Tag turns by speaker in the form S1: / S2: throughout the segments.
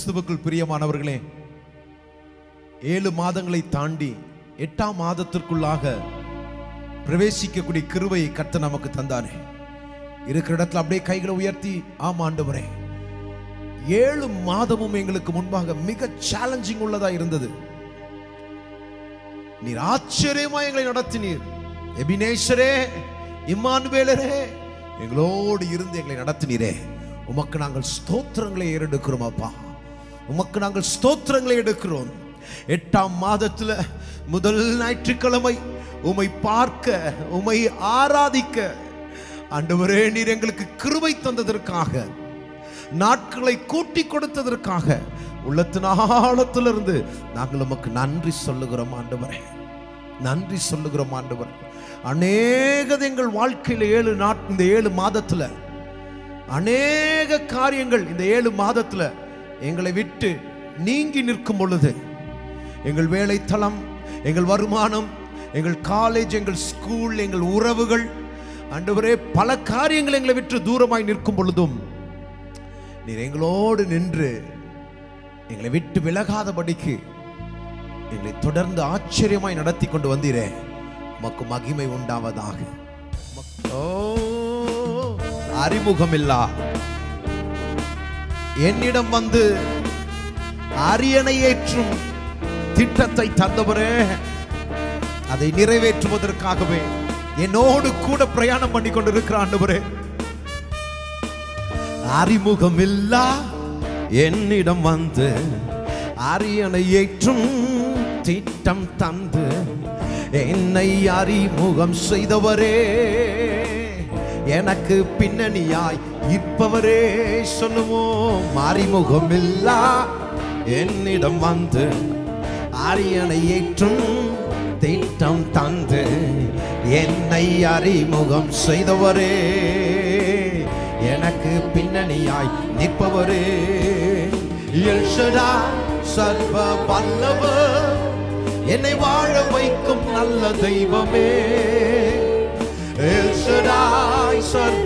S1: கிறிஸ்துவுக்குள் பிரியமானவர்களே ஏழு மாதங்களை தாண்டி எட்டாம் மாதத்திற்குள்ளாக பிரவேசிக்கக்கூடிய கிருபையை கர்த்தர் நமக்கு தந்தானே இருக்கிற இடத்துல அப்படியே கைகளை உயர்த்தி ஆம் ஆண்டவரே ஏழு மாதமும் எங்களுக்கு முன்பாக மிக சேலஞ்சிங் உள்ளதா இருந்தது நீர் ஆச்சரியமா எங்களை நடத்தினீர் எபினேஷரே இம்மானுவேலரே எங்களோடு இருந்து எங்களை நடத்தினீரே உமக்கு நாங்கள் ஸ்தோத்திரங்களை ஏறெடுக்கிறோம் அப்பா உமக்கு நாங்கள் ஸ்தோத்திரங்களை எடுக்கிறோம் எட்டாம் மாதத்துல முதல் ஞாயிற்றுக்கிழமை உமை பார்க்க உமை ஆராதிக்க ஆண்டவரே நீர் எங்களுக்கு கிருபை தந்ததற்காக நாட்களை கூட்டி கொடுத்ததற்காக உள்ளத்தின் ஆழத்திலிருந்து நாங்கள் உமக்கு நன்றி சொல்லுகிறோம் ஆண்டவரே நன்றி சொல்லுகிறோம் ஆண்டவர் அநேகது எங்கள் வாழ்க்கையில் ஏழு நாட் இந்த ஏழு மாதத்துல அநேக காரியங்கள் இந்த ஏழு மாதத்துல எங்களை விட்டு நீங்கி நிற்கும் பொழுது எங்கள் வேலைத்தளம் எங்கள் வருமானம் எங்கள் காலேஜ் எங்கள் ஸ்கூல் எங்கள் உறவுகள் ஆண்டவரே பல காரியங்கள் எங்களை விட்டு தூரமாய் நிற்கும் பொழுதும் நீர் எங்களோடு நின்று எங்களை விட்டு விலகாதபடிக்கு எங்களை தொடர்ந்து ஆச்சரியமாய் நடத்தி கொண்டு வந்தீரே உமக்கு மகிமை உண்டாவதாக ஓ, அறிமுகமில்லா என்னிடம் வந்து அரியணை ஏற்றும் திட்டத்தை தந்தவரே அதை நிறைவேற்றுவதற்காகவே என்னோடு கூட பிரயாணம் பண்ணி கொண்டிருக்கிற ஆண்டவரே அறிமுகமில்லா என்னிடம் வந்து அரியணை ஏற்றும் திட்டம் தந்து என்னை அறிமுகம் செய்தவரே எனக்கு பின்னணியாய் இப்பவரே சொல்லுவோம் அறிமுகமில்லா என்னிடம் வந்து அரியணை ஏற்றும் திட்டம் தந்து என்னை அறிமுகம் செய்தவரே எனக்கு பின்னணியாய் நிற்பவரே எல்ஷடா சர்வ வல்லவர் என்னை வாழ வைக்கும் நல்ல தெய்வமே எல்ஷடாய் சர்வ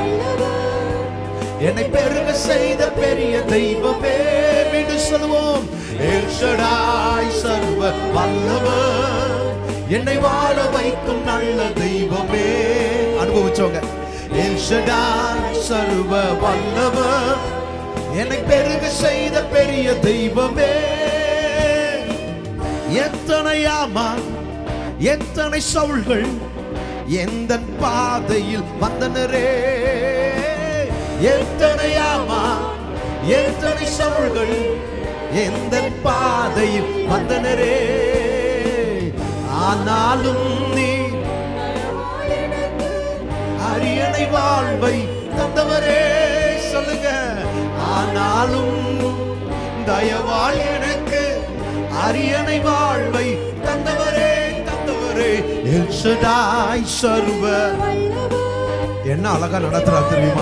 S1: என்னை பெருக செய்த பெரிய தெய்வமே வீடு சொல்லுவோம் எல்ஷடாய் சர்வ வல்லவர் என்னை வாழ வைக்கும் நல்ல தெய்வமே அனுபவிச்சவங்க எல்ஷடாய் சர்வ வல்லவர் என்னை பெருக செய்த பெரிய தெய்வமே எத்தனை ஆமா எத்தனை சவுள்கள் எந்த பாதையில் வந்தனரே எத்தனை ஆமா எத்தனை சவுள்கள் எந்த பாதையில் வந்தனரே ஆனாலும் நீ அரியணை வாழ்வை தந்தவரே சொல்லுங்க ஆனாலும் தயவால் எனக்கு அரியணை வாழ்வை தந்தவரே தந்தவரே எல்ஷடாய் சர்வ என்ன அழகா நடத்துறார் தெரியுமா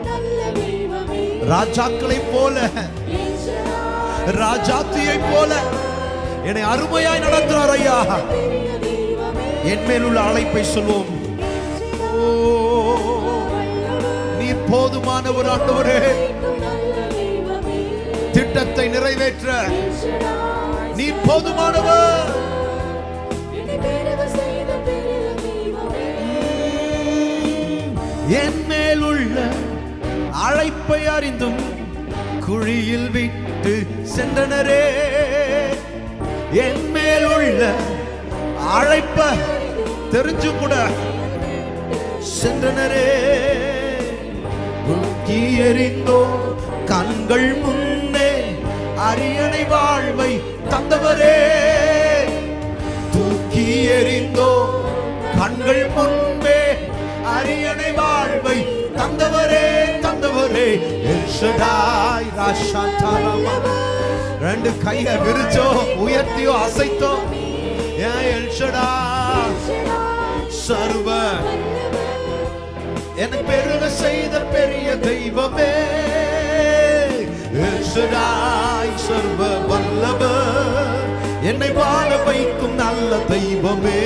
S1: ராஜாக்களை போல ராஜாத்தியை போல என்னை அருமையாய் நடத்துறார் ஐயா என் மேலுள்ள அழைப்பை சொல்வோம் ஓ நீர் போதுமான ஒரு ஆண்டவரே திட்டத்தை நிறைவேற்ற நீர் போதுமானவர் என் மேலுள்ள அழைப்பை அறிந்தும் குழியில் விட்டு சென்றனரே என் மேலுள்ள அழைப்ப தெரிஞ்சு கூட சென்றனரே தூக்கி எறிந்தோ கண்கள் முன்னே அரியணை வாழ்வை தந்தவரே தூக்கி எறிந்தோ கண்கள் முன்பே அரியணை வாழ்வை தந்தவரே தந்தவரே எல்ஷடாய் ராஷாதாரமா ரெண்டு கையை விரிச்சோ உயர்த்தியோ அசைத்தோ ஏன் எல்ஷடா சர்வ எனக்கு பெருக செய்த பெரிய தெய்வமே எல்ஷடாய் சர்வ வல்லவர் என்னை வாழ வைக்கும் நல்ல தெய்வமே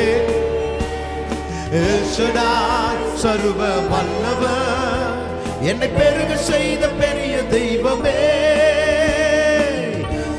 S1: எல்ஷடாய் சர்வ வல்லவர் என்னை பெருக செய்த பெரிய தெய்வமே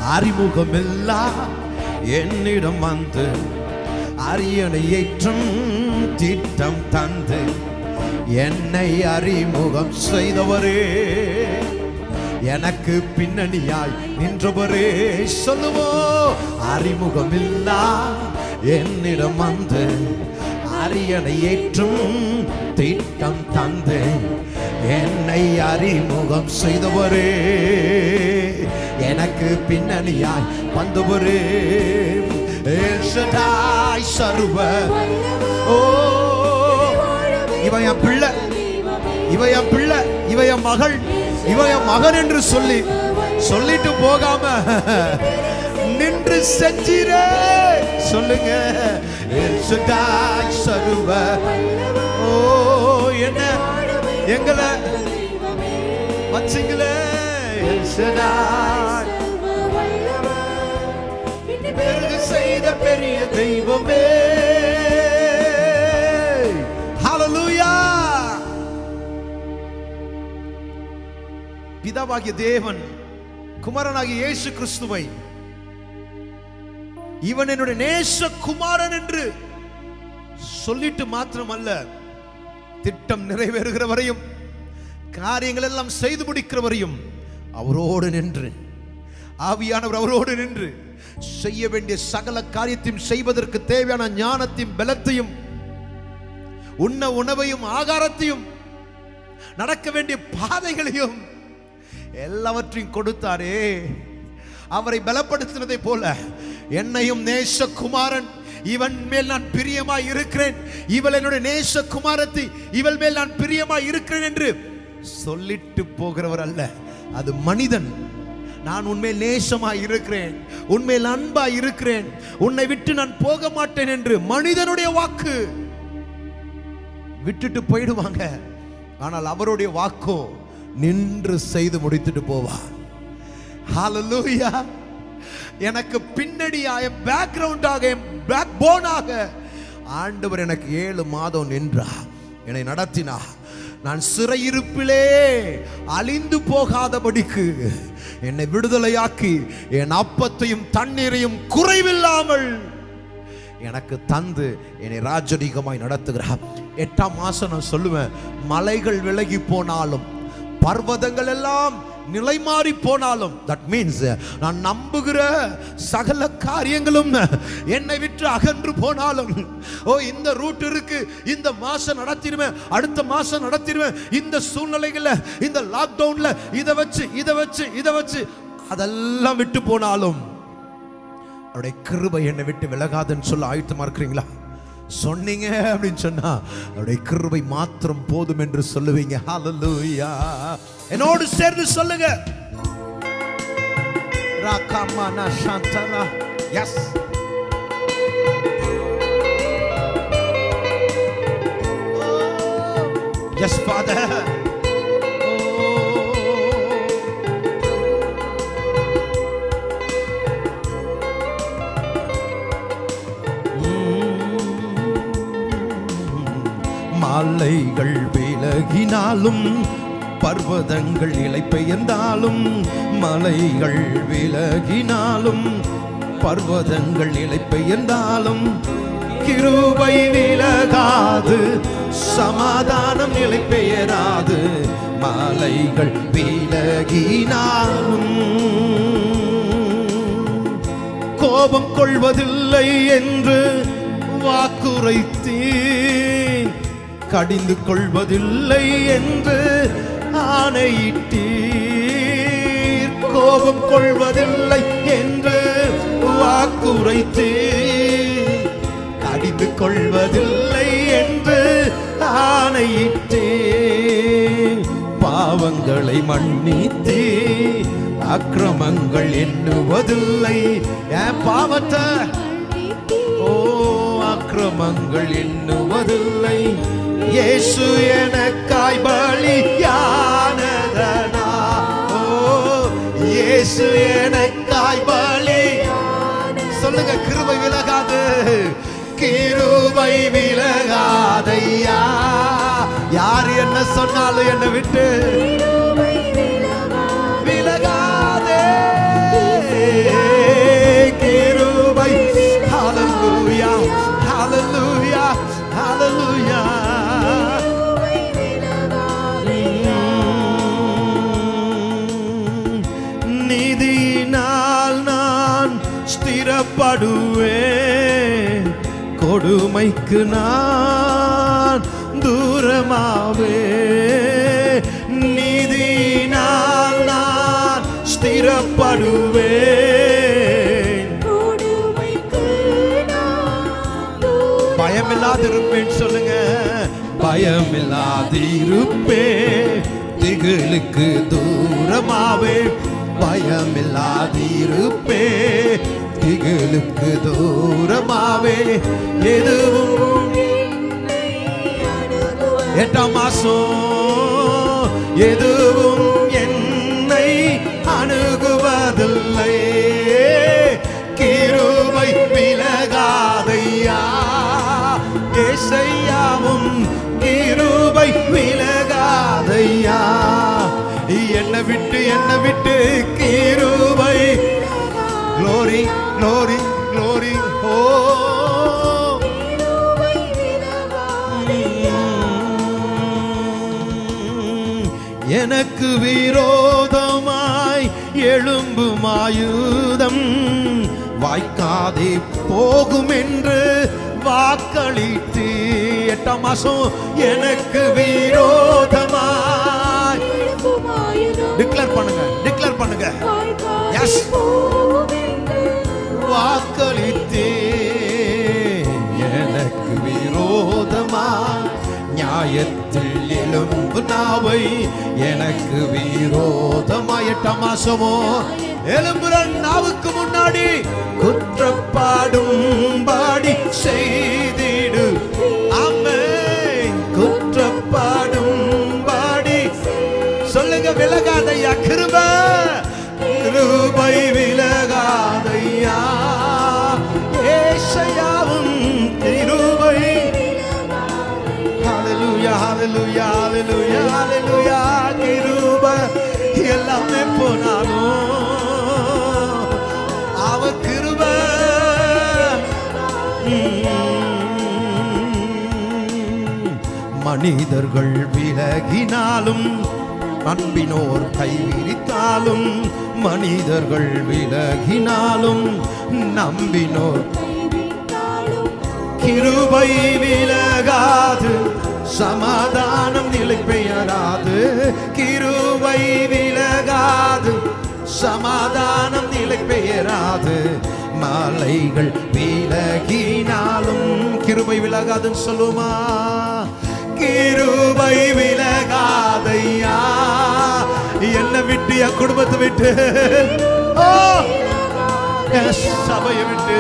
S1: அறிமுகமில்லா என்னிடம் வந்து அரியணை ஏற்றும் திட்டம் தந்து என்னை அறிமுகம் செய்தவரே எனக்கு பின்னணியாய் நின்றவரே சொல்லுவோ அறிமுகமில்லா என்னிடம் வந்து அரியணை ஏற்றும் திட்டம் தந்து என்னை அறிமுகம் செய்தவரே எனக்கு பின்னணியாய் வந்தவரே எல் ஷடாய் சர்வ ஓ இவன் என் பிள்ளை இவ என் பிள்ளை இவ என் மகள் இவ என் மகன் என்று சொல்லி சொல்லிட்டு போகாம நின்று செஞ்சீரே சொல்லுங்க எல் ஷடாய் சர்வ ஓ என்ன எங்களை வச்சிங்களே எல் ஷடாய் பெருகு செய்த பெரிய தெய்வமே ஹalleluya பிதாவாகிய தேவன் குமாரனாகிய இயேசு கிறிஸ்துவை இவன் என்னுடைய நேச குமாரன் என்று சொல்லிட்டு மாத்திரமல்ல திட்டம் நிறைவேறுகிற வரையும் காரியங்கள் எல்லாம் செய்து முடிக்கிற வரையும் அவரோடு நின்று ஆவியானவர் அவரோடு நின்று செய்ய வேண்டிய சகல காரியத்தையும் செய்வதற்கு தேவையான ஞானத்தையும் பலத்தையும் உண்ண உணவையும் ஆகாரத்தையும் நடக்க வேண்டிய பாதைகளையும் எல்லாவற்றையும் கொடுத்தாரே அவரை பலப்படுத்தினதை போல என்னையும் நேச குமாரன் இவன் மேல் நான் பிரியமாய் இருக்கிறேன் இவள் என்னுடைய நேச குமாரத்தி இவள் மேல் நான் பிரியமாய் இருக்கிறேன் என்று சொல்லிட்டு போகிறவர் அல்ல அது மனிதன் நான் உண்மையில் நேசமாய் இருக்கிறேன் உண்மையில் அன்பாய் இருக்கிறேன் உன்னை விட்டு நான் போக மாட்டேன் என்று மனிதனுடைய வாக்கு விட்டுட்டு போயிடுவாங்க ஆனால் அவருடைய வாக்கோ நின்று செய்து முடித்துட்டு போவார் ஹalleluya எனக்கு பின்னணியாய பேக்ரவுண்டாக பேக் போனாக ஆண்டவர் எனக்கு ஏழு மாதம் நின்றார் என்னை நடத்தினார் நான் சிறையிருப்பிலே அழிந்து போகாதபடிக்கு என்னை விடுதலையாக்கி என் அப்பத்தையும் தண்ணீரையும் குறைவில்லாமல் எனக்கு தந்து என்னை ராஜரீகமாய் நடத்துகிறார் எட்டாம் மாசம் நான் சொல்லுவேன் மலைகள் விலகி போனாலும் பர்வதங்கள் எல்லாம் நிலை மாறி போனாலும் தட் மீன்ஸ் நான் நம்புகிற சகல காரியங்களும் என்னை விட்டு அகன்று போனாலும் ஓ இந்த ரூட் இருக்கு இந்த மாசம் நடத்திடுவேன் அடுத்த மாசம் நடத்திடுவேன் இந்த சூழ்நிலைகள்ல இந்த லாக்டவுன்ல இதை வச்சு இதை வச்சு இதை வச்சு அதெல்லாம் விட்டு போனாலும் அவருடைய கிருபை என்னை விட்டு விலகாதுன்னு சொல்ல ஆயத்தமா இருக்கிறீங்களா சொன்னீங்க அப்படின்னு சொன்னா அவருடைய கிருபை மாத்திரம் போதும் என்று சொல்லுவீங்க ஹalleluya என்னோடு சேர்ந்து சொல்லுங்க ராகாமானா சாந்தரா எஸ் எஸ் ஃபாதர் மலைகள் விலகினாலும் பர்வதங்கள் இலை பெயர்ந்தாலும் மலைகள் விலகினாலும் பர்வதங்கள் இலை பெயர்ந்தாலும் கிருபை விலகாது சமாதானம் நிலை பெயராது மலைகள் விலகினாலும் கோபம் கொள்வதில்லை என்று வாக்குரைத்தீர் கடிந்து கொள்வதில்லை என்று ஆணையிட்டீர் கோபம் கொள்வதில்லை என்று வாக்குரைத்தீர் கடிந்து கொள்வதில்லை என்று ஆணையிட்டீர் பாவங்களை மன்னித்தே அக்கிரமங்கள் எண்ணுவதில்லை என் பாவத்தை ஓ அக்கிரமங்கள் எண்ணுவதில்லை இயேசு எனக்காய் பலியானதனா ஓ இயேசு எனக்காய் பலி சொல்லுங்க கிருபை விலகாது கிருபை விலகாதையா யார் என்ன சொன்னாலும் என்னை விட்டு விலகாதே ஸ்திரப்படுவே கொடுமைக்கு நான் தூரமாவே நீதினால் நான் ஸ்திரப்படுவேன்
S2: கொடுமைக்கு நான் தூரம்
S1: பயமில்லாதிருப்பேன் சொல்லுங்க பயமில்லாதிருப்பேன் திகிலுக்கு தூரமாவே பயமில்லாதிருப்பேன் திகிலுக்கு தூரமாவே எதுவும் எட்டாம் மாசம் எதுவும் என்னை அணுகுவதில்லை கிருபை விலகாதையா ஏசையாவும் கிருபை விலகாதையா என்னை விட்டு என்னை விட்டு கிருபை க்ளோரி க்ளோரி க்ளோரி ஓ எனக்கு விரோதமாய் எழும்பும் ஆயுதம் வாய்க்காதே போகும் என்று வாக்களித்து எட்டாம் மாசம் எனக்கு விரோதமாய் டிக்ளேர் பண்ணுங்க டிக்ளேர் பண்ணுங்க Yes. வாக்களித்தே எனக்கு விரோதமா நியாயத்தில் எலும்பு நாவை எனக்கு விரோதமா எட்டாம் மாசமோ எலும்புற நாவுக்கு முன்னாடி குற்றப்பாடும் பாடி செய்திடு ஆமே குற்றப்பாடும் பாடி சொல்லுங்க விலகாதையா கிருப கிருபை விலகாதையா ஏசையாவும் கிருபை ஹalleluya ஹalleluya ஹalleluya ஹalleluya கிருப எல்லாமே போனாலும் அவ கிருப மனிதர்கள் விலகினாலும் அன்பினோர் கைவிரித்தாலும் மனிதர்கள் விலகினாலும் நம்பினோர் கிருபை விலகாது சமாதானம் நிலை பெயராது கிருபை விலகாது சமாதானம் நிலை பெயராது மாலைகள் விலகினாலும் கிருபை விலகாதுன்னு சொல்லுமா கிருபை விலகாதையா என்னை விட்டு என் குடும்பத்தை விட்டு ஓ என் சபையை விட்டு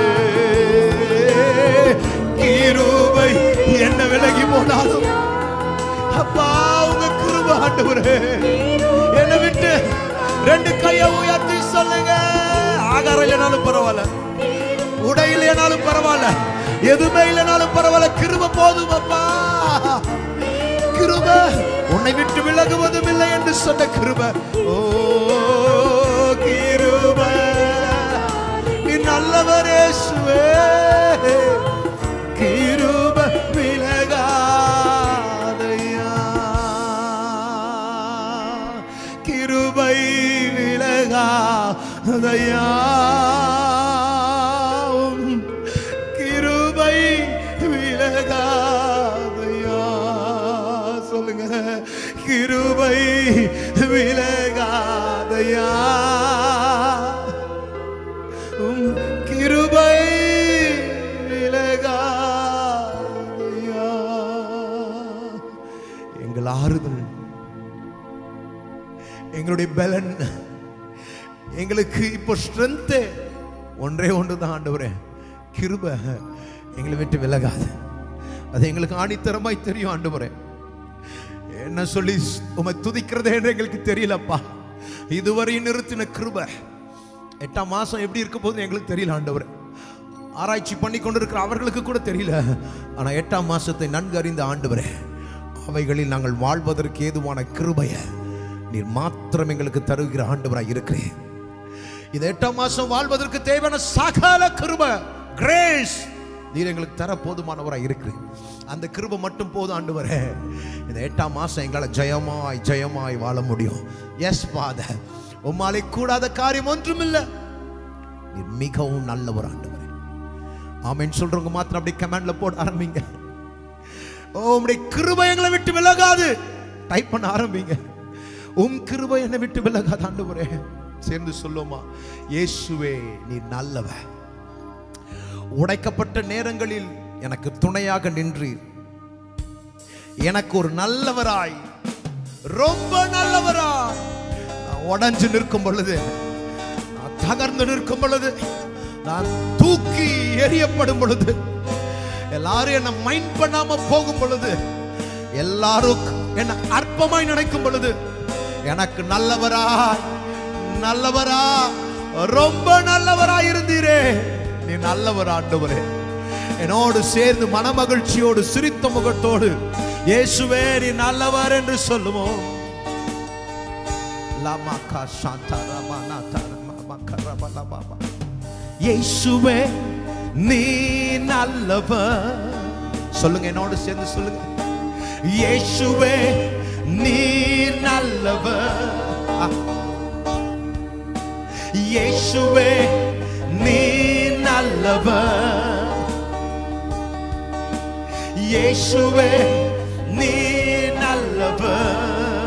S1: கிருபை என்ன விலகி போனாலும் அப்பா உங்க கிருபை ஆண்டவரே என்னை விட்டு ரெண்டு கையை உயர்த்தி சொல்லுங்க ஆகாரம் இல்லைனாலும் பரவாயில்ல உடை இல்லைனாலும் பரவாயில்ல எதுவுமே இல்லைனாலும் பரவாயில்ல கிருபை போதும் அப்பா கிருபை உன்னை விட்டு விலகுவதும் இல்லை என்று சொன்ன கிருபை ஓ கிருபை நீ நல்லவர் இயேசுவே கிருபை விலகாதையா கிருபை விலகாதையா உம் கிருபை விலகாதையா சொல்லுங்க கிருபை விலகாதையா உம் கிருபை விலகாதையா எங்கள் ஆறுதல் எங்களுடைய பலன் எங்களுக்கு இப்போ ஸ்ட்ரென்த்து ஒன்றே ஒன்று தான் ஆண்டவரே கிருபை எங்களை விட்டு விலகாது அது எங்களுக்கு ஆணித்தரமாய் தெரியும் ஆண்டவரே என்ன சொல்லி உமை துதிக்கிறதே என்று எங்களுக்கு தெரியலப்பா இதுவரை நிறுத்தின கிருபை எட்டாம் மாசம் எப்படி இருக்க போகுதுன்னு எங்களுக்கு தெரியல ஆண்டவரே ஆராய்ச்சி பண்ணி கொண்டிருக்கிற அவர்களுக்கு கூட தெரியல ஆனா எட்டாம் மாசத்தை நன்கு அறிந்த ஆண்டவரே அவைகளில் நாங்கள் வாழ்வதற்கு ஏதுவான கிருபையை நீர் மாத்திரம் எங்களுக்கு தருகிற ஆண்டவராய் இருக்கிறேன் இந்த எட்டாம் மாசம் வாழ்வதற்கு தேவையான சகல கிருபை கிரேஸ் நீர் எங்களுக்கு தர போதுமானவராய் இருக்கிறேன் அந்த கிருபை மட்டும் போதும் ஆண்டவரே இந்த எட்டாம் மாசம் எங்களால் ஜெயமாய் ஜெயமாய் வாழ முடியும் எஸ் ஃபாதர் உம்மாலை கூடாத காரியம் ஒன்றுமில்லை நீர் மிகவும் நல்லவர் ஆண்டவரே ஆமென் சொல்றவங்க மாத்திரம் அப்படியே கமெண்ட்ல போட ஆரம்பிங்க ஓ உம்முடைய கிருபை எங்களை விட்டு விலகாது டைப் பண்ண ஆரம்பிங்க உம் கிருபை என்னை விட்டு விலகாது ஆண்டவரே சேர்ந்து சொல்லுமா இயேசுவே நீ நல்லவர் உடைக்கப்பட்ட நேரங்களில் எனக்கு துணையாக நின்றீர் எனக்கு ஒரு நல்லவராய் ரொம்ப நல்லவராய் நான் உடைஞ்சு நிற்கும் பொழுது நான் தகர்ந்து நிற்கும் பொழுது நான் தூக்கி எறியப்படும் பொழுது எல்லாரும் என்ன மைண்ட் பண்ணாம போகும் பொழுது எல்லாரும் என்ன அற்பமாய் நினைக்கும் பொழுது எனக்கு நல்லவராய் நல்லவரா ரொம்ப நல்லவராய் இருந்தீரே நீ நல்லவர் ஆண்டவரே என்னோடு சேர்ந்து மனமகிழ்ச்சியோடு சிரித்த முகத்தோடு இயேசுவே நீ நல்லவர் என்று சொல்லுவோம் லாமாக்கா சாந்தா ரமாநாதா ரமாக்கா ரமலபாபா. இயேசுவே நீ நல்லவர் சொல்லுங்க என்னோடு சேர்ந்து சொல்லுங்க இயேசுவே நீ நல்லவர் ஆ. இயேசுவே நீ நல்லவர் இயேசுவே நீ நல்லவர்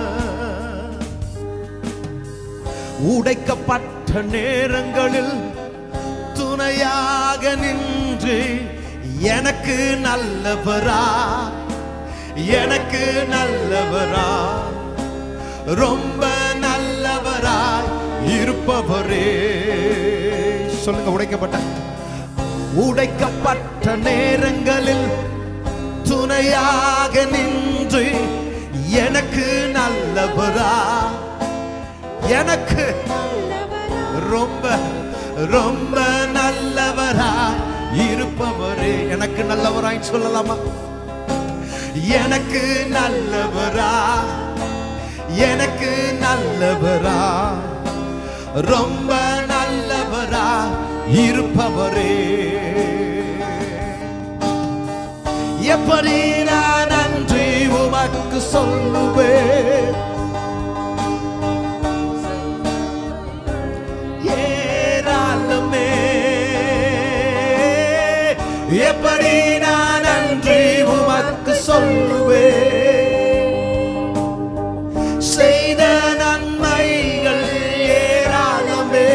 S1: உடைக்கப்பட்ட நேரங்களில் துணையாக நின்று எனக்கு நல்லவரா எனக்கு நல்லவரா ரொம்ப நல்லவராய் இருப்பவரே சொல்லுங்க உடைக்கப்பட்ட உடைக்கப்பட்ட நேரங்களில் துணையாக நின்று எனக்கு நல்லவரா எனக்கு ரொம்ப ரொம்ப நல்லவரா இருப்பவரே எனக்கு நல்லவராய் சொல்லலாமா எனக்கு நல்லவரா எனக்கு நல்லவரா ரொம்ப நல்லவரா இருப்பவரே எப்படி நான் நன்றி உமக்கு சொல்லுவேன் ஏராளமே எப்படி நான் நன்றி உமக்கு சொல்லுவேன் செய்த நன்மைகள் ஏராளமே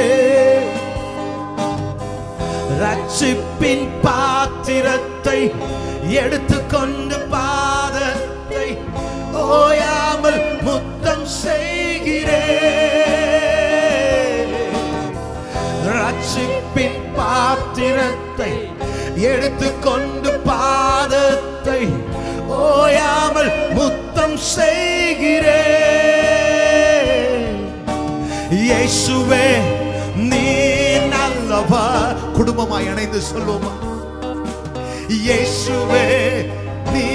S1: ரட்சிப்பின் பாத்திரத்தை எடுத்துக்கொண்டு பாதத்தை ஓயாமல் முத்தம் செய்கிறேன் ரட்சிப்பின் பாத்திரத்தை எடுத்துக்கொண்டு பாதத்தை ஓயாமல் முத்தம் செய்கிறேன் இயேசுவே நீ நல்லவர் குடும்பமாய் இணைந்து சொல்லுவோமா இயேசுவே நீ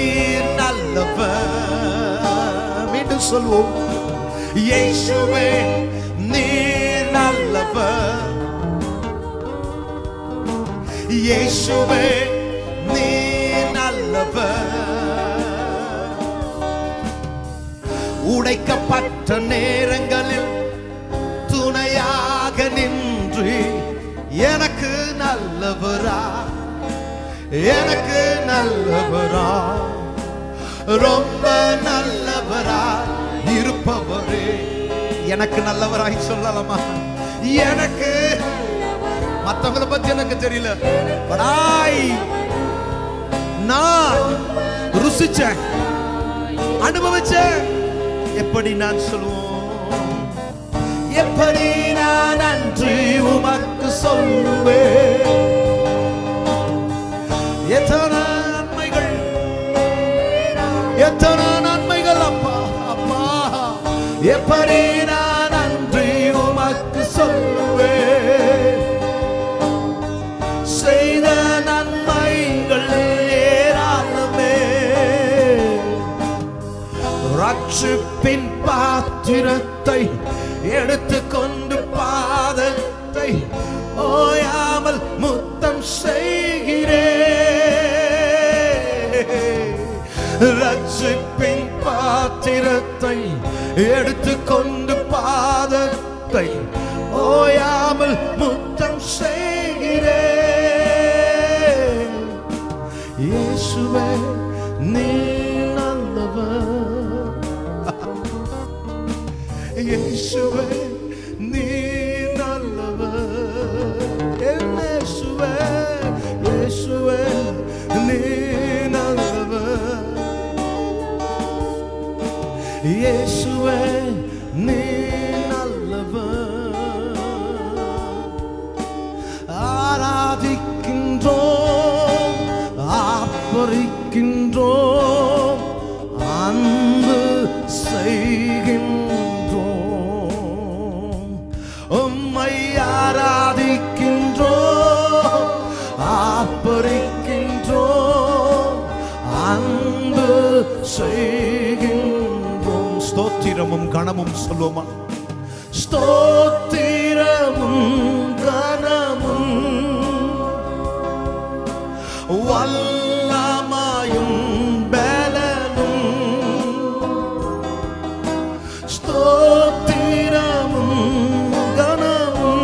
S1: நல்லவர் மீண்டும் சொல்வோம் இயேசுவே நீ நல்லவர் இயேசுவே நீ நல்லவர் உடைக்கப்பட்ட நேரங்களில் துணையாக நின்று எனக்கு நல்லவரா எனக்கு நல்லவரா ரொம்ப நல்லவரா இருப்பவரே எனக்கு நல்லவராய் சொல்லலாமா எனக்கு மத்தவங்கள பத்தி எனக்கு தெரியல படாய் நான் ருசிச்சேன் அனுபவிச்சேன் எப்படி நான் சொல்லுவோம் எப்படி நான் நன்றி உமக்கு சொல்லுவேன் எத்தனை நன்மைகள் எத்தனை நன்மைகள் அப்பா அப்பா எப்படி நான் நன்றி உமக்கு சொல்லுவேன் செய்த நன்மைகள் ஏராளமே ரட்சிப்பின் பாத்திரத்தை எடுத்துக்கொண்டு பாதத்தை ஓயாமல் முத்தம் செய்கிறேன் ரட்சிப்பின் பாத்திரத்தை எடுத்துக்கொண்டு பாதத்தை ஓயாமல் முத்தம் செய் இயேசுவே நீ நல்லவர் இயேசுவே இயேசுவே நீ நல்லவர் இயேசுவே நீ நல்லவர் ஆராதிக்கின்றோம் ஆப்பரிக்கின்றோம் அன்பு செய்கின்றோம் உம்மை ஆராதிக்கின்றோம் ஆப்பரிக்கின்றோம் அன்பு செய்கின்றோம் ஸ்தோத்திரமும் கணமும் சொல்லுவோமா ஸ்தோத்திரமும் கனமும் வல்லமாயும் பலனும் ஸ்தோத்திரமும் கனமும்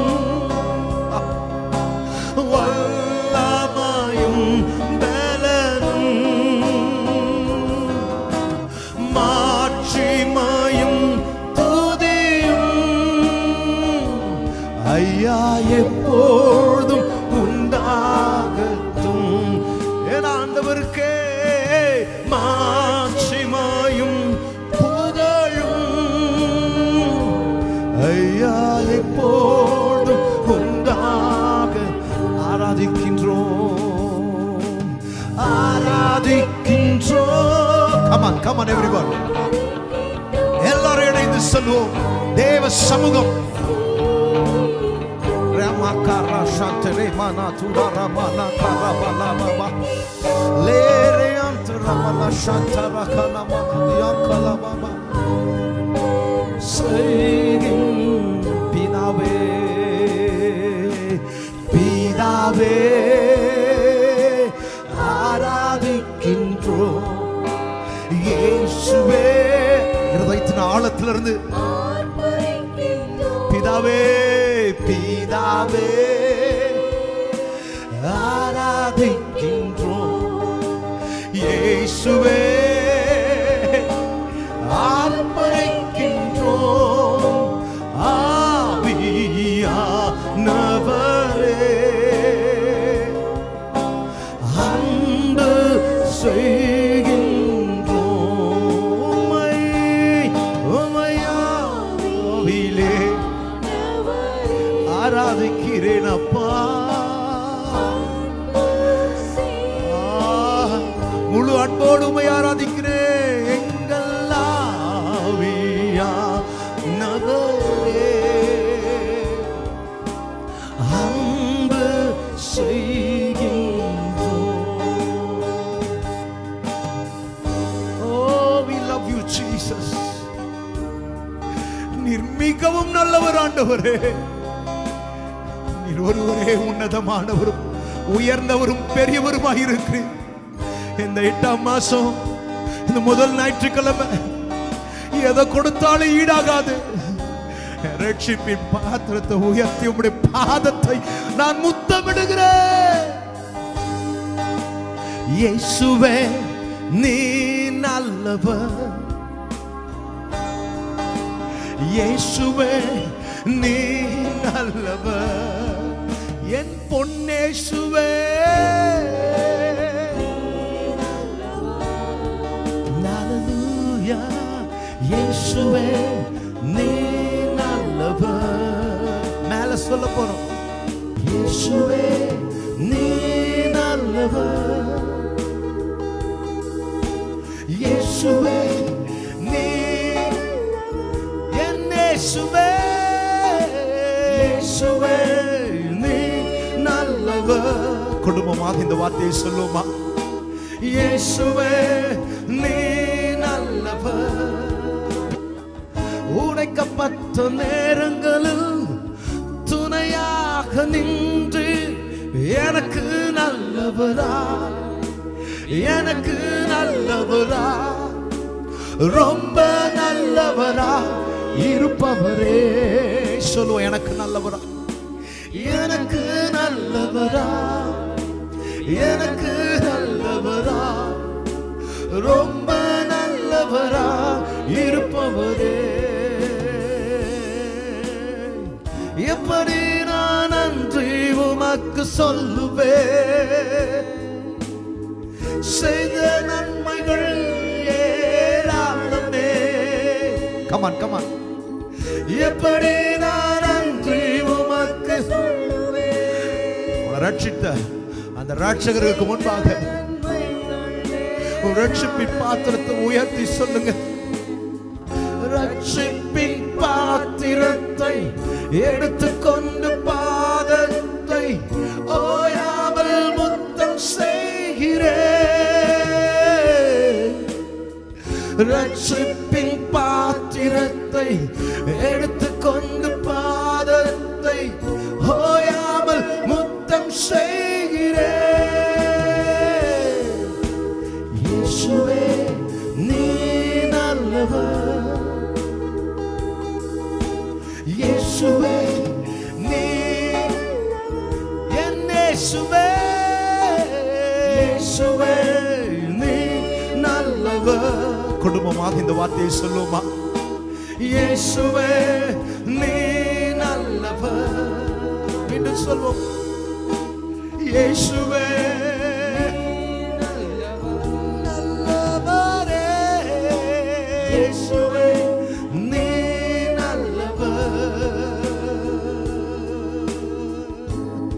S1: வல்லமாயும் பலனும் மாட்சிமாயும் துதியும் ஐயா எப்பொழுதும் உண்டாகட்டும் என் ஆண்டவருக்கே மாட்சிமாயும் புகழும் ஐயா எப்பொழுதும் உண்டாக ஆராதிக்கின்றோம் ஆராதிக்கின்றோம் கமான் கமான் எவ்ரிவன் எல்லாரும் இணைந்து சொல்லுவோம் தேவ சமூகம் Ramakara Shantere Mana Turara Mana Karabala Baba Lere Antara Mana Shantara Kana Mana Yankala Baba Singing Pinawe Pinawe ஆராதிக்கின்றோம் இயேசுவே இருதயத்தின் ஆழத்திலிருந்து பிதாவே பிதாவே ஆராதிக்கின்றோம் இயேசுவே ஆர்ப்பரிக்கின்றோம் ஆவியானவரே அன்பு செய்கின்றோம் உம்மை உமையாவிலே ஆராதிக்கிறேன் அப்பா ஆ, முழு அன்போடு உமை ஆராதிக்கிறேன் எங்கள் ஆவியா நகரே அன்பு செய்கின்றோம் Oh, we love you, Jesus. நீர் மிகவும் நல்லவர் ஆண்டவரே நீர் ஒருவரே உன்னதமானவரும் உயர்ந்தவரும் பெரியவருமாய் இருக்கிறேன் இந்த எட்டாம் மாசம் இந்த முதல் ஞாயிற்றுக்கிழமை எதை கொடுத்தாலும் ஈடாகாது ரட்சிப்பின் பாத்திரத்தை உயர்த்தி உம்முடைய பாதத்தை நான் முத்தமிடுகிறேன் இயேசுவே நீ நல்லவர் இயேசுவே நீ நல்லவர் என் பொன்னேசுவே Hallelujah. இயேசுவே நீ நல்லவர் மேல சொல்ல போறோம் இயேசுவே நீ நல்லவர் இயேசுவே நீ என் இயேசுவே இயேசுவே நீ நல்லவர் குடும்பமாக இந்த வார்த்தையை சொல்லுமா இயேசுவே நீ நல்லவர் உடைக்கப்பட்ட நேரங்களில் துணையாக நின்று எனக்கு நல்லவரா எனக்கு நல்லவரா ரொம்ப நல்லவரா இருப்பவரே சொல்லுவோம் எனக்கு நல்லவரா எனக்கு நல்லவரா எனக்கு நல்லவரா ரொம்ப நல்லவரா இருப்பவரே எப்படி நான் நன்றி உமக்கு சொல்லுவேன் செய்த நன்மைகள் ஏராளமே கமான் கமான் எப்படி நான் நன்றி உமக்கு உங்களை ரட்சித்த அந்த ரட்சகருக்கு முன்பாக ஒரு ரட்சிப்பின் பாத்திரத்தை உயர்த்தி சொல்லுங்க ரட்சிப்பின் பாத்திரத்தை எடுத்துக்கொண்டு பாதத்தை ஓயாமல் முத்தம் செய்கிறேன் ரட்சிப்பின் பாத்திரத்தை எடுத்துக்கொண்டு பாதத்தை ஓயாமல் முத்தம் செய்கிறேன் இயேசுவே நீ நல்லவர் இயேசுவே நீ என் இயேசுவே இயேசுவே நீ நல்லவர் குடும்பமாக இந்த வார்த்தையை சொல்லுமா இயேசுவே நீ நல்லவர் மீண்டும் சொல்வோம் இயேசுவே நல்லவரே இயேசுவே நீ நல்லவர்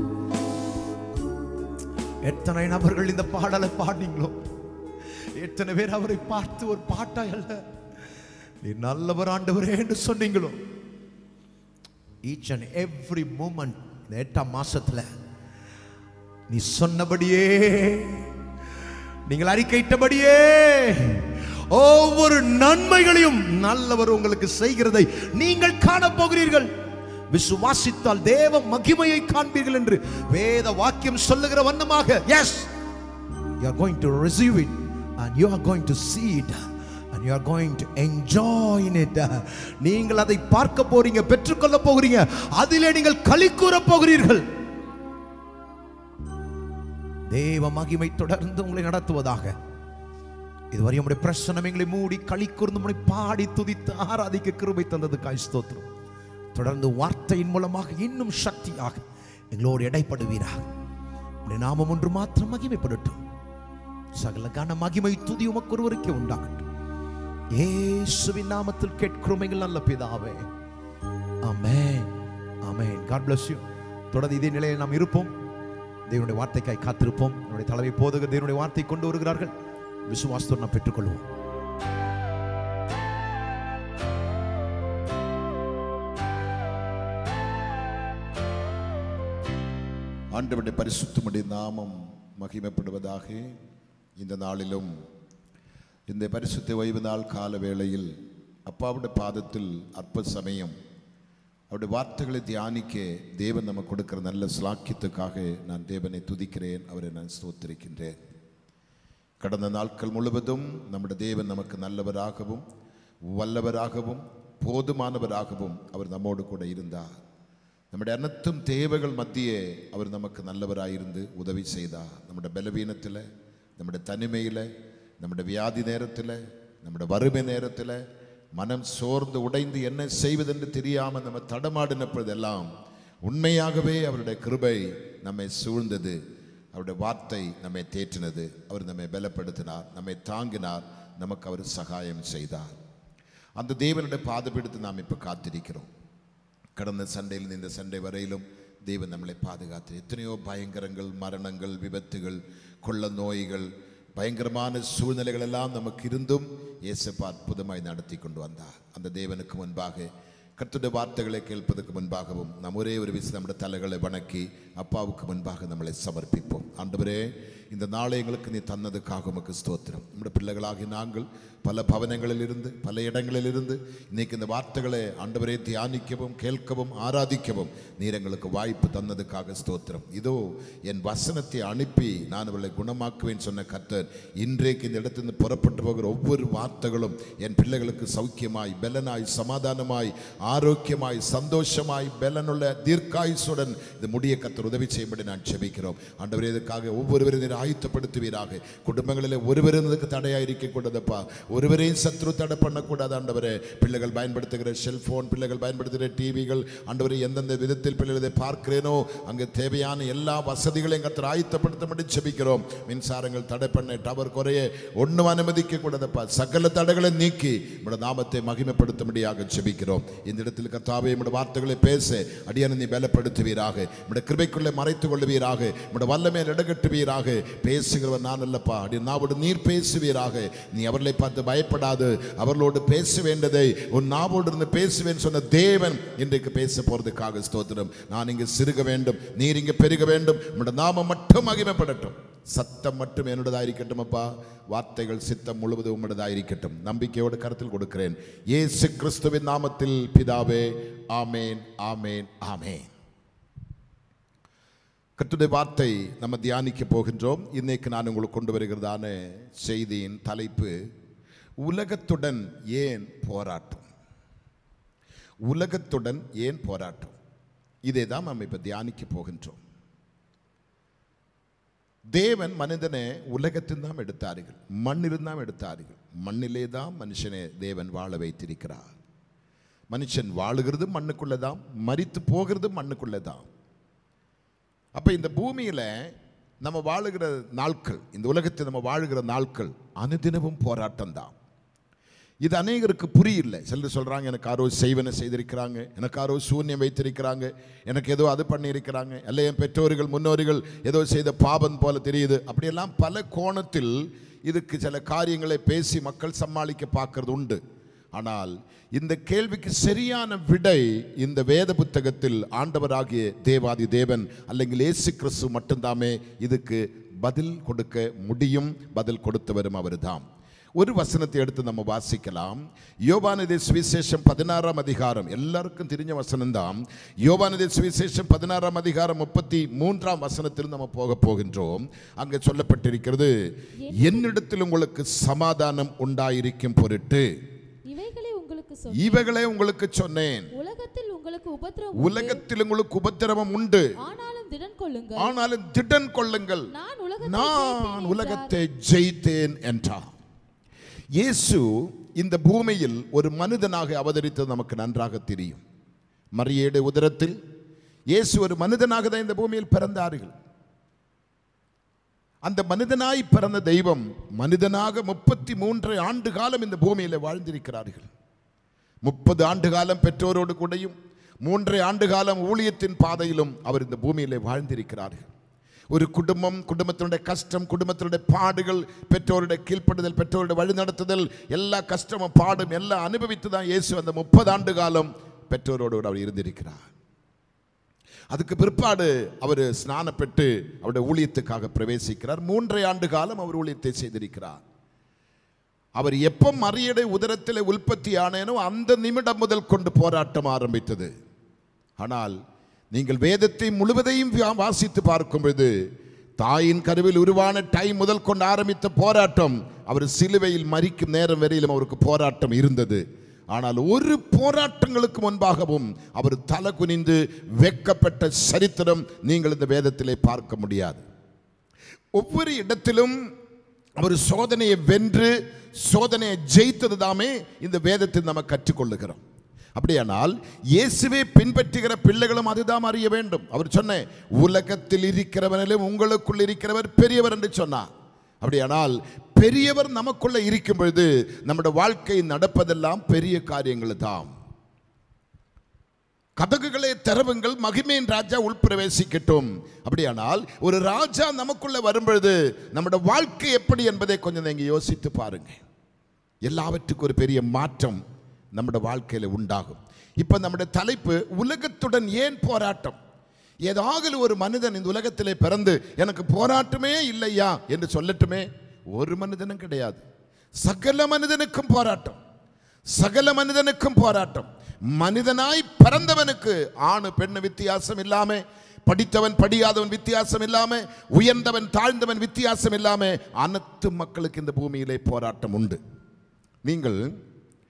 S1: எத்தனை நபர்கள் இந்த பாடலை பாடினீங்களோ எத்தனை பேர் அவரை பார்த்து ஒரு பாட்டாய் அல்ல நீ நல்லவர் ஆண்டவரே என்று சொன்னீங்களோ ஈச் அண்ட் எவ்ரி மூமெண்ட் இந்த எட்டாம் மாசத்துல நீ சொன்னபடியே நீங்கள் அறிக்கையிட்டபடியே ஒவ்வொரு நன்மைகளையும் நல்லவர் உங்களுக்கு செய்கிறதை நீங்கள் காணப் போகிறீர்கள் விசுவாசித்தால் தேவ மகிமையை காண்பீர்கள் என்று வேத வாக்கியம் சொல்லுகிற வண்ணமாக yes you are going to receive it and you are going to see it and you are going to enjoy in it நீங்கள் அதை பார்க்க போறீங்க பெற்றுக்கொள்ள போகிறீங்க அதிலே நீங்கள் களி கூற போகிறீர்கள் தேவ மகிமை தொடர்ந்து உங்களை நடத்துவதாக இதுவரை நம்முடைய பிரசனம் எங்களை மூடி களி கூர்ந்து உம்மை பாடி துதித்து ஆராதிக்க கிருபை தந்ததுக்காய் ஸ்தோத்திரம் தொடர்ந்து வார்த்தையின் மூலமாக இன்னும் சக்தியாக எங்களோடு இடைப்படுவீராக உம்முடைய நாமம் ஒன்று மாத்திரம் மகிமைப்படட்டும் சகல கன மகிமை துதி உமக்கு ஒருவருக்கே உண்டாகட்டும் இயேசுவின் நாமத்தில் கேட்கிறோம் எங்கள் நல்ல பிதாவே ஆமென் ஆமென் காட் bless you தொடர்ந்து இதே நிலையில் நாம் இருப்போம் தேவனுடைய வார்த்தைக்காய் காத்திருப்போம் நம்முடைய தலைமை போதுக தேவனுடைய வார்த்தை கொண்டு வருகிறார்கள் விசுவாசத்தோடு நாம் பெற்றுக்கொள்வோம்
S3: ஆண்டவருடைய பரிசுத்தமுடைய நாமம் மகிமைப்படுவதாக இந்த நாளிலும் இந்த பரிசுத்த ஓய்வு நாள் கால வேளையில் அப்பாவுடைய பாதத்தில் அற்ப சமயம் அவருடைய வார்த்தைகளை தியானிக்க தேவன் நமக்கு கொடுக்கிற நல்ல ஸ்லாக்கியத்துக்காக நான் தேவனை துதிக்கிறேன் அவரை நான் ஸ்தோத்திரிக்கின்றேன் கடந்த நாட்கள் முழுவதும் நம்முடைய தேவன் நமக்கு நல்லவராகவும் வல்லவராகவும் போதுமானவராகவும் அவர் நம்மோடு கூட இருந்தார் நம்முடைய அனைத்தும் தேவைகள் மத்தியே அவர் நமக்கு நல்லவராயிருந்து உதவி செய்தார் நம்முடைய பலவீனத்தில் நம்முடைய தனிமையில் நம்முடைய வியாதி நேரத்தில் நம்முடைய வறுமை நேரத்தில் மனம் சோர்ந்து உடைந்து என்ன செய்வதென்று தெரியாமல் நம்ம தடமாடின பொழுதெல்லாம் உண்மையாகவே அவருடைய கிருபை நம்மை சூழ்ந்தது அவருடைய வார்த்தை நம்மை தேற்றினது அவர் நம்மை பலப்படுத்தினார் நம்மை தாங்கினார் நமக்கு அவர் சகாயம் செய்தார் அந்த தேவனுடைய பாதபீடத்தை நாம் இப்போ காத்திருக்கிறோம் கடந்த சண்டையில் இந்த சண்டை வரையிலும் தேவன் நம்மளை பாதுகாத்து எத்தனையோ பயங்கரங்கள் மரணங்கள் விபத்துகள் கொள்ள நோய்கள் பயங்கரமான சூழ்நிலைகள் எல்லாம் நமக்கு இருந்தும் இயேசப்பா அற்புதமாய் நடத்தி கொண்டு வந்தார் அந்த தேவனுக்கு முன்பாக கர்த்தருடைய வார்த்தைகளை கேட்பதற்கு முன்பாகவும் நாம் ஒரே ஒரு விஷயம் நம்முடைய தலைகளை வணக்கி அப்பாவுக்கு முன்பாக நம்மளை சமர்ப்பிப்போம் ஆண்டவரே இந்த நாளை எங்களுக்கு நீ தந்ததுக்காக உமக்கு ஸ்தோத்திரம் நம்முடைய பிள்ளைகளாகி நாங்கள் பல பவனங்களில் இருந்து பல இடங்களில் இருந்து இன்னைக்கு இந்த வார்த்தைகளை ஆண்டவரே தியானிக்கவும் கேட்கவும் ஆராதிக்கவும் நீர் எங்களுக்கு வாய்ப்பு தந்ததுக்காக ஸ்தோத்திரம் இதோ என் வசனத்தை அனுப்பி நான் அவளை குணமாக்குவேன் சொன்ன கர்த்தர் இன்றைக்கு இந்த இடத்திலிருந்து புறப்பட்டு போகிற ஒவ்வொரு வார்த்தைகளும் என் பிள்ளைகளுக்கு சௌக்கியமாய் பலனாய் சமாதானமாய் ஆரோக்கியமாய் சந்தோஷமாய் பலனுள்ள தீர்க்காயுசுடன் இது முடிய கர்த்தர் உதவி செய்யும்படி நான் செபிக்கிறோம் ஆண்டவரே இதுக்காக ஒவ்வொருவரும் நீர் ஆயத்தப்படுத்துவீராக குடும்பங்களில் ஒருவரும் இதுக்கு தடையாயிருக்க கூடாதப்பா ஒருவரையும் சத்ரு தடை பண்ணக்கூடாது ஆண்டவரே பிள்ளைகள் பயன்படுத்துகிற செல்போன் பிள்ளைகள் பயன்படுத்துகிற டிவிகள் ஆண்டவரை எந்தெந்த விதத்தில் பிள்ளைகள் இதை பார்க்கிறேனோ அங்கே தேவையான எல்லா வசதிகளையும் கத்தர் ஆயத்தப்படுத்த ஜெபிக்கிறோம் மின்சாரங்கள் தடை பண்ண டவர் குறைய ஒன்றும் அனுமதிக்க கூடாதப்பா சகல தடைகளை நீக்கி நம்முடைய நாமத்தை மகிமைப்படுத்தும்படியாக ஜெபிக்கிறோம் இந்த இடத்தில் கர்த்தாவே நம்முடைய வார்த்தைகளை பேச அடியான நீ பலப்படுத்துவீராக நம்முடைய கிருபைக்குள்ளே மறைத்துக் கொள்வீராக நம்முடைய வல்லமையில் இடகட்டுவீராக பேசுகிறவர் நான் அல்லப்பா அடி நாவோடு நீர் பேசுவீராக நீ அவர்களை பார்த்து பயப்படாது அவர்களோடு பேச வேண்டதை உன் நாவோடு இருந்து பேசுவேன் சொன்ன தேவன் இன்றைக்கு பேச போறதுக்காக ஸ்தோத்திரம் நான் இங்கு சிறுக வேண்டும் நீர் இங்கு பெருக வேண்டும் நம்முடைய நாமம் மட்டும் மகிமைப்படட்டும் சத்தம் மட்டும் என்னோடதாயிருக்கட்டும் அப்பா வார்த்தைகள் சித்தம் முழுவதும் உம்மோடதாயிருக்கட்டும் நம்பிக்கையோடு கருத்தில் கொடுக்கிறேன் இயேசு கிறிஸ்துவின் நாமத்தில் பிதாவே ஆமேன் ஆமேன் ஆமேன் கர்த்தருடைய வார்த்தை நம்ம தியானிக்க போகின்றோம் இன்னைக்கு நான் உங்களுக்கு கொண்டு வருகிறதான செய்தியின் தலைப்பு உலகத்துடன் ஏன் போராட்டம் உலகத்துடன் ஏன் போராட்டம் இதை தான் நம்ம இப்போ தியானிக்க போகின்றோம் தேவன் மனிதனை உலகத்தில் தான் எடுத்தார்கள் மண்ணில் தான் எடுத்தார்கள் மண்ணிலே தான் மனுஷனை தேவன் வாழ வைத்திருக்கிறார் மனுஷன் வாழுகிறது மண்ணுக்குள்ளே தான் மரித்து போகிறது மண்ணுக்குள்ளே தான் அப்போ இந்த பூமியில் நம்ம வாழுகிற நாட்கள் இந்த உலகத்தில் நம்ம வாழுகிற நாட்கள் அனுதினமும் போராட்டம் தான் இது அநேகருக்கு புரியல சிலர் சொல்கிறாங்க எனக்கு யாரோ செய்வனை செய்திருக்கிறாங்க எனக்கு யாரோ சூன்யம் வைத்திருக்கிறாங்க எனக்கு ஏதோ அது பண்ணியிருக்கிறாங்க அல்ல என் பெற்றோர்கள் முன்னோர்கள் ஏதோ செய்த பாபம் போல தெரியுது அப்படியெல்லாம் பல கோணத்தில் இதுக்கு சில காரியங்களை பேசி மக்கள் சமாளிக்க பார்க்கறது உண்டு ஆனால் இந்த கேள்விக்கு சரியான விடை இந்த வேத புத்தகத்தில் ஆண்டவராகிய தேவாதி தேவன் அல்லங்கில் இயேசு கிறிஸ்து மட்டும்தாமே இதுக்கு பதில் கொடுக்க முடியும் பதில் கொடுத்தவரும் அவர்தாம் ஒரு வசனத்தை எடுத்து நம்ம வாசிக்கலாம் யோபானதி சுவிசேஷம் பதினாறாம் அதிகாரம் எல்லாருக்கும் தெரிஞ்ச வசனம்தான் யோபானதி சுவிசேஷம் பதினாறாம் அதிகாரம் முப்பத்தி மூன்றாம் வசனத்தில் நம்ம போக போகின்றோம் அங்கே சொல்லப்பட்டிருக்கிறது என்னிடத்தில் உங்களுக்கு சமாதானம் உண்டாயிருக்கும் பொருட்டு
S2: இவைகளை உங்களுக்கு சொல்
S3: இவைகளை உங்களுக்கு சொன்னேன்
S2: உலகத்தில் உங்களுக்கு உபத்திரவம் உண்டு.
S3: உலகத்தில் உங்களுக்கு உபத்திரவம் உண்டு
S2: ஆனாலும் திடன் கொள்ளுங்கள்
S3: ஆனாலும் திடன் கொள்ளுங்கள்
S2: நான் உலகத்தை
S3: நான்
S2: ஜெயித்தேன்
S3: உலகத்தை ஜெயித்தேன் என்றார் இயேசு இந்த பூமியில் ஒரு மனிதனாக அவதரித்தது நமக்கு நன்றாக தெரியும் மரியேடு உதரத்தில் இயேசு ஒரு மனிதனாக தான் இந்த பூமியில் பிறந்தார்கள் அந்த மனிதனாய் பிறந்த தெய்வம் மனிதனாக முப்பத்தி மூன்று ஆண்டு காலம் இந்த பூமியில் வாழ்ந்திருக்கிறார்கள் முப்பது ஆண்டு காலம் பெற்றோரோடு கூடயும் மூன்றரை ஆண்டு காலம் ஊழியத்தின் பாதையிலும் அவர் இந்த பூமியிலே வாழ்ந்திருக்கிறார்கள் ஒரு குடும்பம் குடும்பத்தினுடைய கஷ்டம் குடும்பத்தினுடைய பாடுகள் பெற்றோருடைய கீழ்ப்படுதல் பெற்றோருடைய வழிநடத்துதல் எல்லா கஷ்டமும் பாடும் எல்லாம் அனுபவித்து தான் இயேசு அந்த முப்பது ஆண்டு காலம் பெற்றோரோடு கூட அவர் இருந்திருக்கிறார் அதுக்கு பிற்பாடு அவர் ஸ்நானப்பட்டு அவருடைய ஊழியத்துக்காக பிரவேசிக்கிறார் மூன்றரை ஆண்டு காலம் அவர் ஊழியத்தை செய்திருக்கிறார் அவர் எப்போ மரியடை உதரத்தில் உற்பத்தி ஆனேனோ அந்த நிமிடம் முதல் கொண்டு போராட்டம் ஆரம்பித்தது ஆனால் நீங்கள் வேதத்தை முழுவதையும் வா- வாசித்து பார்க்கும் பொழுது தாயின் கருவில் உருவான டைம் முதல் கொண்டு ஆரம்பித்த போராட்டம் அவர் சிலுவையில் மறிக்கும் நேரம் வரையிலும் அவருக்கு போராட்டம் இருந்தது ஆனால் ஒரு போராட்டங்களுக்கு முன்பாகவும் அவர் தலை குனிந்து வெட்கப்பட்ட சரித்திரம் நீங்கள் இந்த வேதத்திலே பார்க்க முடியாது ஒவ்வொரு இடத்திலும் அவர் சோதனையை வென்று சோதனையை ஜெயித்தது தாமே இந்த வேதத்தில் நம்ம கற்றுக்கொள்ளுகிறோம் அப்படியானால் இயேசுவை பின்பற்றுகிற பிள்ளைகளும் அதுதான் அறிய வேண்டும் அவர் சொன்ன உலகத்தில் இருக்கிறவனிலும் உங்களுக்குள் இருக்கிறவர் பெரியவர் என்று சொன்னார் அப்படியானால் பெரியவர் நமக்குள்ள இருக்கும் பொழுது நம்முடைய வாழ்க்கை நடப்பதெல்லாம் பெரிய காரியங்கள் தான் கதகுகளை திறவுங்கள் மகிமையின் ராஜா உள்பிரவேசிக்கட்டும் அப்படியானால் ஒரு ராஜா நமக்குள்ள வரும்பொழுது நம்முடைய வாழ்க்கை எப்படி என்பதை கொஞ்சம் நீங்க யோசித்து பாருங்க எல்லாவற்றுக்கும் ஒரு பெரிய மாற்றம் நம்முடைய வாழ்க்கையில உண்டாகும் இப்போ நம்முடைய தலைப்பு உலகத்துடன் ஏன் போராட்டம் ஏதாவது ஒரு மனிதன் இந்த உலகத்திலே பிறந்து எனக்கு போராட்டமே இல்லையா என்று சொல்லட்டுமே ஒரு மனிதனும் கிடையாது சகல மனிதனுக்கும் போராட்டம் சகல மனிதனுக்கும் போராட்டம் மனிதனாய் பிறந்தவனுக்கு ஆணு பெண்ணு வித்தியாசம் இல்லாம படித்தவன் படியாதவன் வித்தியாசம் இல்லாம உயர்ந்தவன் தாழ்ந்தவன் வித்தியாசம் இல்லாம அனைத்து மக்களுக்கு இந்த பூமியிலே போராட்டம் உண்டு நீங்கள்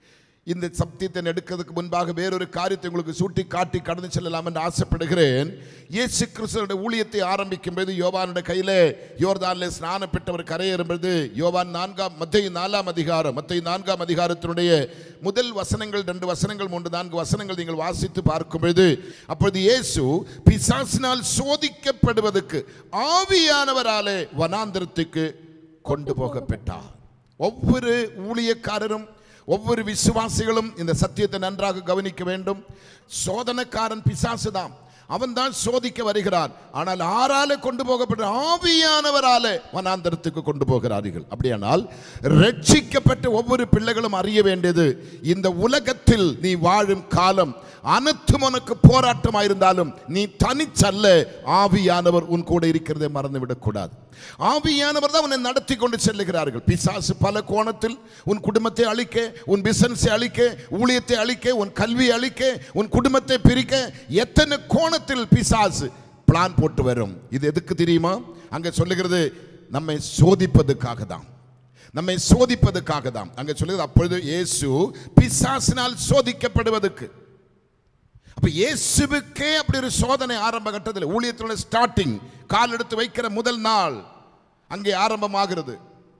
S3: இந்த சத்தியத்தை எடுக்கிறதுக்கு முன்பாக வேறொரு காரியத்தை உங்களுக்கு சூட்டி காட்டி கடந்து செல்லலாம் என்று ஆசைப்படுகிறேன் இயேசு கிறிஸ்துவோட ஊழியத்தை ஆரம்பிக்கும் போது யோவானுடைய கையிலே யோர்தானில் ஸ்நானம் பெற்றவர் கரையேறும்போது யோவான் நான்காம் மத்திய நாலாம் அதிகாரம் மத்திய நான்காம் அதிகாரத்தினுடைய முதல் வசனங்கள் ரெண்டு வசனங்கள் மூன்று நான்கு வசனங்கள் நீங்கள் வாசித்து பார்க்கும் பொழுது அப்பொழுது இயேசு பிசாசினால் சோதிக்கப்படுவதற்கு ஆவியானவராலே வனாந்திரத்துக்கு கொண்டு போகப்பட்டார் ஒவ்வொரு ஊழியக்காரரும் ஒவ்வொரு விசுவாசிகளும் இந்த சத்தியத்தை நன்றாக கவனிக்க வேண்டும் சோதனைக்காரன் பிசாசுதான் அவன்தான் சோதிக்க வருகிறான் ஆனால் ஆறால கொண்டு போகப்பட்ட ஆவியானவராலே வனாந்தரத்துக்கு கொண்டு போகிறார்கள் அப்படியானால் ரட்சிக்கப்பட்ட ஒவ்வொரு பிள்ளைகளும் அறிய வேண்டியது இந்த உலகத்தில் நீ வாழும் காலம் அனைத்தும் உனக்கு போராட்டமாயிருந்தாலும் நீ தனிச்சல்ல ஆவியானவர் உன் கூட இருக்கிறதை மறந்துவிடக் கூடாது ஆவியானவர் தான் உன்னை நடத்தி கொண்டு செல்லுகிறார்கள் பிசாசு பல கோணத்தில் உன் குடும்பத்தை அழிக்க உன் பிசினஸை அழிக்க ஊழியத்தை அழிக்க உன் கல்வியை அழிக்க உன் குடும்பத்தை பிரிக்க எத்தனை கோணத்தில் பிசாசு பிளான் போட்டு வரும் இது எதுக்கு தெரியுமா அங்க சொல்லுகிறது நம்மை சோதிப்பதுக்காக தான் நம்மை சோதிப்பதுக்காக தான் அங்க சொல்லுகிறது அப்பொழுது இயேசு பிசாசினால் சோதிக்கப்படுவதற்கு அப்ப இயேசுவுக்கே அப்படி ஒரு சோதனை ஆரம்ப கட்டத்தில் ஊழியத்தோட ஸ்டார்டிங் கால் எடுத்து வைக்கிற முதல் நாள் அங்கே ஆரம்பமாகிறது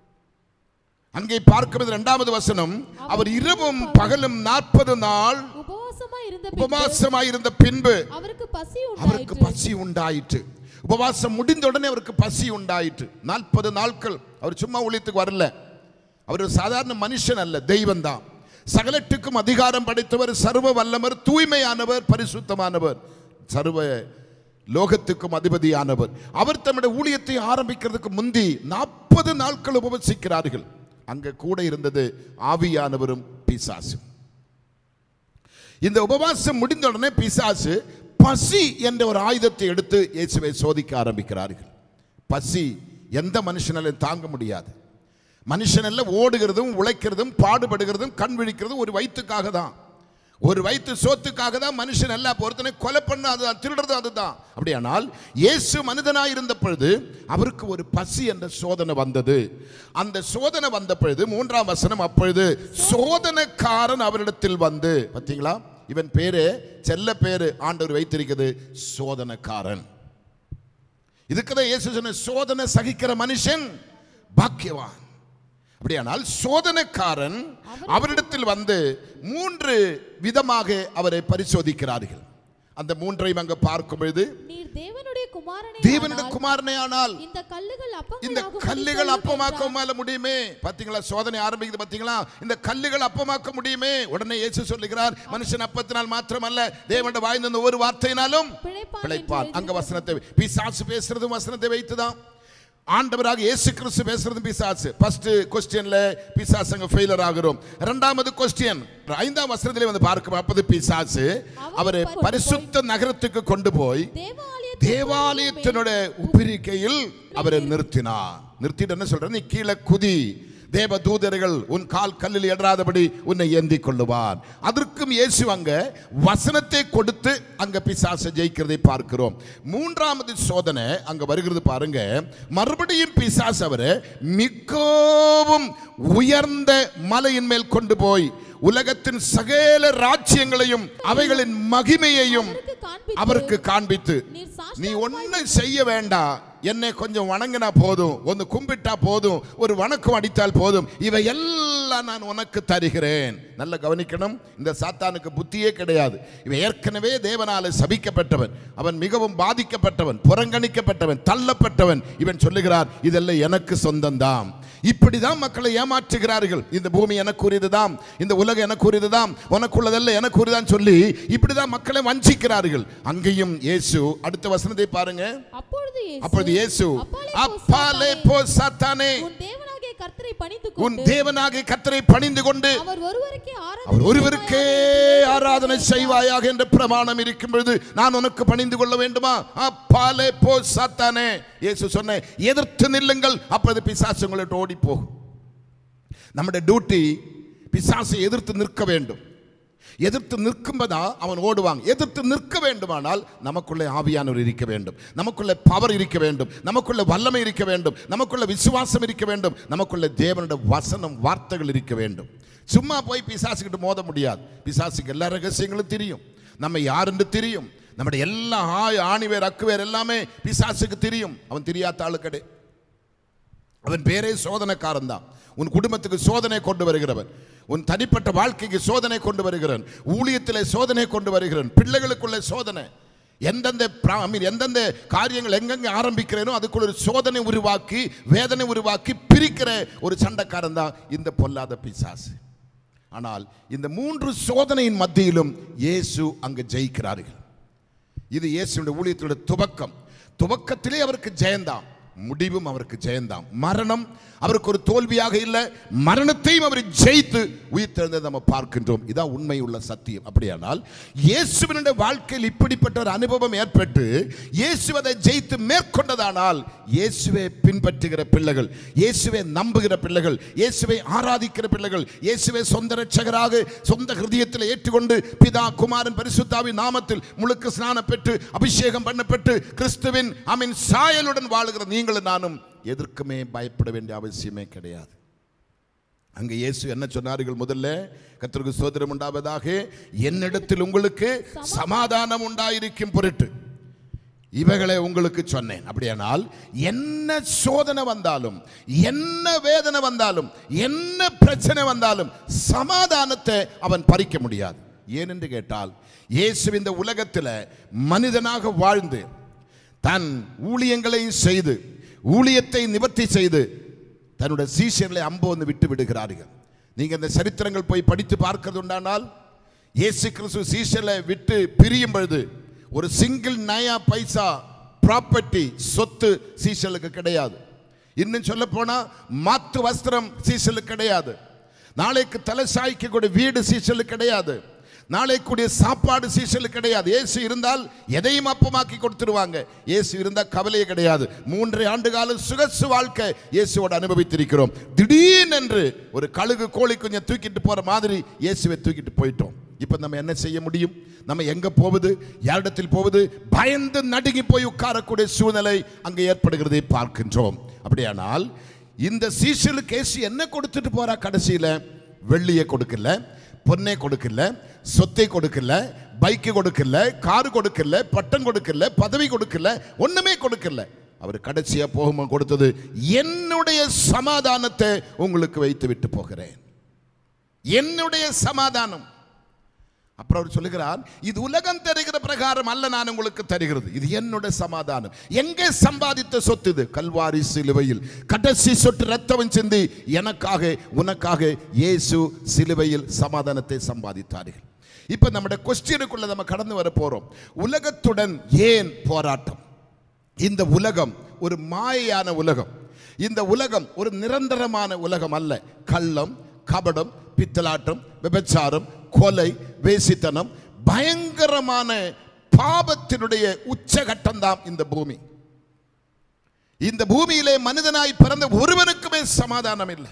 S3: அங்கே பார்க்கிறது இரண்டாவது வசனம் அவர் இரவும் பகலும் நாற்பது நாள்
S2: உபவாசமா இருந்த பின்பு
S3: உபவாசமாயிருந்த பின்பு
S2: அவருக்கு பசி
S3: அவருக்கு
S2: உண்டாயிற்று
S3: பசி உண்டாயிற்று உபவாசம் முடிந்த உடனே அவருக்கு பசி உண்டாயிற்று நாற்பது நாட்கள் அவர் சும்மா ஊழியத்துக்கு வரல அவர் ஒரு சாதாரண மனுஷன் அல்ல தெய்வம் தான் சகலட்டுக்கும் அதிகாரம் படைத்தவர் சர்வ வல்லவர் தூய்மையானவர் பரிசுத்தமானவர் சர்வ லோகத்துக்கும் அதிபதியானவர் அவர் தம்முடைய ஊழியத்தை ஆரம்பிக்கிறதுக்கு முந்தி நாற்பது நாட்கள் உபவசிக்கிறார்கள் அங்க கூட இருந்தது ஆவியானவரும் பிசாசும் இந்த உபவாசம் முடிந்த உடனே பிசாசு பசி என்ற ஒரு ஆயுதத்தை எடுத்து இயேசுவை சோதிக்க ஆரம்பிக்கிறார்கள் பசி எந்த மனுஷனாலும் தாங்க முடியாது மனுஷனல்ல ஓடுகிறதும் உழைக்கிறதும் பாடுபடுகிறதும் கண் விழிக்கிறதும் ஒரு வயிற்றுக்காக தான் ஒரு வயிற்று சோத்துக்காக தான் மனுஷன் எல்லா பொறுத்தனை கொலை பண்ண அதுதான் திருடுறது அதுதான் அப்படியானால் இயேசு மனிதனாய் இருந்த பொழுது அவருக்கு ஒரு பசி என்ற சோதனை வந்தது அந்த சோதனை வந்த பொழுது மூன்றாம் வசனம் அப்பொழுது சோதனைக்காரன் அவரிடத்தில் வந்து பார்த்தீங்களா இவன் பேரு செல்ல பேரு ஆண்டவர் வைத்திருக்கிறது சோதனைக்காரன் இதுக்குதான் இயேசு சொன்ன சோதனை சகிக்கிற மனுஷன் பாக்கியவான் அப்படியானால் சோதனைக்காரன் அவரிடத்தில் வந்து மூன்று விதமாக அவரை பரிசோதிக்கிறார்கள் அந்த மூன்றையும் அங்க பார்க்கும் பொழுது
S2: நீர் தேவனுடைய குமாரனே
S3: தேவனுடைய
S2: ஆனால்
S3: குமாரனே ஆனால்
S2: இந்த கல்லுகள்
S3: இந்த
S2: அப்பங்களாகும்படி
S3: கல்லுகள்
S2: சொல்லும்
S3: அப்பமாக்க
S2: என்றார்.
S3: மேல முடியுமே பாத்தீங்களா சோதனை ஆரம்பிக்குது பாத்தீங்களா இந்த கல்லுகள் அப்பமாக்க முடியுமே உடனே இயேசு சொல்லுகிறார் மனுஷன் அப்பத்தினால் மாத்திரமல்ல தேவனுடைய வாய்ந்த ஒரு வார்த்தையினாலும்
S2: பிழைப்பான்
S3: பிழைப்பான்
S2: என்று
S3: அங்க வசனத்தை பிசாசு பேசுறதும் வசனத்தை வைத்துதான் ஆண்டவராக இயேசு கிறிஸ்து பேசுறதும் பிசாசு ஃபர்ஸ்ட் கொஸ்டின்ல பிசாசு அங்க ஃபெயிலர் ஆகிறோம் இரண்டாவது கொஸ்டின் ஐந்தாம் வசனத்திலே வந்து பார்க்கும் அப்பது பிசாசு அவரை பரிசுத்த நகரத்துக்கு கொண்டு போய்
S2: தேவாலயத்தின்
S3: தேவாலயத்தினுடைய உப்பிரிக்கையில் அவரை நிறுத்தினார் நிறுத்திட்டு என்ன சொல்ற நீ கீழே குதி தேவ தூதர்கள் உன் கால் கல்லில் இடராதபடி உன்னை ஏந்தி கொள்ளுவார் அதற்கும் இயேசு அங்க வசனத்தை கொடுத்து அங்க பிசாசை ஜெயிக்கிறதை பார்க்கிறோம் மூன்றாவது சோதனை அங்க வருகிறது பாருங்க மறுபடியும் பிசாசு அவரை மிகவும் உயர்ந்த மலையின் மேல் கொண்டு போய் உலகத்தின் சகல ராஜ்யங்களையும் அவைகளின் மகிமையையும்
S2: அவருக்கு காண்பித்து,
S3: அவருக்கு காண்பித்து
S2: நீர் சாஷ்டாங்கமாய்
S3: நீ ஒன்றும் செய்ய வேண்டாம் என்னை கொஞ்சம் வணங்கினா போதும் ஒன்று கும்பிட்டா போதும் ஒரு வணக்கம் அடித்தால் போதும் இவை எல்லாம் நான் உனக்கு தருகிறேன் நல்ல கவனிக்கணும் இந்த சாத்தானுக்கு புத்தியே கிடையாது இவன் ஏற்கனவே தேவனால சபிக்கப்பட்டவன் அவன் மிகவும் பாதிக்கப்பட்டவன் புறங்கணிக்கப்பட்டவன் தள்ளப்பட்டவன் இவன் சொல்லுகிறார் இதெல்லாம் எனக்கு சொந்தம்தான் இப்படிதான் மக்களை ஏமாற்றுகிறார்கள் இந்த பூமி எனக்குரியதுதான் இந்த உலகம் எனக்குரியதுதான் உனக்குள்ளதல்ல எனக்குரியதான் சொல்லி இப்படிதான் மக்களை வஞ்சிக்கிறார்கள் அங்கேயும் இயேசு அடுத்த வசனத்தை பாருங்க
S2: அப்பொழுது இயேசு
S3: அப்பொழுது இயேசு
S2: அப்பாலே
S3: அப்பாலே
S2: போ
S3: போ சாத்தானே
S2: உன் தேவனாகிய கர்த்தரை பணிந்து
S3: உன்
S2: கொண்டு
S3: தேவனாகிய கத்தரை பணிந்து கொண்டு
S2: அவர் ஒருவருக்கே ஆராதனை
S3: அவர் ஒருவருக்கே
S2: செய்வாயாக
S3: ஆராதனை
S2: என்று
S3: செய்வாயாக என்ற பிரமாணம் இருக்கும் பொழுது நான் உனக்கு பணிந்து கொள்ள வேண்டுமா அப்பாலே போ சாத்தானே இயேசு சொன்ன எதிர்த்து நில்லுங்கள் அப்பொழுது பிசாசு உங்களை விட்டு ஓடி போகும் நம்முடைய டியூட்டி பிசாசை எதிர்த்து நிற்க வேண்டும் எதிர்த்து நிற்கும்பதா அவன் ஓடுவாங்க எதிர்த்து நிற்க வேண்டுமானால் நமக்குள்ளே ஆவியானவர் இருக்க வேண்டும் நமக்குள்ளே பவர் இருக்க வேண்டும் நமக்குள்ளே வல்லமை இருக்க வேண்டும் நமக்குள்ள விசுவாசம் இருக்க வேண்டும் நமக்குள்ள தேவனுடைய வசனம் வார்த்தைகள் இருக்க வேண்டும் சும்மா போய் பிசாசுக்கிட்ட மோத முடியாது பிசாசுக்கு எல்லா ரகசியங்களும் தெரியும் நம்ம யாருன்னு தெரியும் நம்முடைய எல்லா ஆய் ஆணிவேர் அக்குவேர் எல்லாமே பிசாசுக்கு தெரியும் அவன் தெரியாத ஆளு கிடையாது அவன் பேரே சோதனைக்காரன் தான் உன் குடும்பத்துக்கு சோதனை கொண்டு வருகிறவன் உன் தனிப்பட்ட வாழ்க்கைக்கு சோதனை கொண்டு வருகிறவன் ஊழியத்திலே சோதனை கொண்டு வருகிறவன் பிள்ளைகளுக்குள்ள சோதனை எந்தெந்த பிரா- I mean, எந்தெந்த காரியங்கள் எங்கெங்க ஆரம்பிக்கிறேனோ அதுக்குள்ள ஒரு சோதனை உருவாக்கி வேதனை உருவாக்கி பிரிக்கிற ஒரு சண்டைக்காரன் தான் இந்த பொல்லாத பிசாசு ஆனால் இந்த மூன்று சோதனையின் மத்தியிலும் இயேசு அங்கு ஜெயிக்கிறார்கள் இது இயேசுடைய ஊழியத்தினுடைய துவக்கம் துவக்கத்திலே அவருக்கு ஜெயந்தாம் முடிவும் அவருக்கு ஜெயந்தாம் மரணம் அவருக்கு ஒரு தோல்வியாக இல்லை மரணத்தையும் அவர் ஜெயித்து உயிர்த்தெழுந்ததை நம்ம பார்க்கின்றோம் இதான் உண்மை உள்ள சத்தியம் அப்படியானால் இயேசுவினுடைய வாழ்க்கையில் இப்படிப்பட்ட ஒரு அனுபவம் ஏற்பட்டு இயேசு அதை ஜெயித்து மேற்கொண்டதானால் இயேசுவை பின்பற்றுகிற பிள்ளைகள் இயேசுவை நம்புகிற பிள்ளைகள் இயேசுவை ஆராதிக்கிற பிள்ளைகள் இயேசுவை சொந்த ரட்சகராக சொந்த ஹிருதயத்தில் ஏற்றுக்கொண்டு பிதா குமாரன் பரிசுத்தாவின் நாமத்தில் முழுக்க ஸ்நானம் பெற்று அபிஷேகம் பண்ணப்பட்டு கிறிஸ்துவின் அமீன் சாயலுடன் வாழுகிற நீங்களும் நானும் எதற்குமே பயப்பட வேண்டிய அவசியமே கிடையாது அங்க இயேசு என்ன சொன்னார்கள் முதல்ல கர்த்தருக்கு சோதரம் உண்டாவதாக என்னிடத்தில் உங்களுக்கு சமாதானம் உண்டாயிருக்கும் பொருட்டு இவைகளை உங்களுக்கு சொன்னேன் அப்படியானால் என்ன சோதனை வந்தாலும் என்ன வேதனை வந்தாலும் என்ன பிரச்சனை வந்தாலும் சமாதானத்தை அவன் பறிக்க முடியாது ஏனென்று கேட்டால் இயேசு இந்த உலகத்தில் மனிதனாக வாழ்ந்து தன் ஊழியங்களை செய்து ஊழியத்தை நிவர்த்தி செய்து தன்னுடைய சீஷர்களை அம்பு வந்து விட்டு விடுகிறார்கள் நீங்க இந்த சரித்திரங்கள் போய் படித்து பார்க்கிறது உண்டானால் இயேசு கிறிஸ்து சீஷர்களை விட்டு பிரியும் பொழுது ஒரு சிங்கிள் நயா பைசா ப்ராப்பர்ட்டி சொத்து சீஷலுக்கு கிடையாது இன்னும் சொல்ல போனா மாத்து வஸ்திரம் சீசலுக்கு கிடையாது நாளைக்கு தலை சாய்க்க கூட வீடு சீசலுக்கு கிடையாது நாளைக்குடைய சாப்பாடு சீசலுக்கு கிடையாது இயேசு இருந்தால் எதையும் அப்பமாக்கி கொடுத்துருவாங்க இயேசு இருந்தால் கவலையே கிடையாது மூன்றரை ஆண்டு காலம் சுகசு வாழ்க்கை இயேசுவோட அனுபவித்திருக்கிறோம் திடீரென்று ஒரு கழுகு கோழி குஞ்சம் தூக்கிட்டு போற மாதிரி இயேசுவை தூக்கிட்டு போயிட்டோம் இப்போ நம்ம என்ன செய்ய முடியும் நம்ம எங்க போவது யாரிடத்தில் போவது பயந்து நடுங்கி போய் உட்காரக்கூடிய சூழ்நிலை அங்கே ஏற்படுகிறதை பார்க்கின்றோம் அப்படியானால் இந்த சீசலுக்கு இயேசு என்ன கொடுத்துட்டு போறா கடைசியில வெள்ளியை கொடுக்கல பொண்ணை கொடுக்கல சொத்தை கொடுக்கல பைக்கு கொடுக்கல காரு கொடுக்கல பட்டம் கொடுக்கல பதவி கொடுக்கல ஒண்ணுமே கொடுக்கல அவர் கடைசியா போகும்போது கொடுத்தது என்னுடைய சமாதானத்தை உங்களுக்கு வைத்து விட்டு போகிறேன் என்னுடைய சமாதானம் அப்புறம் அவர் சொல்லுகிறார் இது உலகம் தருகிற பிரகாரம் அல்ல நான் உங்களுக்கு தருகிறது இது என்னோட சமாதானம் எங்கே சம்பாதித்த சொத்து இது கல்வாரி சிலுவையில் கடைசி சொட்டு ரத்தம் சிந்தி எனக்காக உனக்காக இயேசு சிலுவையில் சமாதானத்தை சம்பாதித்தார்கள் இப்ப நம்முடைய கொஸ்டினுக்குள்ள நம்ம கடந்து வர போறோம் உலகத்துடன் ஏன் போராட்டம் இந்த உலகம் ஒரு மாயையான உலகம் இந்த உலகம் ஒரு நிரந்தரமான உலகம் அல்ல கள்ளம் கபடம் பித்தலாட்டம் விபச்சாரம் கொலை வேசித்தனம் பயங்கரமான பாபத்தினுடைய உச்சகட்டம் தான் இந்த பூமி இந்த பூமியிலே மனிதனாய் பிறந்த ஒருவனுக்குமே சமாதானம் இல்லை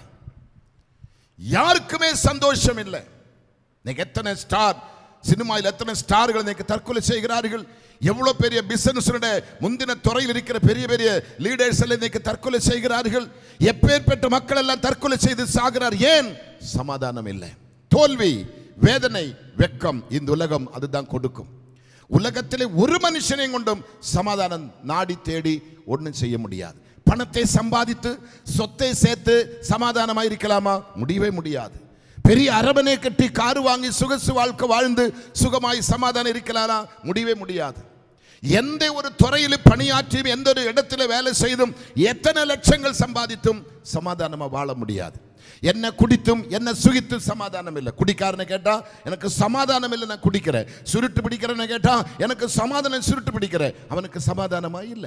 S3: யாருக்குமே சந்தோஷம் இல்லை இன்னைக்கு எத்தனை ஸ்டார் சினிமாவில் எத்தனை ஸ்டார்கள் இன்னைக்கு தற்கொலை செய்கிறார்கள் எவ்வளவு பெரிய பிசினஸ் முந்தின துறையில் இருக்கிற பெரிய பெரிய லீடர்ஸ் எல்லாம் இன்னைக்கு தற்கொலை செய்கிறார்கள் எப்பேற்பட்ட மக்கள் எல்லாம் தற்கொலை செய்து சாகிறார் ஏன் சமாதானம் இல்லை தோல்வி வேதனை வெக்கம் இந்த உலகம் அதுதான் கொடுக்கும் உலகத்திலே ஒரு மனுஷனை கொண்டும் சமாதானம் நாடி தேடி ஒன்றும் செய்ய முடியாது பணத்தை சம்பாதித்து சொத்தை சேர்த்து சமாதானமாக இருக்கலாமா முடியவே முடியாது பெரிய அரபனை கட்டி காரு வாங்கி சுகசு வாழ்க்கை வாழ்ந்து சுகமாய் சமாதானம் இருக்கலாமா முடியவே முடியாது எந்த ஒரு துறையில் பணியாற்றியும் எந்த ஒரு இடத்துல வேலை செய்தும் எத்தனை லட்சங்கள் சம்பாதித்தும் சமாதானமா வாழ முடியாது என்ன குடித்தும் என்ன சுகித்தும் சமாதானம் இல்லை குடிக்காரனை கேட்டா எனக்கு சமாதானம் இல்லை நான் குடிக்கிறேன் சுருட்டு பிடிக்கிறேன்னு கேட்டா எனக்கு சமாதானம் சுருட்டு பிடிக்கிறேன் அவனுக்கு சமாதானமா இல்லை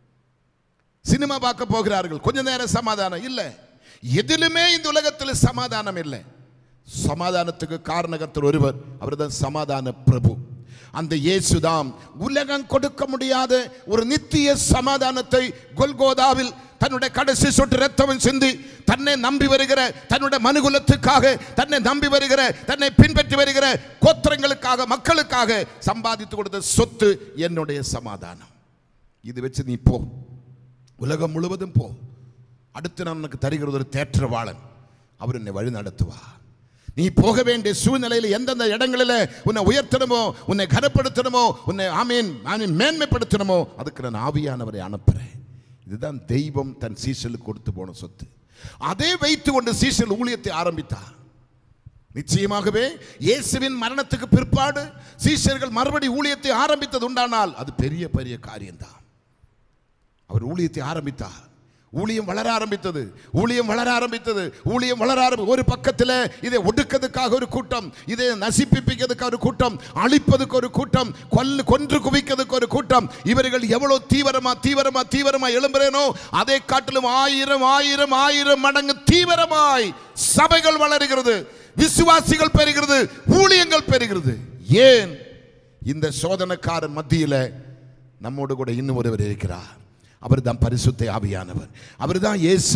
S3: சினிமா பார்க்க போகிறார்கள் கொஞ்ச நேரம் சமாதானம் இல்லை எதிலுமே இந்த உலகத்தில் சமாதானம் இல்லை சமாதானத்துக்கு காரணகர்த்தர் ஒருவர் அவர்தான் சமாதான பிரபு அந்த இயேசுதாம் உலகம் கொடுக்க முடியாத ஒரு நித்திய சமாதானத்தை கொல்கோதாவில் தன்னுடைய கடைசி சொட்டு ரத்தம் சிந்தி தன்னை நம்பி வருகிற தன்னுடைய மனுகுலத்துக்காக தன்னை நம்பி வருகிற தன்னை பின்பற்றி வருகிற கோத்திரங்களுக்காக மக்களுக்காக சம்பாதித்து கொடுத்த சொத்து என்னுடைய சமாதானம் இது வச்சு நீ போ உலகம் முழுவதும் போ அடுத்து நான் உனக்கு தருகிறது ஒரு தேற்றவாளன் அவர் என்னை வழி நடத்துவார் நீ போக வேண்டிய சூழ்நிலையில் எந்தெந்த இடங்களில் உன்னை உயர்த்தணுமோ உன்னை கனப்படுத்தணுமோ உன்னை ஆமீன் ஆமீன் மேன்மைப்படுத்தணுமோ அதுக்கு நான் ஆவியானவரை அனுப்புறேன் இதுதான் தெய்வம் தன் சீசலுக்கு கொடுத்து போன சொத்து அதை வைத்து கொண்டு சீசல் ஊழியத்தை ஆரம்பித்தார் நிச்சயமாகவே இயேசுவின் மரணத்துக்கு பிற்பாடு சீஷர்கள் மறுபடி ஊழியத்தை ஆரம்பித்தது உண்டானால் அது பெரிய பெரிய காரியம்தான் அவர் ஊழியத்தை ஆரம்பித்தார் ஊழியம் வளர ஆரம்பித்தது ஊழியம் வளர ஆரம்பித்தது ஊழியம் வளர ஆரம்பி ஒரு பக்கத்தில் இதை ஒடுக்கிறதுக்காக ஒரு கூட்டம் இதை நசிப்பிப்பிக்கிறதுக்கு ஒரு கூட்டம் அழிப்பதுக்கு ஒரு கூட்டம் கொல்லு கொன்று குவிக்கிறதுக்கு ஒரு கூட்டம் இவர்கள் எவ்வளவு தீவிரமா தீவிரமா தீவிரமா எழும்புறேனோ அதை காட்டிலும் ஆயிரம் ஆயிரம் ஆயிரம் மடங்கு தீவிரமாய் சபைகள் வளருகிறது விசுவாசிகள் பெறுகிறது ஊழியங்கள் பெறுகிறது ஏன் இந்த சோதனைக்காரன் மத்தியில் நம்மோடு கூட இன்னும் ஒருவர் இருக்கிறார் அவர் தான் பரிசுத்த ஆவியானவர் அவர் தான் இயேசு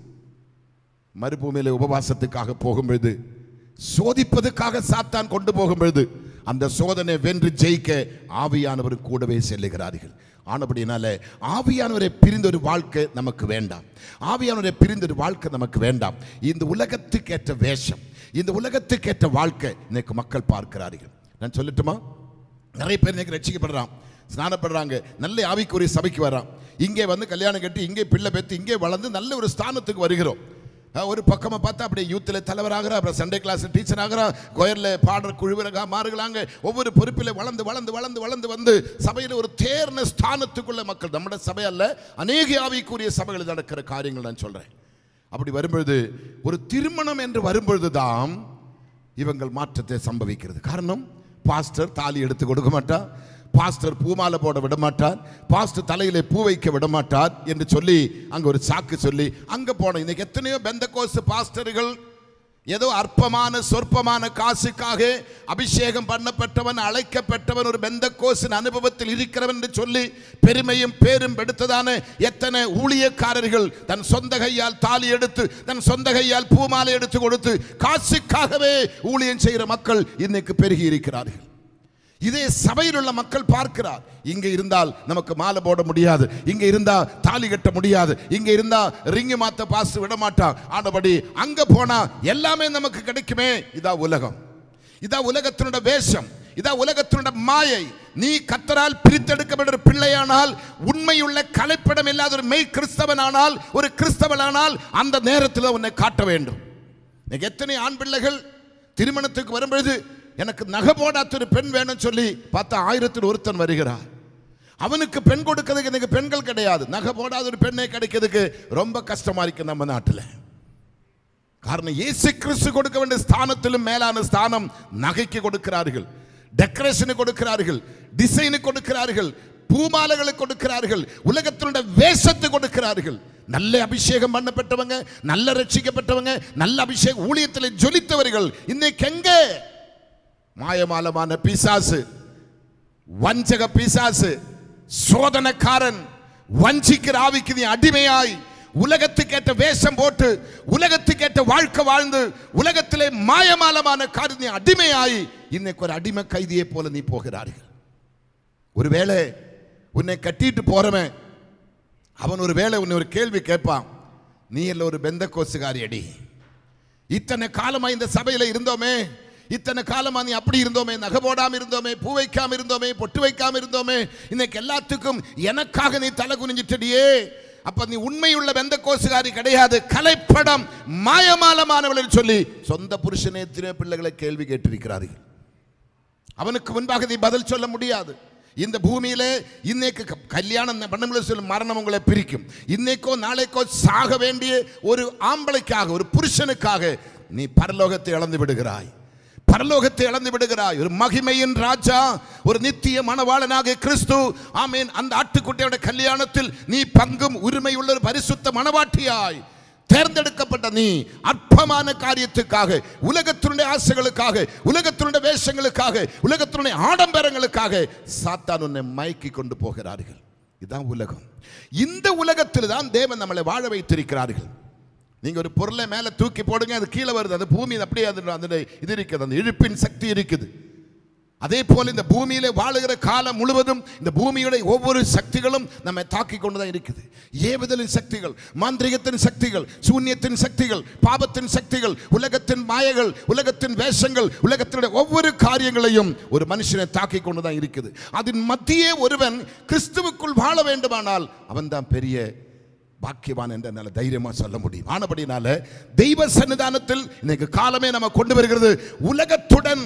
S3: மறுபூமியில உபவாசத்துக்காக போகும்பொழுது சோதிப்பதற்காக சாத்தான் கொண்டு போகும்பொழுது அந்த சோதனை வென்று ஜெயிக்க ஆவியானவர் கூடவே செல்லுகிறார்கள் ஆனபடினால ஆவியானவரை பிரிந்த ஒரு வாழ்க்கை நமக்கு வேண்டாம் ஆவியானவரை பிரிந்த ஒரு வாழ்க்கை நமக்கு வேண்டாம் இந்த உலகத்துக்கேற்ற வேஷம் இந்த உலகத்துக்கேற்ற வாழ்க்கை இன்னைக்கு மக்கள் பார்க்கிறார்கள் நான் சொல்லட்டுமா நிறைய பேர் இன்னைக்கு ரட்சிக்கப்படுறான் ஸ்நானப்படுறாங்க நல்ல ஆவிக்குரிய சபைக்கு வர்றான் இங்கே வந்து கல்யாணம் கட்டி இங்கே பிள்ளை பெற்று இங்கே வளர்ந்து நல்ல ஒரு ஸ்தானத்துக்கு வருகிறோம் அஹ் ஒரு பக்கமாக பார்த்தா அப்படியே யூத்தில் தலைவராகிறா அப்புறம் சண்டே கிளாஸ் டீச்சர் ஆகிறா கோயரில் பாடுற குழுவினராக மாறுகிறாங்க ஒவ்வொரு பொறுப்பில் வளர்ந்து வளர்ந்து வளர்ந்து வளர்ந்து வந்து சபையில் ஒரு தேர்ன ஸ்தானத்துக்குள்ள மக்கள் நம்முடைய சபை அல்ல அநேக ஆவிக்குரிய சபைகளில் நடக்கிற காரியங்கள் நான் சொல்கிறேன் அப்படி வரும்பொழுது ஒரு திருமணம் என்று வரும்பொழுது தான் இவங்கள் மாற்றத்தை சம்பவிக்கிறது காரணம் பாஸ்டர் தாலி எடுத்து கொடுக்க மாட்டார் பாஸ்டர் பூமாலை போட விட மாட்டார் பாஸ்டர் தலையிலே பூ வைக்க விட மாட்டார் என்று சொல்லி அங்க ஒரு சாக்கு சொல்லி அங்க போன இன்னைக்கு எத்தனையோ பெந்த பாஸ்டர்கள் ஏதோ அற்பமான சொற்பமான காசுக்காக அபிஷேகம் பண்ணப்பட்டவன் அழைக்கப்பட்டவன் ஒரு பெந்த கோசின் அனுபவத்தில் இருக்கிறவன் என்று சொல்லி பெருமையும் பேரும் எடுத்ததான எத்தனை ஊழியக்காரர்கள் தன் சொந்த கையால் தாலி எடுத்து தன் சொந்த கையால் பூமாலை எடுத்து கொடுத்து காசுக்காகவே ஊழியம் செய்கிற மக்கள் இன்னைக்கு பெருகி இருக்கிறார்கள் இதே சபையில் உள்ள மக்கள் பார்க்கிறார் இங்க இருந்தால் நமக்கு மாலை போட முடியாது இங்க இருந்தா தாலி கட்ட முடியாது இங்க இருந்தா ரிங்கு மாத்த பாசு விட மாட்டான் ஆனபடி அங்க போனா எல்லாமே நமக்கு கிடைக்குமே இதா உலகம் இதா உலகத்தினோட வேஷம் இதா உலகத்தினோட மாயை நீ கத்தரால் பிரித்தெடுக்கப்பட்ட ஒரு பிள்ளையானால் உண்மையுள்ள கலைப்படம் இல்லாத ஒரு மெய் கிறிஸ்தவனானால் ஒரு கிறிஸ்தவனானால் அந்த நேரத்தில் உன்னை காட்ட வேண்டும் இன்னைக்கு எத்தனை ஆண் பிள்ளைகள் திருமணத்துக்கு வரும்பொழுது எனக்கு நகை போடாத ஒரு பெண் வேணும்னு சொல்லி பார்த்தா ஆயிரத்தில் ஒருத்தன் வருகிறார் அவனுக்கு பெண் கொடுக்கிறதுக்கு இன்னைக்கு பெண்கள் கிடையாது நகை போடாத ஒரு பெண்ணை கிடைக்கிறதுக்கு ரொம்ப கஷ்டமா இருக்கு நம்ம நாட்டில் காரணம் இயேசு கிறிஸ்து கொடுக்க வேண்டிய ஸ்தானத்திலும் மேலான ஸ்தானம் நகைக்கு கொடுக்கிறார்கள் டெக்கரேஷனுக்கு கொடுக்கிறார்கள் டிசைனுக்கு கொடுக்கிறார்கள் பூமாலைகளுக்கு கொடுக்கிறார்கள் உலகத்தினுடைய வேஷத்தை கொடுக்கிறார்கள் நல்ல அபிஷேகம் பண்ணப்பட்டவங்க நல்ல ரட்சிக்கப்பட்டவங்க நல்ல அபிஷேகம் ஊழியத்தில் ஜொலித்தவர்கள் இன்னைக்கு எங்கே மாயமாலமான பிசாசு வஞ்சக பிசாசு சோதனக்காரன் வஞ்சிக்கிற ஆவிக்கு நீ அடிமையாய் உலகத்துக்கேற்ற வேஷம் போட்டு உலகத்துக்கேற்ற வாழ்க்கை வாழ்ந்து உலகத்திலே மாயமாலமான காரியம் நீ அடிமையாய் இன்னைக்கு ஒரு அடிமை கைதியை போல நீ போகிறார்கள் ஒருவேளை உன்னை கட்டிட்டு போறவன் அவன் ஒரு வேளை உன்னை ஒரு கேள்வி கேட்பான் நீ எல்லாம் ஒரு பெந்த கோசுகாரி அடி இத்தனை காலமா இந்த சபையில இருந்தோமே இத்தனை காலமா நீ அப்படி இருந்தோமே நகை போடாம இருந்தோமே பூ வைக்காம இருந்தோமே பொட்டு வைக்காம இருந்தோமே இன்னைக்கு எல்லாத்துக்கும் எனக்காக நீ தலை குனிஞ்சிட்டடியே அப்ப நீ உண்மையுள்ள வெந்த கோசுகாரி கிடையாது கலைப்படம் மாயமாலமானவள் என்று சொல்லி சொந்த புருஷனே எத்தனை பிள்ளைகளை கேள்வி கேட்டிருக்கிறார்கள் அவனுக்கு முன்பாக நீ பதில் சொல்ல முடியாது இந்த பூமியிலே இன்னைக்கு க- கல்யாணம் பண்ண சொல்லும் மரணம் உங்களை பிரிக்கும் இன்னைக்கோ நாளைக்கோ சாக வேண்டிய ஒரு ஆம்பளைக்காக ஒரு புருஷனுக்காக நீ பரலோகத்தை இழந்து விடுகிறாய் பரலோகத்தை இழந்து விடுகிறாய் ஒரு மகிமையின் ராஜா ஒரு நித்திய மணவாளனாக கிறிஸ்து ஆமீன் அந்த ஆட்டுக்குட்டியோட கல்யாணத்தில் நீ பங்கும் உரிமை உள்ள ஒரு பரிசுத்த மணவாட்டியாய் தேர்ந்தெடுக்கப்பட்ட நீ அற்பமான காரியத்துக்காக உலகத்தினுடைய ஆசைகளுக்காக உலகத்தினுடைய வேஷங்களுக்காக உலகத்தினுடைய ஆடம்பரங்களுக்காக சாத்தான் உன்னை மயக்கி கொண்டு போகிறார்கள் இதுதான் உலகம் இந்த உலகத்தில் தான் தேவன் நம்மளை வாழ வைத்திருக்கிறார்கள் நீங்க ஒரு பொருளை மேல தூக்கி போடுங்க அது கீழே வருது அது பூமி அப்படியே அது அந்த இது இருக்குது அந்த இழுப்பின் சக்தி இருக்குது அதே போல இந்த பூமியிலே வாழுகிற காலம் முழுவதும் இந்த பூமியுடைய ஒவ்வொரு சக்திகளும் நம்மை தாக்கி கொண்டுதான் இருக்குது ஏவுதலின் சக்திகள் மாந்திரிகத்தின் சக்திகள் சூன்யத்தின் சக்திகள் பாபத்தின் சக்திகள் உலகத்தின் மாயைகள் உலகத்தின் வேஷங்கள் உலகத்தினுடைய ஒவ்வொரு காரியங்களையும் ஒரு மனுஷனை தாக்கி கொண்டுதான் இருக்குது அதன் மத்தியே ஒருவன் கிறிஸ்துவுக்குள் வாழ வேண்டுமானால் அவன்தான் பெரிய பாக்கியவான் என்று என்னால் தைரியமா சொல்ல முடியும் ஆனபடினால தெய்வ சன்னிதானத்தில் இன்னைக்கு காலமே நம்ம கொண்டு வருகிறது உலகத்துடன்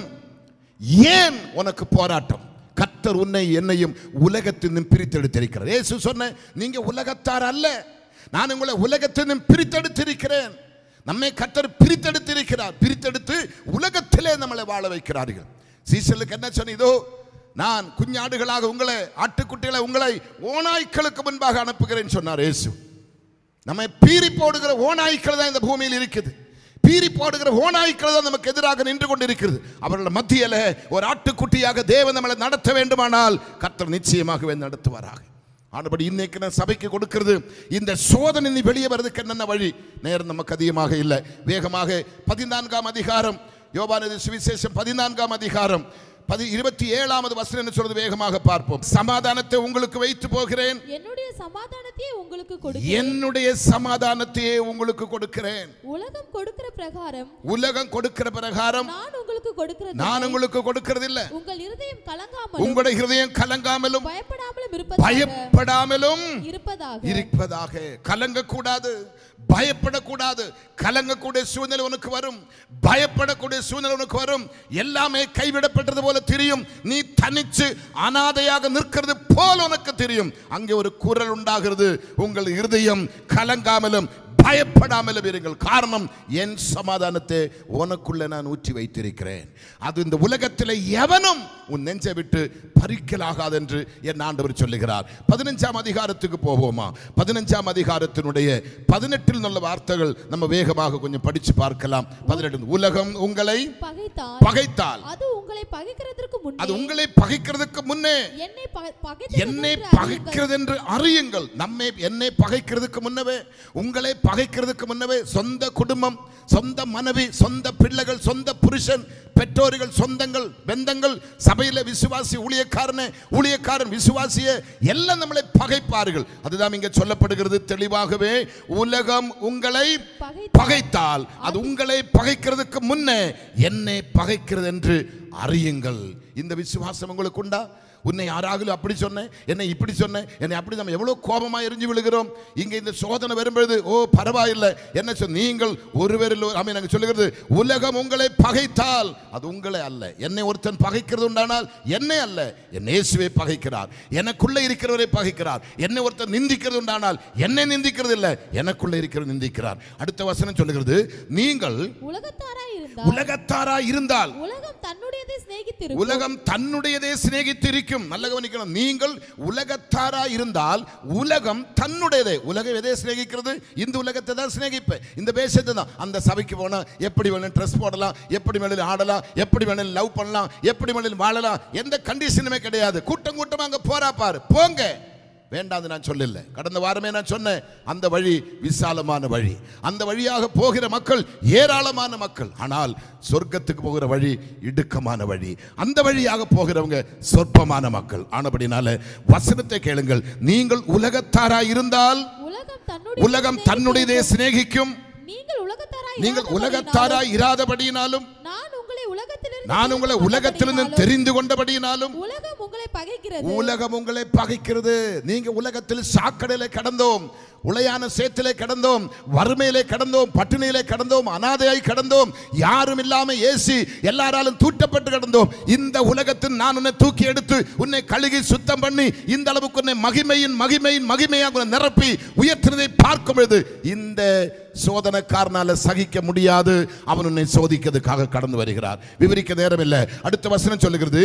S3: ஏன் உனக்கு போராட்டம் கர்த்தர் உன்னை என்னையும் உலகத்தினும் பிரித்தெடுத்திருக்கிறார் இயேசு சொன்ன நீங்க உலகத்தார் அல்ல நான் உங்களை உலகத்தினும் பிரித்தெடுத்திருக்கிறேன் நம்மை கர்த்தர் பிரித்தெடுத்திருக்கிறார் பிரித்தெடுத்து உலகத்திலே நம்மளை வாழ வைக்கிறார்கள் சீசலுக்கு என்ன சொன்ன இதோ நான் குஞ்சாடுகளாக உங்களை ஆட்டுக்குட்டிகளை உங்களை ஓநாய்க்களுக்கு முன்பாக அனுப்புகிறேன் சொன்னார் இயேசு நம்மை பீறி போடுகிற ஓநாய்க்கள் தான் இந்த பூமியில் இருக்குது பீறி போடுகிற ஓநாய்க்கள் தான் நமக்கு எதிராக நின்று கொண்டிருக்கிறது அவர்கள் மத்தியில் ஒரு ஆட்டுக்குட்டியாக தேவன் நம்மளை நடத்த வேண்டுமானால் கர்த்தர் நிச்சயமாகவே நடத்துவாராக ஆனபடி இன்னைக்கு நான் சபைக்கு கொடுக்கிறது இந்த சோதனை நீ வெளியே வர்றதுக்கு என்னென்ன வழி நேரம் நமக்கு அதிகமாக இல்லை வேகமாக பதினான்காம் அதிகாரம் யோபானது சுவிசேஷம் பதினான்காம் அதிகாரம் பதி இருபத்தி ஏழாவது வசனம் என்ன சொல்றது வேகமாக பார்ப்போம் சமாதானத்தை உங்களுக்கு வைத்து போகிறேன்
S2: என்னுடைய சமாதானத்தையே உங்களுக்கு கொடு
S3: என்னுடைய சமாதானத்தையே உங்களுக்கு கொடுக்கிறேன்
S2: உலகம் கொடுக்கிற பிரகாரம்
S3: உலகம் கொடுக்கிற பிரகாரம்
S2: நான் உங்களுக்கு கொடுக்கிறது
S3: நான் உங்களுக்கு கொடுக்கிறது இல்ல
S2: உங்கள் இருதயம் கலங்காமலும்
S3: உங்களுடைய ஹிருதயம் கலங்காமலும்
S2: பயப்படாமலும் இருப்பதாக
S3: பயப்படாமலும்
S2: இருப்பதாக
S3: இருப்பதாக கலங்கக்கூடாது பயப்படக்கூடாது கலங்கக்கூடிய சூழ்நிலை உனக்கு வரும் பயப்படக்கூடிய சூழ்நிலை உனக்கு வரும் எல்லாமே கைவிடப்பட்டது போல தெரியும் நீ தனிச்சு அனாதையாக நிற்கிறது போல உனக்கு தெரியும் அங்கே ஒரு குரல் உண்டாகிறது உங்கள் இருதயம் கலங்காமலும் பயப்படாமலும் இருங்கள் காரணம் என் சமாதானத்தை உனக்குள்ள நான் ஊற்றி வைத்திருக்கிறேன் அது இந்த உலகத்தில் எவனும் உன் நெஞ்சை விட்டு பறிக்கலாகாது என்று என் ஆண்டவர் சொல்லுகிறார் பதினஞ்சாம் அதிகாரத்துக்கு போவோமா பதினஞ்சாம் அதிகாரத்தினுடைய பதினெட்டில் நல்ல வார்த்தைகள் நம்ம வேகமாக கொஞ்சம் படிச்சு பார்க்கலாம் பதினெட்டு உலகம் உங்களை
S2: பகைத்தால்
S3: பகைத்தால்
S2: அது உங்களை பகைக்கிறதற்கு முன்னே
S3: அது உங்களை பகைக்கிறதுக்கு முன்னே
S2: என்னை பகை- பகைத்தது
S3: என்னை
S2: என்று அறியுங்கள்.
S3: பகைக்கிறது என்று அறியுங்கள் நம்மை என்னை பகைக்கிறதுக்கு முன்னவே உங்களை பகைக்கிறதுக்கு முன்னவே சொந்த குடும்பம் சொந்த மனைவி சொந்த பிள்ளைகள் சொந்த புருஷன் பெற்றோர்கள் சொந்தங்கள் பெந்தங்கள் சபையில விசுவாசி ஊழியக்காரனே ஊழியக்காரன் விசுவாசிய எல்லாம் நம்மளை பகைப்பார்கள் அதுதான் இங்க சொல்லப்படுகிறது தெளிவாகவே உலகம் உங்களை
S2: பகைத்தால்
S3: பகைத்தால் அது உங்களை பகைக்கிறதுக்கு முன்னே என்னை பகைக்கிறது என்று அறியுங்கள் இந்த விசுவாசம் உங்களுக்கு உண்டா உன்னை யாராகலும் அப்படி சொன்னேன் என்னை இப்படி சொன்னேன் என்னை அப்படி நம்ம எவ்வளோ கோபமாக எரிஞ்சு விழுகிறோம் இங்கே இந்த சோதனை வரும்பொழுது ஓ பரவாயில்லை என்ன சொல் நீங்கள் ஒருவரில் அமை நாங்கள் சொல்லுகிறது உலகம் உங்களை பகைத்தால் அது உங்களை அல்ல என்னை ஒருத்தன் பகைக்கிறது உண்டானால் என்னை அல்ல என் இயேசுவை பகைக்கிறார் எனக்குள்ளே இருக்கிறவரை பகைக்கிறார் என்னை ஒருத்தன் நிந்திக்கிறது உண்டானால் என்னை நிந்திக்கிறது இல்லை எனக்குள்ளே இருக்கிறவர் நிந்திக்கிறார் அடுத்த வசனம் சொல்லுகிறது நீங்கள்
S2: உலகத்தாராய் இருந்தால்
S3: உலகத்தாராய் இருந்தால்
S2: உலகம் தன்னுடையதை சிநேகித்திருக்கும்
S3: உலகம் தன்னுடையதே சிநேகித்திருக்கும் நல்ல கவனிக்கணும் நீங்கள் உலகத்தாரா இருந்தால் உலகம் தன்னுடையதே உலகம் எதை சிநேகிக்கிறது இந்த உலகத்தை தான் சிநேகிப்பேன் இந்த வேஷத்தை தான் அந்த சபைக்கு போனா எப்படி வேணும் ட்ரெஸ் போடலாம் எப்படி வேணும் ஆடலாம் எப்படி வேணும் லவ் பண்ணலாம் எப்படி வேணும் வாழலாம் எந்த கண்டிஷனுமே கிடையாது கூட்டம் கூட்டமா அங்க போறா பாரு போங்க வேண்டாது நான் சொல்லல கடந்த வாரமே நான் சொன்னேன் அந்த வழி விசாலமான வழி அந்த வழியாக போகிற மக்கள் ஏராளமான மக்கள் ஆனால் சொர்க்கத்துக்கு போகிற வழி இடுக்கமான வழி அந்த வழியாக போகிறவங்க சொற்பமான மக்கள் ஆனபடினால வசனத்தை கேளுங்கள் நீங்கள் உலகத்தாராய் இருந்தால்
S2: உலகம் தன்னுடைய
S3: உலகம் தன்னுடையதே சிநேகிக்கும்
S2: நீங்கள் உலகத்தாராய்
S3: நீங்கள்
S2: இராதபடியினாலும்
S3: உலகத்தாராய் இராதபடியினாலும்
S2: நான் உங்களை உலகத்திலிருந்து
S3: நான் உங்களை உலகத்திலிருந்து
S2: கொண்டபடியினாலும்
S3: தெரிந்து கொண்டபடியினாலும்
S2: உலகம் உங்களை பகைக்கிறது
S3: உலகம் உங்களை பகைக்கிறது நீங்க உலகத்தில் சாக்கடையில கடந்தோம் உளையான சேத்திலே கடந்தோம் வறுமையிலே கடந்தோம் பட்டினியிலே கடந்தோம் அனாதையாய் கடந்தோம் யாரும் இல்லாம ஏசி எல்லாராலும் தூட்டப்பட்டு கடந்தோம் இந்த உலகத்தில் நான் உன்னை தூக்கி எடுத்து உன்னை கழுகி சுத்தம் பண்ணி இந்த அளவுக்கு உன்னை மகிமையின் மகிமையின் மகிமையாக உன்னை நிரப்பி உயர்த்தினதை பார்க்கும் பொழுது இந்த சோதனைக்காரனால சகிக்க முடியாது அவன் உன்னை சோதிக்கிறதுக்காக கடந்து வருகிறார் விவரிக்க நேரம் இல்லை அடுத்த வசனம் சொல்லுகிறது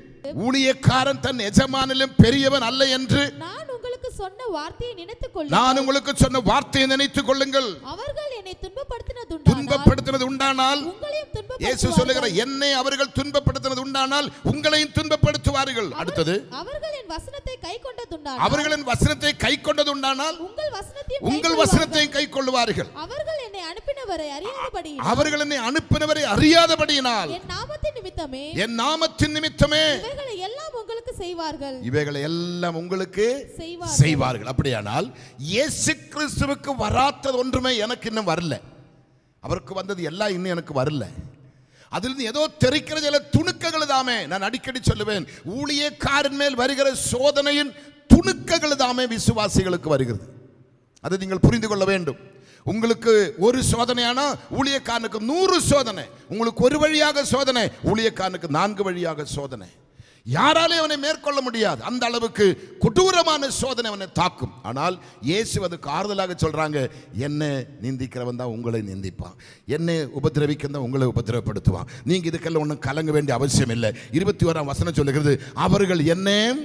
S3: ஊழியக்காரன் தன் எஜமானிலும் பெரியவன் அல்ல என்று
S2: நான் உங்களுக்கு சொன்ன வார்த்தையை நினைத்துக் கொள்ளுங்கள்
S3: நான் உங்களுக்கு சொன்ன வார்த்தையை நினைத்துக் கொள்ளுங்கள்
S2: அவர்கள் என்னை துன்பப்படுத்தினதுண்டானால்
S3: துன்பப்படுத்தினது உண்டானால்
S2: உங்களையும்
S3: இயேசு சொல்லுகிற என்னை அவர்கள் துன்பப்படுத்தினது உண்டானால் உங்களையும் துன்பப்படுத்துவார்கள் அடுத்தது
S2: அவர்கள் என் வசனத்தை கை கொண்டதுண்டானால்
S3: அவர்களின் வசனத்தை கை கொண்டது உண்டானால்
S2: உங்கள் வசனத்தையும்
S3: உங்கள்
S2: கைக்கொள்வார்கள்.
S3: வசனத்தை கை கொள்ளுவார்கள்
S2: அவர்கள் என்னை அனுப்பினவரை அறியாதபடி
S3: அவர்கள் என்னை அனுப்பினவரை அறியாதபடியினால்
S2: என் நாமத்தின் நிமித்தமே
S3: என் நாமத்தின் நிமித்தமே
S2: இவைகளை எல்லாம் உங்களுக்கு செய்வார்கள்
S3: இவைகளை எல்லாம் உங்களுக்கு
S2: செய்வார்கள்.
S3: செய்வார்கள் அப்படியானால் இயேசு கிறிஸ்துவுக்கு வராதது ஒன்றுமே எனக்கு இன்னும் வரல அவருக்கு வந்தது எல்லாம் இன்னும் எனக்கு வரல அதிலிருந்து ஏதோ தெரிக்கிற சில துணுக்கங்கள் தாமே நான் அடிக்கடி சொல்லுவேன் ஊழியக்காரன் மேல் வருகிற சோதனையின் துணுக்கங்கள் தாமே விசுவாசிகளுக்கு வருகிறது அதை நீங்கள் புரிந்து கொள்ள வேண்டும் உங்களுக்கு ஒரு சோதனையானா ஊழியக்காரனுக்கு நூறு சோதனை உங்களுக்கு ஒரு வழியாக சோதனை ஊழியக்காரனுக்கு நான்கு வழியாக சோதனை யாராலே அவனை மேற்கொள்ள முடியாது அந்த அளவுக்கு கொடூரமான சோதனை அவனை தாக்கும் ஆனால் இயேசு அதுக்கு ஆறுதலாக சொல்றாங்க என்ன நிந்திக்கிறவன் தான் உங்களை நிந்திப்பான் என்னை உபதிரவிக்கிறவன் உங்களை உபதிரவப்படுத்துவான் நீங்க இதுக்கெல்லாம் ஒன்றும் கலங்க வேண்டிய அவசியம் இல்லை இருபத்தி ஓராம் வசனம் சொல்லுகிறது அவர்கள் என்ன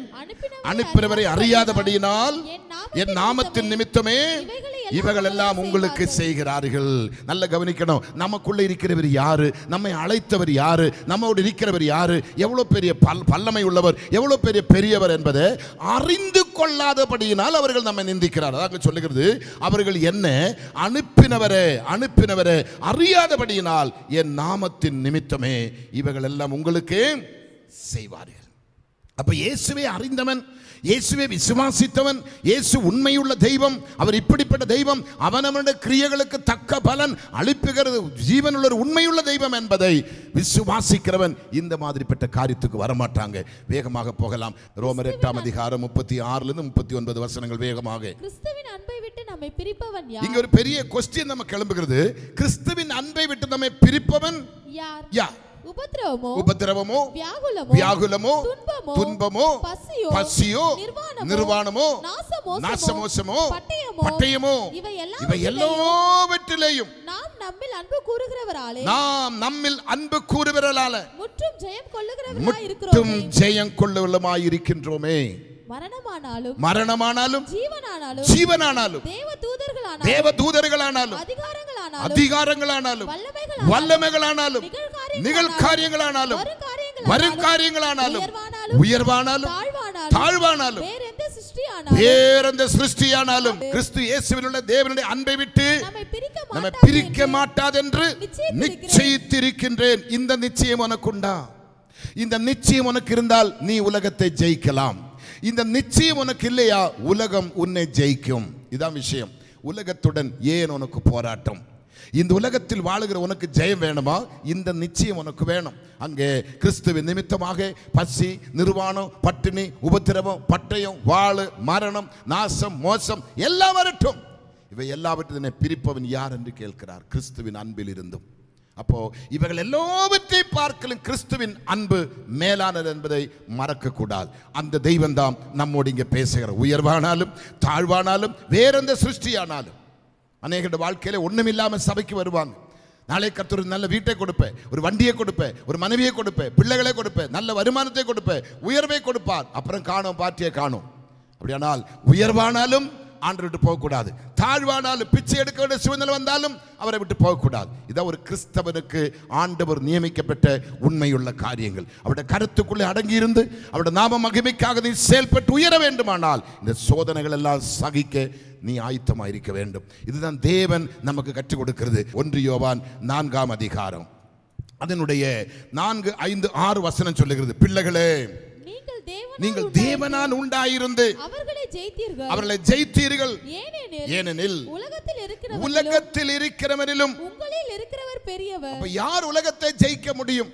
S3: அனுப்பினவரை அறியாதபடியினால் என் நாமத்தின் நிமித்தமே இவைகள் எல்லாம் உங்களுக்கு செய்கிறார்கள் நல்ல கவனிக்கணும் நமக்குள்ள இருக்கிறவர் யாரு நம்மை அழைத்தவர் யாரு நம்மோடு இருக்கிறவர் யாரு எவ்வளவு பெரிய பல் பல்லமை உள்ளவர் எவ்வளவு பெரிய பெரியவர் என்பதை அறிந்து கொள்ளாதபடியினால் அவர்கள் நம்மை நிந்திக்கிறார் அதாக சொல்லுகிறது அவர்கள் என்ன அனுப்பினவரே அனுப்பினவரே அறியாதபடியினால் என் நாமத்தின் நிமித்தமே இவைகள் எல்லாம் உங்களுக்கு செய்வார்கள் அப்ப இயேசுவை அறிந்தவன் இயேசுவை விசுவாசித்தவன் இயேசு உண்மையுள்ள தெய்வம் அவர் இப்படிப்பட்ட தெய்வம் அவனவனுடைய கிரியைகளுக்கு தக்க பலன் அளிப்புகிறது ஜீவனுள்ள ஒரு உண்மையுள்ள தெய்வம் என்பதை விசுவாசிக்கிறவன் இந்த மாதிரிப்பட்ட காரியத்துக்கு வரமாட்டாங்க வேகமாக போகலாம் ரோமர் எட்டாம் அதிகாரம் முப்பத்தி ஆறுல இருந்து முப்பத்தி ஒன்பது வசனங்கள் வேகமாக
S2: கிறிஸ்துவின் அன்பை விட்டு நம்மை பிரிப்பவன் யார்
S3: இங்க ஒரு பெரிய கொஸ்டின் நம்ம கிளம்புகிறது கிறிஸ்துவின் அன்பை விட்டு நம்மை பிரிப்பவன்
S2: யார்
S3: யா
S2: உபத்திரவமோ
S3: உபத்திரவமோ
S2: வியாகுலமோ
S3: வியாகுலமோ
S2: துன்பமோ
S3: துன்பமோ
S2: பசியோ
S3: பசியோ
S2: நிர்வாணமோ
S3: நிர்வாணமோ
S2: நாசமோசமோ
S3: நாசமோசமோ
S2: பட்டயமோ
S3: பட்டயமோ
S2: இவை
S3: இவை
S2: எல்லாவற்றிலேயும்
S3: எல்லாவற்றிலேயும்
S2: நாம் நம்மில் அன்பு கூறுகிறவராலே
S3: நாம் நம்மில் அன்பு கூறுகிறலால
S2: முற்றும் ஜெயம் கொள்ளுகிறவராய்
S3: முற்றும்
S2: இருக்கிறோமே
S3: ஜெயம் கொள்ளுவலுமாய் இருக்கின்றோமே
S2: மரணமானாலும்
S3: மரணமானாலும்
S2: ஜீவனானாலும்
S3: ஜீவனானாலும்
S2: தேவ தூதர்களானாலும்
S3: தேவ தூதர்களானாலும்
S2: அதிகாரங்களானாலும்
S3: அதிகாரங்களானாலும்
S2: வல்லமைகளானாலும்
S3: வல்லமைகளானாலும்
S2: நிகழ்காரியங்களானாலும்,
S3: நிகழ்காரியங்களானாலும்
S2: வருங்காரியங்களானாலும்,
S3: வருங்காரியங்களானாலும்
S2: உயர்வானாலும்,
S3: உயர்வானாலும்
S2: தாழ்வானாலும்,
S3: தாழ்வானாலும்
S2: வேற எந்த சிருஷ்டியானாலும்
S3: வேறெந்த சிருஷ்டியானாலும் கிறிஸ்து இயேசுவில் உள்ள தேவனுடைய அன்பை விட்டு
S2: நம்மை பிரிக்க
S3: நம்மை
S2: மாட்டாது
S3: பிரிக்க
S2: என்று
S3: மாட்டாதென்று நிச்சயித்திருக்கின்றேன் இந்த நிச்சயம் உனக்குண்டா இந்த நிச்சயம் உனக்கு இருந்தால் நீ உலகத்தை ஜெயிக்கலாம் இந்த நிச்சயம் உனக்கு இல்லையா உலகம் உன்னை ஜெயிக்கும் இதான் விஷயம் உலகத்துடன் ஏன் உனக்கு போராட்டம் இந்த உலகத்தில் வாழுகிற உனக்கு ஜெயம் வேணுமா இந்த நிச்சயம் உனக்கு வேணும் அங்கே கிறிஸ்துவின் நிமித்தமாக பசி நிர்வாணம் பட்டினி உபத்திரவம் பட்டயம் வாழு மரணம் நாசம் மோசம் எல்லாம் வரட்டும் இவை எல்லாவற்றையும் பிரிப்பவன் யார் என்று கேட்கிறார் கிறிஸ்துவின் அன்பில் இருந்தும் அப்போ இவைகள் எல்லாவற்றையும் பார்க்கலும் கிறிஸ்துவின் அன்பு மேலானது என்பதை மறக்கக்கூடாது அந்த தெய்வம் தான் நம்மோடு இங்கே பேசுகிற உயர்வானாலும் தாழ்வானாலும் வேறெந்த சிருஷ்டியானாலும் அநேகருடைய வாழ்க்கையில ஒண்ணுமில்லாம சபைக்கு வருவாங்க நாளை கர்த்தர் ஒரு நல்ல வீட்டை கொடுப்பேன் ஒரு வண்டியை கொடுப்பேன் ஒரு மனைவியை கொடுப்பேன் பிள்ளைகளை கொடுப்பேன் நல்ல வருமானத்தை கொடுப்பேன் உயர்வை கொடுப்பார் அப்புறம் காணும் பார்ட்டியை காணும் அப்படியானால் உயர்வானாலும் ஆண்டு விட்டு போகக்கூடாது தாழ்வானாலும் பிச்சை எடுக்க வேண்டிய சூழ்நிலை வந்தாலும் அவரை விட்டு போகக்கூடாது இதான் ஒரு கிறிஸ்தவனுக்கு ஆண்டவர் நியமிக்கப்பட்ட உண்மையுள்ள காரியங்கள் அவருடைய கருத்துக்குள்ளே அடங்கியிருந்து அவருடைய நாம மகிமைக்காக நீ செயல்பட்டு உயர வேண்டுமானால் இந்த சோதனைகள் எல்லாம் சகிக்க நீ ஆயத்தமாக இருக்க வேண்டும் இதுதான் தேவன் நமக்கு கற்றுக் கொடுக்கிறது ஒன்று யோவான் நான்காம் அதிகாரம் அதனுடைய நான்கு ஐந்து ஆறு வசனம் சொல்லுகிறது பிள்ளைகளே
S2: நீங்கள் தேவனால்
S3: நீங்கள்
S2: உண்டாய்-
S3: தேவனால் உண்டாயிருந்து
S2: அவர்களை ஜெயித்தீர்கள்
S3: அவர்களை ஜெயித்தீர்கள்
S2: ஏனெனில்
S3: ஏனெனில்
S2: உலகத்தில் இருக்கிற
S3: உலகத்தில் இருக்கிறவரிலும்
S2: உங்களில் இருக்கிறவர் பெரியவர்
S3: அப்ப யார் உலகத்தை ஜெயிக்க முடியும்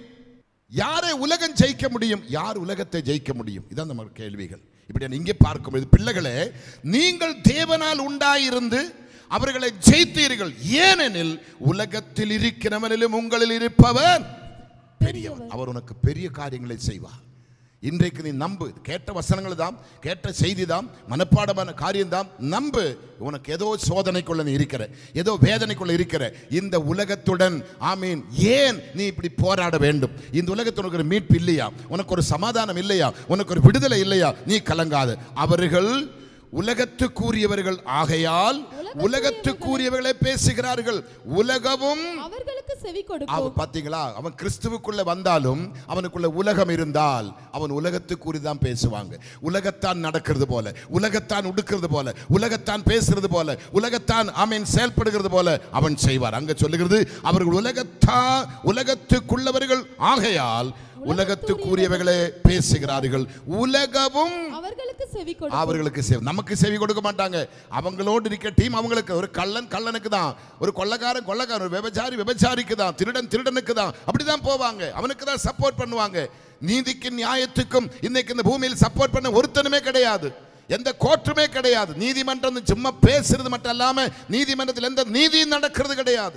S3: யாரை உலகம் ஜெயிக்க முடியும் யார் உலகத்தை ஜெயிக்க முடியும் இதான் நம்ம கேள்விகள் இப்படி இங்கே பார்க்கும்போது பிள்ளைகளே நீங்கள் தேவனால் உண்டாயிருந்து அவர்களை ஜெயித்தீர்கள் ஏனெனில் உலகத்தில் இருக்கிறவனிலும் உங்களில் இருப்பவர் பெரியவர் அவர் உனக்கு பெரிய காரியங்களை செய்வார் இன்றைக்கு நீ நம்பு கேட்ட வசனங்கள் தான் கேட்ட செய்தி தான் மனப்பாடமான காரியம் தான் நம்பு உனக்கு ஏதோ சோதனைக்குள்ள நீ இருக்கிற ஏதோ வேதனைக்குள்ள இருக்கிற இந்த உலகத்துடன் ஆமீன் ஏன் நீ இப்படி போராட வேண்டும் இந்த உலகத்தில் உனக்கு ஒரு மீட்பு இல்லையா உனக்கு ஒரு சமாதானம் இல்லையா உனக்கு ஒரு விடுதலை இல்லையா நீ கலங்காத அவர்கள் உலகத்துக்குரியவர்கள் ஆகையால் உலகத்துக்குரியவர்களை பேசுகிறார்கள் உலகமும்
S2: அவர்களுக்கு செவி கொடுக்கும்
S3: அவன் பாத்தீங்களா அவன் கிறிஸ்துவுக்குள்ள வந்தாலும் அவனுக்குள்ள உலகம் இருந்தால் அவன் உலகத்துக்குறி தான் பேசுவாங்க உலகத்தான் நடக்கிறது போல உலகத்தான் உடுக்கிறது போல உலகத்தான் பேசுறது போல உலகத்தான் அவன் செயல்படுகிறது போல அவன் செய்வார் அங்க சொல்லுகிறது அவர்கள் உலகத்தா உலகத்துக்குள்ளவர்கள் ஆகையால் உலகத்துக்குரியவர்களே பேசுகிறார்கள் உலகமும்
S2: அவர்களுக்கு செவி கொடுக்கும்
S3: அவர்களுக்கு செவி நமக்கு செவி கொடுக்க மாட்டாங்க அவங்களோடு இருக்க டீம் அவங்களுக்கு ஒரு கள்ளன் கள்ளனுக்கு தான் ஒரு கொள்ளக்காரன் கொள்ளக்காரன் ஒரு விபச்சாரி விபச்சாரிக்கு தான் திருடன் திருடனுக்கு தான் அப்படிதான் போவாங்க அவனுக்கு தான் சப்போர்ட் பண்ணுவாங்க நீதிக்கும் நியாயத்துக்கும் இன்னைக்கு இந்த பூமியில் சப்போர்ட் பண்ண ஒருத்தனுமே கிடையாது எந்த கோர்ட்டுமே கிடையாது நீதிமன்றம் சும்மா பேசுறது மட்டும் இல்லாம நீதிமன்றத்தில் எந்த நீதியும் நடக்கிறது கிடையாது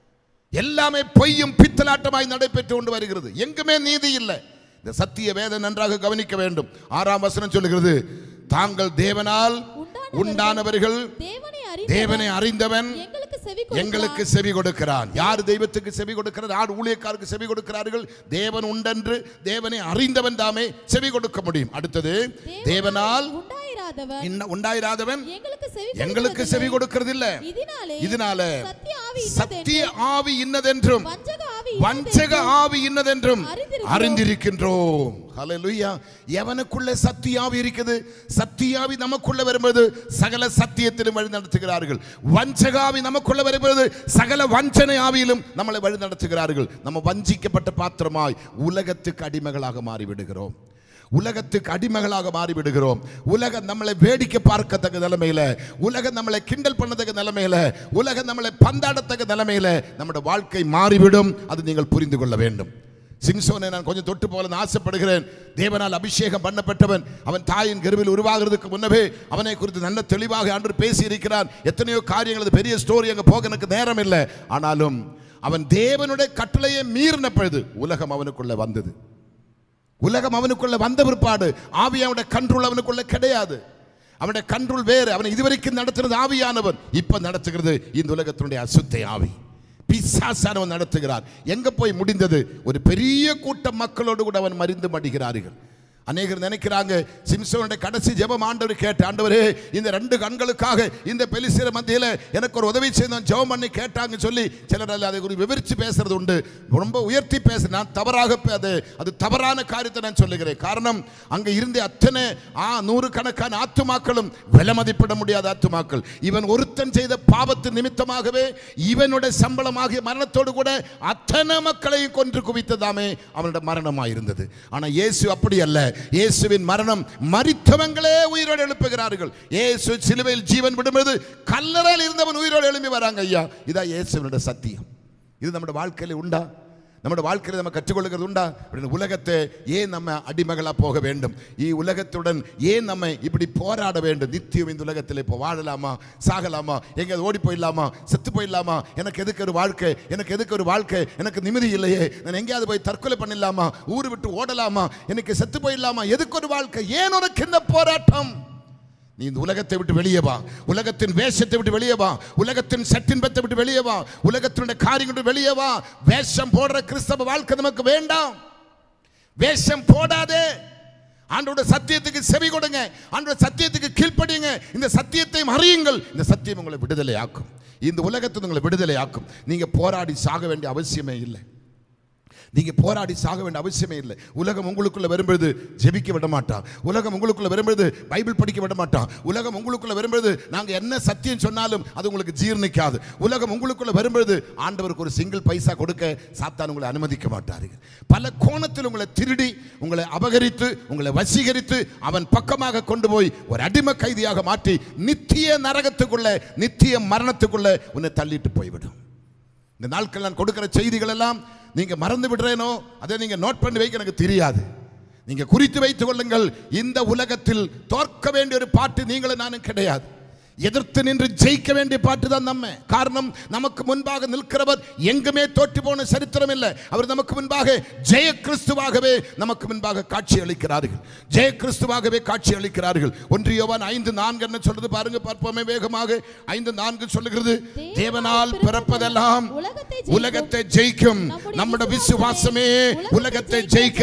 S3: எல்லாமே பொய்யும் பித்தலாட்டமாய் நடைபெற்று கொண்டு வருகிறது எங்குமே நீதி இல்லை இந்த சத்திய வேதம் நன்றாக கவனிக்க வேண்டும் ஆறாம் வசனம் சொல்லுகிறது தாங்கள் தேவனால் உண்டானவர்கள்
S2: தேவனை
S3: தேவனை
S2: அறிந்தவன்
S3: அறிந்தவன்
S2: எங்களுக்கு செவி
S3: எங்களுக்கு செவி கொடுக்கிறான் யார் தெய்வத்துக்கு செவி கொடுக்கிறார் யார் ஊழியக்காருக்கு செவி கொடுக்கிறார்கள் தேவன் உண்டென்று தேவனை அறிந்தவன் தாமே செவி கொடுக்க முடியும் அடுத்தது தேவனால்
S2: உண்டாயிராதவன்
S3: இன்ன- உண்டாயிராதவன்
S2: எங்களுக்கு செவி
S3: எங்களுக்கு செவி கொடுக்கிறது இல்ல
S2: இதனாலே
S3: இதனால
S2: சத்திய ஆவி
S3: சத்திய ஆவி இன்னதென்றும்
S2: வஞ்சக ஆவி
S3: வஞ்சக ஆவி இன்னதென்றும்
S2: அறிந்திருக்கிறோம்.
S3: அறிந்திருக்கின்றோம் ஹalleluya எவனுக்குள்ள சத்தியாவி இருக்குது சத்தியாவி நமக்குள்ள வரும்போது சகல சத்தியத்திலும் வழி நடத்துகிறார்கள் வஞ்சகாவி நமக்குள்ள வரும்போது சகல வஞ்சனை ஆவியிலும் நம்மளை வழி நடத்துகிறார்கள் நம்ம வஞ்சிக்கப்பட்ட பாத்திரமாய் உலகத்துக்கு அடிமைகளாக மாறிவிடுகிறோம் உலகத்துக்கு அடிமைகளாக மாறிவிடுகிறோம் உலகம் நம்மளை வேடிக்கை பார்க்கத்தக்க நிலைமையில உலகம் நம்மளை கிண்டல் பண்ணத்தக்க நிலைமையில உலகம் நம்மளை பந்தாடத்தக்க நிலைமையில நம்முடைய வாழ்க்கை மாறிவிடும் அது நீங்கள் புரிந்து கொள்ள வேண்டும் சிம்சோனை நான் கொஞ்சம் தொட்டு போல ஆசைப்படுகிறேன் தேவனால் அபிஷேகம் பண்ணப்பட்டவன் அவன் தாயின் கருவில் உருவாகிறதுக்கு முன்னவே அவனை குறித்து நல்ல தெளிவாக அன்று பேசி இருக்கிறான் எத்தனையோ காரியங்கள் அது பெரிய ஸ்டோரி அங்கே போக எனக்கு நேரம் இல்லை ஆனாலும் அவன் தேவனுடைய கட்டளையை மீறின பொழுது உலகம் அவனுக்குள்ள வந்தது உலகம் அவனுக்குள்ள வந்த பிற்பாடு ஆவி அவனுடைய கண்ட்ரோல் அவனுக்குள்ள கிடையாது அவனுடைய கண்ட்ரோல் வேறு அவனை இதுவரைக்கும் நடத்துறது ஆவியானவன் இப்ப நடத்துகிறது இந்த உலகத்தினுடைய அசுத்தை ஆவி பிசாசானவன் நடத்துகிறார் எங்க போய் முடிந்தது ஒரு பெரிய கூட்டம் மக்களோடு கூட அவன் மறிந்து மடிகிறார்கள் அநேகர் நினைக்கிறாங்க சிம்சோனுடைய கடைசி ஜெபம் ஆண்டவர் கேட்ட ஆண்டவரே இந்த ரெண்டு கண்களுக்காக இந்த பெலிசிற மத்தியில் எனக்கு ஒரு உதவி செய்தோம் ஜெபம் பண்ணி கேட்டாங்க சொல்லி சிலர் அதில் அதை குறித்து விவரித்து பேசுறது உண்டு ரொம்ப உயர்த்தி பேசுறேன் நான் தவறாக பே- அது அது தவறான காரியத்தை நான் சொல்லுகிறேன் காரணம் அங்கே இருந்த அத்தனை ஆ நூறு கணக்கான ஆத்துமாக்களும் விலை மதிப்பிட முடியாத ஆத்துமாக்கள் இவன் ஒருத்தன் செய்த பாவத்து நிமித்தமாகவே இவனுடைய சம்பளமாகிய மரணத்தோடு கூட அத்தனை மக்களையும் கொன்று குவித்ததாமே அவனுடைய மரணமாக இருந்தது ஆனால் இயேசு அப்படி அல்ல இயேசுவின் மரணம் மரித்தவங்களே உயிரோடு எழுப்புகிறார்கள் இயேசு சிலுவையில் ஜீவன் விடும்போது கல்லறையில் இருந்தவன் உயிரோடு எழுப்பி வராங்க ஐயா இதான் இயேசுவினுடைய சத்தியம் இது நம்முடைய வாழ்க்கையில உண்டா நம்முடைய வாழ்க்கையில் நம்ம கற்றுக்கொள்கிறது உண்டா அப்படின்னு உலகத்தை ஏன் நம்ம அடிமகளா போக வேண்டும் இ உலகத்துடன் ஏன் நம்ம இப்படி போராட வேண்டும் நித்தியம் இந்த உலகத்தில் இப்போ வாழலாமா சாகலாமா எங்கேயாவது ஓடி போயிடலாமா செத்து போயிடலாமா எனக்கு எதுக்கு ஒரு வாழ்க்கை எனக்கு எதுக்கு ஒரு வாழ்க்கை எனக்கு நிம்மதி இல்லையே நான் எங்கேயாவது போய் தற்கொலை பண்ணிடலாமா ஊர் விட்டு ஓடலாமா எனக்கு செத்து போயிடலாமா எதுக்கு ஒரு வாழ்க்கை ஏன் உனக்கு இந்த போராட்டம் நீ இந்த உலகத்தை விட்டு வெளியே வா உலகத்தின் வேஷத்தை விட்டு வெளியே வா உலகத்தின் சட்டின்பத்தை விட்டு வெளியே வா உலகத்தினுடைய காரியங்களை விட்டு வெளியே வா வேஷம் போடுற கிறிஸ்தவ வாழ்க்கை நமக்கு வேண்டாம் வேஷம் போடாதே ஆண்டோட சத்தியத்துக்கு செவி கொடுங்க ஆண்டோட சத்தியத்துக்கு கீழ்ப்படியுங்க இந்த சத்தியத்தை அறியுங்கள் இந்த சத்தியம் உங்களை விடுதலை ஆக்கும் இந்த உலகத்தை உங்களை விடுதலை ஆக்கும் நீங்க போராடி சாக வேண்டிய அவசியமே இல்லை நீங்க போராடி சாக வேண்டிய அவசியமே இல்லை உலகம் உங்களுக்குள்ள வரும்பொழுது ஜெபிக்க விட மாட்டான் உலகம் உங்களுக்குள்ள வரும்பொழுது பைபிள் படிக்க விட மாட்டான் உலகம் உங்களுக்குள்ள வரும்பொழுது நாங்க என்ன சத்தியம் சொன்னாலும் அது உங்களுக்கு ஜீர்ணிக்காது உலகம் உங்களுக்குள்ள வரும்பொழுது ஆண்டவருக்கு ஒரு சிங்கிள் பைசா கொடுக்க சாத்தான் உங்களை அனுமதிக்க மாட்டார்கள் பல கோணத்தில் உங்களை திருடி உங்களை அபகரித்து உங்களை வசீகரித்து அவன் பக்கமாக கொண்டு போய் ஒரு அடிமை கைதியாக மாற்றி நித்திய நரகத்துக்குள்ள நித்திய மரணத்துக்குள்ள உன்னை தள்ளிட்டு போய்விடும் இந்த நாட்கள் நான் கொடுக்கிற செய்திகள் எல்லாம் நீங்க மறந்து விடுறேனோ அதை நீங்க நோட் பண்ணி வைக்க எனக்கு தெரியாது நீங்க குறித்து வைத்துக் கொள்ளுங்கள் இந்த உலகத்தில் தோற்க வேண்டிய ஒரு பாட்டு நீங்களும் நானும் கிடையாது எதிர்த்து நின்று ஜெயிக்க வேண்டிய பாட்டு தான் நம்ம காரணம் நமக்கு முன்பாக நிற்கிறவர் எங்குமே தோற்று போன சரித்திரம் இல்லை அவர் நமக்கு முன்பாக ஜெய கிறிஸ்துவாகவே நமக்கு முன்பாக காட்சி அளிக்கிறார்கள் ஜெய கிறிஸ்துவாகவே காட்சி அளிக்கிறார்கள் ஒன்று யோவான் ஐந்து நான்கு என்ன சொல்றது பாருங்க பார்ப்போமே வேகமாக ஐந்து நான்கு சொல்லுகிறது தேவனால் பிறப்பதெல்லாம்
S2: உலகத்தை ஜெயிக்கும்.
S3: உலகத்தை ஜெயிக்கும்
S2: நம்முடைய
S3: நம்முடைய
S2: விசுவாசமே
S3: விசுவாசமே உலகத்தை ஜெயிக்கிற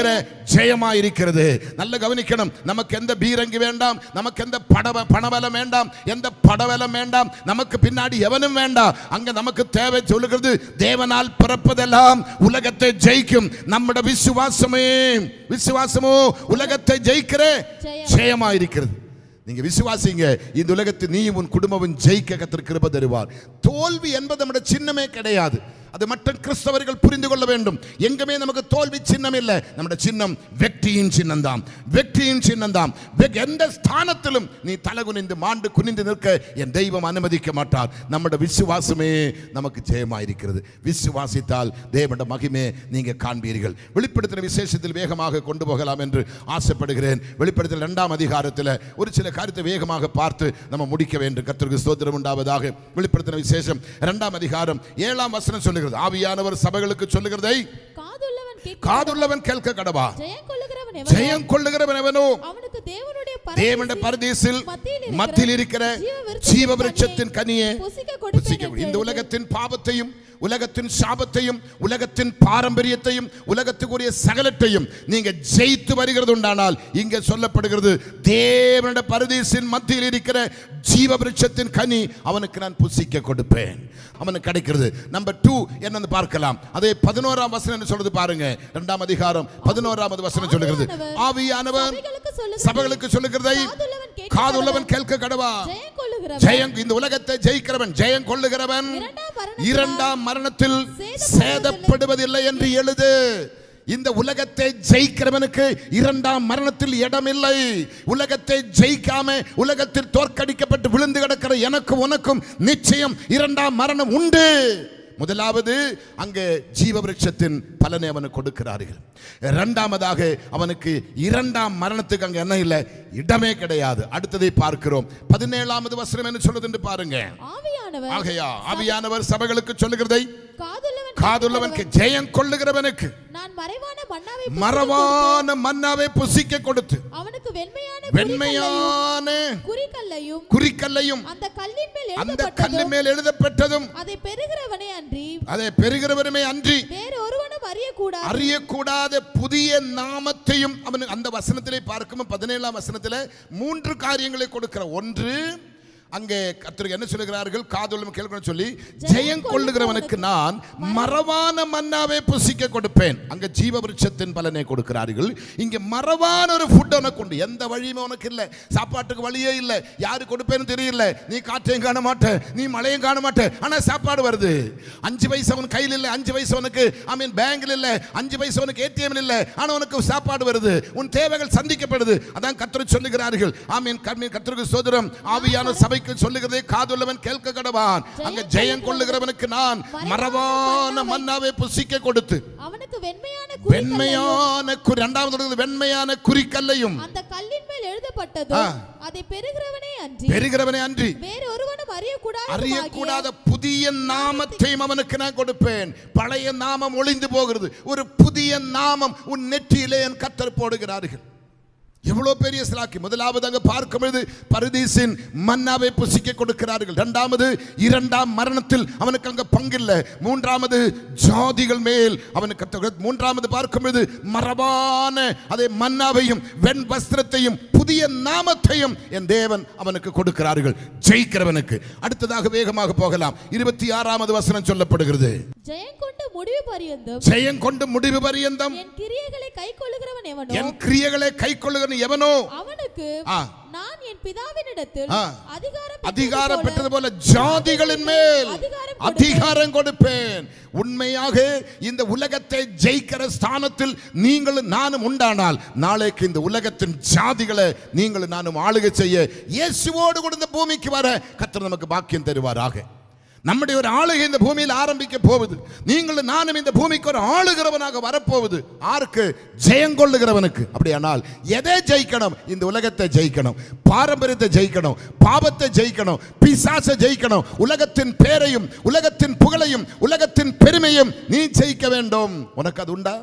S3: ஜெயமாயிருக்கிறது நல்ல கவனிக்கணும் நமக்கு எந்த பீரங்கி வேண்டாம் நமக்கு எந்த படவ பணபலம் வேண்டாம் எந்த படவலம் வேண்டாம் நமக்கு பின்னாடி எவனும் வேண்டாம் அங்க நமக்கு தேவை சொல்லுகிறது தேவனால் பிறப்பதெல்லாம் உலகத்தை ஜெயிக்கும் நம்முடைய விசுவாசமே விசுவாசமோ உலகத்தை ஜெயிக்கிற
S2: ஜெயம்.
S3: ஜெயமாயிருக்கிறது நீங்க விசுவாசிங்க இந்த உலகத்தில் நீயும் உன் குடும்பமும் ஜெயிக்க கத்தர் கிருபை தருவார் தோல்வி என்பது நம்முடைய சின்னமே கிடையாது அது மட்டும் கிறிஸ்தவர்கள் புரிந்து கொள்ள வேண்டும் எங்குமே நமக்கு தோல்வி சின்னம் இல்லை நம்முடைய சின்னம் வெற்றியின் சின்னம் தான் வெற்றியின் சின்னம் தான் எந்த ஸ்தானத்திலும் நீ தலை குனிந்து மாண்டு குனிந்து நிற்க என் தெய்வம் அனுமதிக்க மாட்டார் நம்முடைய விசுவாசமே நமக்கு ஜெயமாயிருக்கிறது விசுவாசித்தால் தேவனுடைய மகிமே நீங்க காண்பீர்கள் வெளிப்படுத்தின விசேஷத்தில் வேகமாக கொண்டு போகலாம் என்று ஆசைப்படுகிறேன் வெளிப்படுத்தல் இரண்டாம் அதிகாரத்தில் ஒரு சில காரியத்தை வேகமாக பார்த்து நம்ம முடிக்க வேண்டும் கர்த்தருக்கு ஸ்தோத்திரம் உண்டாவதாக வெளிப்படுத்தின விசேஷம் இரண்டாம் அதிகாரம் ஏழாம் வசனம் சொல்லுகிறது ஆவியானவர் சபைகளுக்கு சொல்லுகிறதை
S2: காதுள்ளவன் கேட்க
S3: காதுள்ளவன் கேட்க கடவா
S2: ஜெயம் கொள்ளுகிறவன் எவனோ,
S3: ஜெயம் கொள்ளுகிறவன் எவனோ
S2: அவனுக்கு தேவனுடைய
S3: தேவனுடைய பரதேசில்
S2: மத்தியில்
S3: மத்தியில் இருக்கிற ஜீவ விருட்சத்தின் கனியே
S2: புசிக்க
S3: புசிக்க
S2: கொடுப்பேன்
S3: இந்த உலகத்தின் பாவத்தையும் உலகத்தின் சாபத்தையும் உலகத்தின் பாரம்பரியத்தையும் உலகத்துக்குரிய சகலத்தையும் நீங்க ஜெயித்து வருகிறது உண்டானால் இங்க சொல்லப்படுகிறது தேவனுடைய பரதேசின் மத்தியில் இருக்கிற ஜீவ விருட்சத்தின் கனி அவனுக்கு நான் புசிக்க கொடுப்பேன் அவனுக்கு கிடைக்கிறது நம்பர் டூ என்னன்னு பார்க்கலாம் அதே பதினோராம் வசனம் என்ன சொல்றது பாருங்க இரண்டாம் அதிகாரம் பதினோராவது வசனம் சொல்லுகிறது ஆவியானவர்
S2: சபைகளுக்கு சொல்லுகிறது
S3: சபைகளுக்கு சொல்லுகிறதை
S2: காதுள்ளவன் கேட்க
S3: காதுள்ளவன் கேட்க கடவா
S2: ஜெயம் கொள்ளுகிறவன்
S3: ஜெயம் இந்த உலகத்தை ஜெயிக்கிறவன் ஜெயம் கொள்ளுகிறவன்
S2: இரண்டாம் மரணத்தினால்
S3: இரண்டாம் மரணத்தில்
S2: சேதப்படுவதில்லை.
S3: சேதப்படுவதில்லை என்று எழுது இந்த உலகத்தை ஜெயிக்கிறவனுக்கு இரண்டாம் மரணத்தில் இடமில்லை உலகத்தை ஜெயிக்காம உலகத்தில் தோற்கடிக்கப்பட்டு விழுந்து கிடக்கிற எனக்கு உனக்கும் நிச்சயம் இரண்டாம் மரணம் உண்டு முதலாவது அங்கே ஜீவ விருட்சத்தின் பலனை அவனுக்கு கொடுக்கிறார்கள் இரண்டாவதாக அவனுக்கு இரண்டாம் மரணத்துக்கு அங்க என்ன இல்லை இடமே கிடையாது அடுத்ததை பார்க்கிறோம் பதினேழாவது வசனம் என்ன சொல்லுது என்று பாருங்க
S2: ஆவியானவர்
S3: ஆகையா ஆவியானவர் சபைகளுக்கு சொல்லுகிறதை
S2: காதுள்ளவன்
S3: காதுள்ளவனுக்கு ஜெயம் கொள்ளுகிறவனுக்கு
S2: நான் மறைவான மன்னாவை புசிக்க கொடுத்து,
S3: மரவான மன்னாவை புசிக்க கொடுத்து
S2: அவனுக்கு வெண்மையான
S3: வெண்மையான
S2: குறிக்கல்லையும்
S3: குறிக்கல்லையும்
S2: அந்த கல்லின் மேல்
S3: அந்த கல்லு
S2: எழுதப்பட்டதும்
S3: மேல் எழுதப்பட்டதும்
S2: அதை பெறுகிறவனே அன்றி
S3: அதை பெறுகிறவருமே அன்றி
S2: வேறு ஒருவனும் அறியக்கூடாது
S3: அறியக்கூடாத புதிய நாமத்தையும் அவன் அந்த வசனத்திலே பார்க்கும் பதினேழாம் வசனத்தில் மூன்று காரியங்களை கொடுக்கிற ஒன்று அங்கே கர்த்தருக்கு என்ன சொல்லுகிறார்கள் காதுள்ள கேட்கணும் சொல்லி ஜெயம் கொள்ளுகிறவனுக்கு நான் மரவான மன்னாவே புசிக்க கொடுப்பேன் அங்க ஜீவ விருட்சத்தின் பலனை கொடுக்கிறார்கள் இங்க மரவான ஒரு ஃபுட் உனக்கு உண்டு எந்த வழியுமே உனக்கு இல்லை சாப்பாட்டுக்கு வழியே இல்லை யாரு கொடுப்பேன்னு தெரியல நீ காற்றையும் காண மாட்ட நீ மழையும் காண மாட்ட ஆனா சாப்பாடு வருது அஞ்சு வயசு அவன் கையில் இல்லை அஞ்சு வயசு அவனுக்கு ஐ மீன் பேங்க்ல இல்லை அஞ்சு வயசு அவனுக்கு ஏடிஎம் இல்லை ஆனா உனக்கு சாப்பாடு வருது உன் தேவைகள் சந்திக்கப்படுது அதான் கத்தர் சொல்லுகிறார்கள் ஆமீன் கர்மீன் கத்தருக்கு சோதரம் ஆவியான சபைக்கு சொல்லுகிறதை காதுள்ளவன் கேட்க கடவான் அங்க ஜெயம் கொள்ளுகிறவனுக்கு நான் மரவான மன்னாவை புசிக்க கொடுத்து
S2: அவனுக்கு வெண்மையான குறிக்கல்லையும்
S3: வெண்மையான குறி இரண்டாவது சொல்லுகிறது வெண்மையான குறிக்கல்லையும்
S2: அந்த கல்லின் மேல் எழுதப்பட்டதும்
S3: ஆ.
S2: அதை பெறுகிறவனே அன்றி
S3: பெறுகிறவனே அன்றி
S2: வேறு ஒருவனும் அறியக்கூடாது
S3: அறியக்கூடாத புதிய நாமத்தையும் அவனுக்கு நான் கொடுப்பேன் பழைய நாமம் ஒளிந்து போகிறது ஒரு புதிய நாமம் உன் நெற்றியிலே என் கத்தர் போடுகிறார்கள் எவ்வளவு பெரிய சிலாக்கி முதலாவது அங்க பார்க்கும் பொழுது பரதீசின் மன்னாவை புசிக்க கொடுக்கிறார்கள் இரண்டாவது இரண்டாம் மரணத்தில் அவனுக்கு அங்க பங்கில்லை மூன்றாவது ஜாதிகள் மேல் அவனுக்கு கத்த- மூன்றாவது பார்க்கும் பொழுது மரபான அதே மன்னாவையும் வெண் வஸ்திரத்தையும் புதிய நாமத்தையும் என் தேவன் அவனுக்கு கொடுக்கிறார்கள் ஜெயிக்கிறவனுக்கு அடுத்ததாக வேகமாக போகலாம் இருபத்தி ஆறாவது வசனம் சொல்லப்படுகிறது
S2: ஜெயம் கொண்டு முடிவு பரியந்தம்
S3: ஜெயம் கொண்டு முடிவு பரியந்தம்
S2: என் கிரியைகளை கை கொள்ளுகிறவன் எவனோ
S3: என் கிரியைகளை கை கொள்ளுகிறவன் எவனோ
S2: அவனுக்கு
S3: ஆ.
S2: நான் என் பிதாவினிடத்தில்
S3: ஆ.
S2: அதிகாரம்
S3: அதிகாரம் பெற்றது
S2: பெற்றது
S3: போல ஜாதிகளின் மேல்
S2: அதிகாரம்
S3: அதிகாரம் கொடுப்பேன் உண்மையாக இந்த உலகத்தை ஜெயிக்கிற ஸ்தானத்தில் நீங்களும் நானும் உண்டானால் நாளைக்கு இந்த உலகத்தின் ஜாதிகளை நீங்களும் நானும் ஆளுகை செய்ய இயேசுவோடு கூட இந்த பூமிக்கு வர கர்த்தர் நமக்கு பாக்கியம் தருவாராக நம்முடைய ஒரு ஆளுகை இந்த பூமியில் ஆரம்பிக்க போகுது நீங்களும் நானும் இந்த பூமிக்கு ஒரு ஆளுகிறவனாக வரப்போகுது ஆருக்கு ஜெயங்கொள்ளுகிறவனுக்கு அப்படியானால் எதை ஜெயிக்கணும் இந்த உலகத்தை ஜெயிக்கணும் பாரம்பரியத்தை ஜெயிக்கணும் பாவத்தை ஜெயிக்கணும் பிசாசை ஜெயிக்கணும் உலகத்தின் பேரையும் உலகத்தின் புகழையும் உலகத்தின் பெருமையும் நீ ஜெயிக்க வேண்டும் உனக்கு அது உண்டா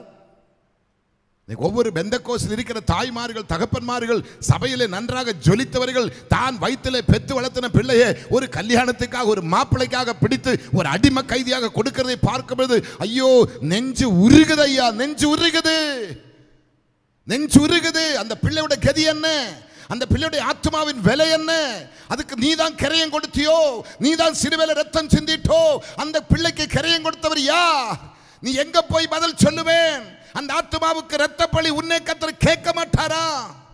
S3: இன்னைக்கு ஒவ்வொரு பெந்தக்கோசில் இருக்கிற தாய்மார்கள் தகப்பன்மார்கள் சபையிலே நன்றாக ஜொலித்தவர்கள் தான் வயிற்றிலே பெத்து வளர்த்தின பிள்ளையை ஒரு கல்யாணத்துக்காக ஒரு மாப்பிள்ளைக்காக பிடித்து ஒரு அடிமை கைதியாக கொடுக்கிறதை பார்க்கும்போது ஐயோ நெஞ்சு உருகுது ஐயா நெஞ்சு உருகுது நெஞ்சுருகுது அந்த பிள்ளையோட கதி என்ன அந்த பிள்ளையுடைய ஆத்மாவின் விலை என்ன அதுக்கு நீதான் கரையம் கொடுத்தியோ நீதான் சிறுவேல ரத்தம் சிந்திட்டோ அந்த பிள்ளைக்கு கரையம் கொடுத்தவர் யார் நீ எங்க போய் பதில் சொல்லுவேன் அந்த ஆத்மாவுக்கு ரத்த பழி உன்னை கத்தர் கேட்க மாட்டாரா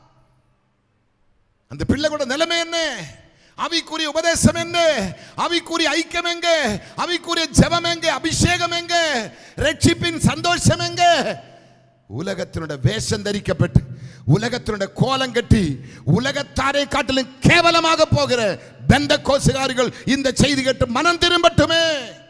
S3: அந்த பிள்ளை கூட நிலைமை என்ன அவிக்குரிய உபதேசம் எங்க அவிக்குரிய ஐக்கியம் எங்க அவிக்குரிய ஜெபம் எங்க அபிஷேகம் எங்க ரட்சிப்பின் சந்தோஷம் எங்க உலகத்தினுடைய வேஷம் தரிக்கப்பட்டு உலகத்தினுடைய கோலம் கட்டி உலகத்தாரை காட்டிலும் கேவலமாக போகிற பெந்த கோசுகாரிகள் இந்த செய்தி கேட்டு மனம் திரும்பட்டுமே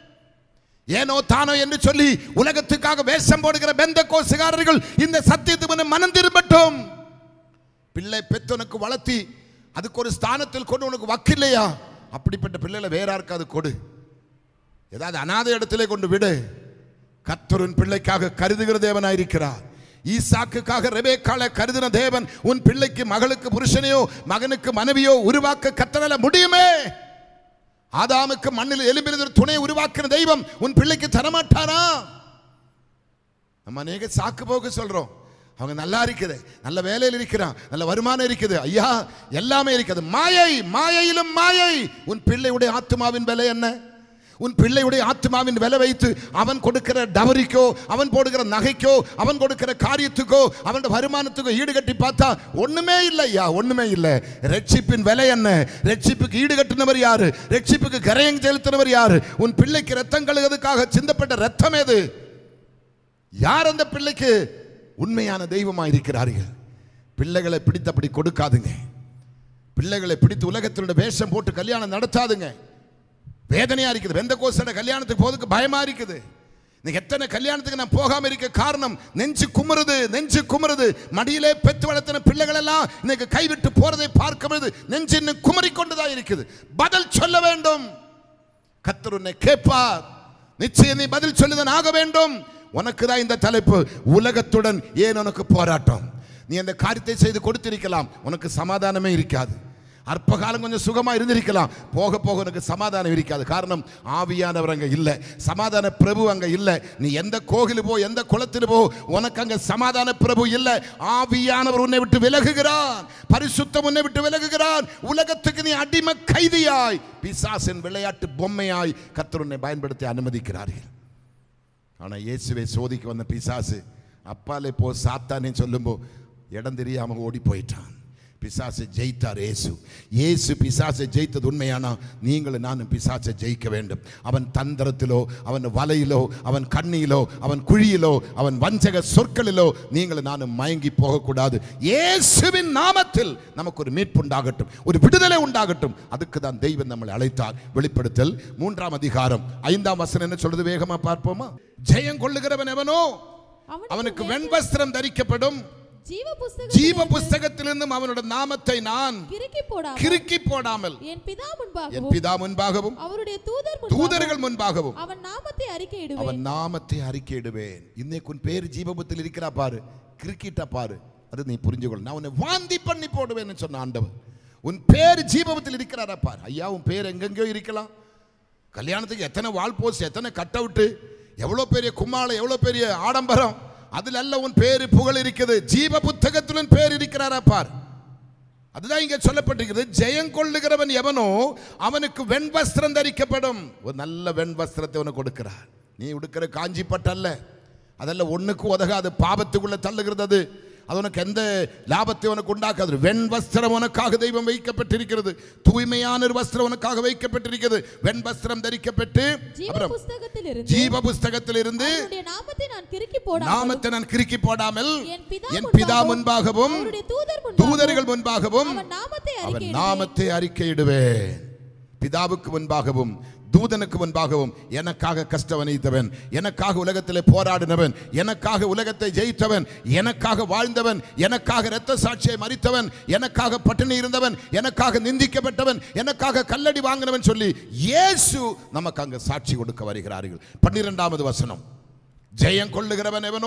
S3: ஏனோ தானோ என்று சொல்லி உலகத்துக்காக வேஷம் போடுகிற பெந்த கோசுகாரர்கள் இந்த சத்தியத்துக்கு மனம் திரும்பட்டும் பிள்ளை பெத்தவனுக்கு வளர்த்தி அதுக்கு ஒரு ஸ்தானத்தில் கொண்டு உனக்கு வக்கில்லையா அப்படிப்பட்ட பிள்ளைகளை வேற யாருக்காவது கொடு ஏதாவது அனாதை இடத்திலே கொண்டு விடு கர்த்தரின் பிள்ளைக்காக கருதுகிற தேவனாயிருக்கிறார் ஈசாக்குக்காக ரெபேக்காளை கருதின தேவன் உன் பிள்ளைக்கு மகளுக்கு புருஷனையோ மகனுக்கு மனைவியோ உருவாக்க கத்தனால முடியுமே ஆதாமுக்கு மண்ணில் எலும்பிலிருந்து துணையை உருவாக்கின தெய்வம் உன் பிள்ளைக்கு தரமாட்டாரா நம்ம அநேக சாக்கு போக்கு சொல்றோம் அவங்க நல்லா இருக்குது நல்ல வேலையில் இருக்கிறான் நல்ல வருமானம் இருக்குது ஐயா எல்லாமே இருக்குது மாயை மாயையிலும் மாயை உன் பிள்ளையுடைய ஆத்மாவின் விலை என்ன உன் பிள்ளையுடைய ஆத்மாவின் விலை வைத்து அவன் கொடுக்கிற டவரிக்கோ அவன் போடுகிற நகைக்கோ அவன் கொடுக்கிற காரியத்துக்கோ அவன் வருமானத்துக்கோ ஈடுகட்டி பார்த்தா ஒண்ணுமே இல்லை ஐயா ஒண்ணுமே இல்லை ரட்சிப்பின் விலை என்ன ரட்சிப்புக்கு ஈடுகட்டினவர் யாரு ரட்சிப்புக்கு கரையங் செலுத்தினவர் யாரு உன் பிள்ளைக்கு ரத்தம் கழுகுறதுக்காக சிந்தப்பட்ட ரத்தம் எது யார் அந்த பிள்ளைக்கு உண்மையான தெய்வமாக இருக்கிறார்கள் பிள்ளைகளை பிடித்தபடி கொடுக்காதுங்க பிள்ளைகளை பிடித்து உலகத்தினுடைய வேஷம் போட்டு கல்யாணம் நடத்தாதுங்க வேதனையா இருக்குது வெந்த கோசன கல்யாணத்துக்கு போறதுக்கு பயமா இருக்குது இன்னைக்கு எத்தனை கல்யாணத்துக்கு நான் போகாம இருக்க காரணம் நெஞ்சு குமுறுது நெஞ்சு குமுறுது மடியிலே பெத்து வளர்த்தின பிள்ளைகள் எல்லாம் இன்னைக்கு கைவிட்டு போறதை பார்க்கும் பொழுது நெஞ்சு இன்னும் குமரி கொண்டுதான் இருக்குது பதில் சொல்ல வேண்டும் கத்தர் உன்னை கேட்பார் நிச்சயம் நீ பதில் சொல்லுதான் ஆக வேண்டும் உனக்கு தான் இந்த தலைப்பு உலகத்துடன் ஏன் உனக்கு போராட்டம் நீ அந்த காரியத்தை செய்து கொடுத்திருக்கலாம் உனக்கு சமாதானமே இருக்காது அற்ப காலம் கொஞ்சம் சுகமா இருந்திருக்கலாம் போக போக உனக்கு சமாதானம் இருக்காது காரணம் ஆவியானவர் அங்க இல்லை சமாதான பிரபு அங்க இல்லை நீ எந்த கோகில் போ எந்த குளத்தில் போ உனக்கு அங்க சமாதான பிரபு இல்லை ஆவியானவர் உன்னை விட்டு விலகுகிறான் பரிசுத்தம் உன்னை விட்டு விலகுகிறான் உலகத்துக்கு நீ அடிமை கைதியாய் பிசாசின் விளையாட்டு பொம்மையாய் கர்த்தர் உன்னை பயன்படுத்தி அனுமதிக்கிறார்கள் ஆனா இயேசுவை சோதிக்க வந்த பிசாசு அப்பாலே போ சாத்தானே சொல்லும்போ இடம் தெரியாம ஓடி போயிட்டான் பிசாசை ஜெயித்தார் இயேசு இயேசு பிசாசை ஜெயித்தது உண்மையானா நீங்களும் நானும் பிசாசை ஜெயிக்க வேண்டும் அவன் தந்திரத்திலோ அவன் வலையிலோ அவன் கண்ணியிலோ அவன் குழியிலோ அவன் வஞ்சக சொற்களிலோ நீங்களும் நானும் மயங்கி போகக்கூடாது இயேசுவின் நாமத்தில் நமக்கு ஒரு மீட்பு உண்டாகட்டும் ஒரு விடுதலை உண்டாகட்டும் அதுக்கு தான் தெய்வம் நம்மளை அழைத்தார் வெளிப்படுத்தல் மூன்றாம் அதிகாரம் ஐந்தாம் வசனம் என்ன சொல்றது வேகமா பார்ப்போமா ஜெயம் கொள்ளுகிறவன் எவனோ அவனுக்கு வெண்வஸ்திரம் தரிக்கப்படும்
S2: ஜீவ புஸ்தகம்
S3: ஜீவ புஸ்தகத்திலிருந்தும் அவனோட நாமத்தை நான்
S2: கிறுக்கி போடாமல்
S3: கிறுக்கி போடாமல்
S2: என் பிதா
S3: என்
S2: முன்பாகவும்
S3: பிதா முன்பாகவும்
S2: அவருடைய தூதர் முன்பாகவும்
S3: தூதர்கள் முன்பாகவும்
S2: அவன் நாமத்தை அறிக்கையிடுவேன்
S3: அவன் நாமத்தை அறிக்கையிடுவேன் இன்னைக்கு உன் பேர் ஜீவபத்தில் இருக்கிறா பாரு கிறுக்கிட்ட பாரு அது நீ புரிஞ்சுக்கொள்ள நான் உன்னை வாந்தி பண்ணி போடுவேன்னு சொன்ன ஆண்டவர் உன் பேர் ஜீவபத்தில் இருக்கிறாரா பாரு ஐயா உன் பேர் எங்கெங்கயோ இருக்கலாம் கல்யாணத்துக்கு எத்தனை வால் போஸ்ட் எத்தனை கட் அவுட்டு எவ்வளோ பெரிய கும்மாளம் எவ்வளோ பெரிய ஆடம்பரம் அதுல அல்ல உன் பேரு புகழ் இருக்குது ஜீவ புத்தகத்தில் உன் பேர் இருக்கிறாரா பார் அதுதான் இங்க சொல்லப்பட்டிருக்கிறது ஜெயம் கொள்ளுகிறவன் எவனோ அவனுக்கு வெண்வஸ்திரம் தரிக்கப்படும் ஒரு நல்ல வெண்வஸ்திரத்தை உனக்கு கொடுக்கிறார் நீ உடுக்கிற காஞ்சி பட்டல்ல அதெல்லாம் ஒண்ணுக்கு உதகாது பாபத்துக்குள்ள தள்ளுகிறது அது அது உனக்கு எந்த லாபத்தை உனக்கு உண்டாக்காது வெண் வஸ்திரம் உனக்காக தெய்வம் வைக்கப்பட்டிருக்கிறது தூய்மையான ஒரு வஸ்திரம் உனக்காக வைக்கப்பட்டிருக்கிறது வெண் வஸ்திரம் தரிக்கப்பட்டு
S2: ஜீவ
S3: அப்புறம்
S2: புஸ்தகத்தில் இருந்து
S3: ஜீவ புஸ்தகத்திலிருந்து
S2: அவருடைய நாமத்தை நான் கிறுக்கி போடாமல்
S3: நாமத்தை நான் கிறுக்கி போடாமல்
S2: என் பிதா
S3: என் பிதா முன்பாகவும்
S2: அவருடைய தூதர் முன்பாகவும்
S3: தூதர்கள் முன்பாகவும்
S2: அவன் நாமத்தை
S3: அவன்
S2: அறிக்கையிடுவேன்
S3: நாமத்தை அறிக்கையிடுவேன் பிதாவுக்கு முன்பாகவும் தூதனுக்கு முன்பாகவும் எனக்காக கஷ்டம் அணித்தவன் எனக்காக உலகத்திலே போராடினவன் எனக்காக உலகத்தை ஜெயித்தவன் எனக்காக வாழ்ந்தவன் எனக்காக இரத்த சாட்சியை மறித்தவன் எனக்காக பட்டினி இருந்தவன் எனக்காக நிந்திக்கப்பட்டவன் எனக்காக கல்லடி வாங்கினவன் சொல்லி இயேசு நமக்கு அங்க சாட்சி கொடுக்க வருகிறார்கள் பன்னிரெண்டாவது வசனம் ஜெயம் கொள்ளுகிறவன் எவனோ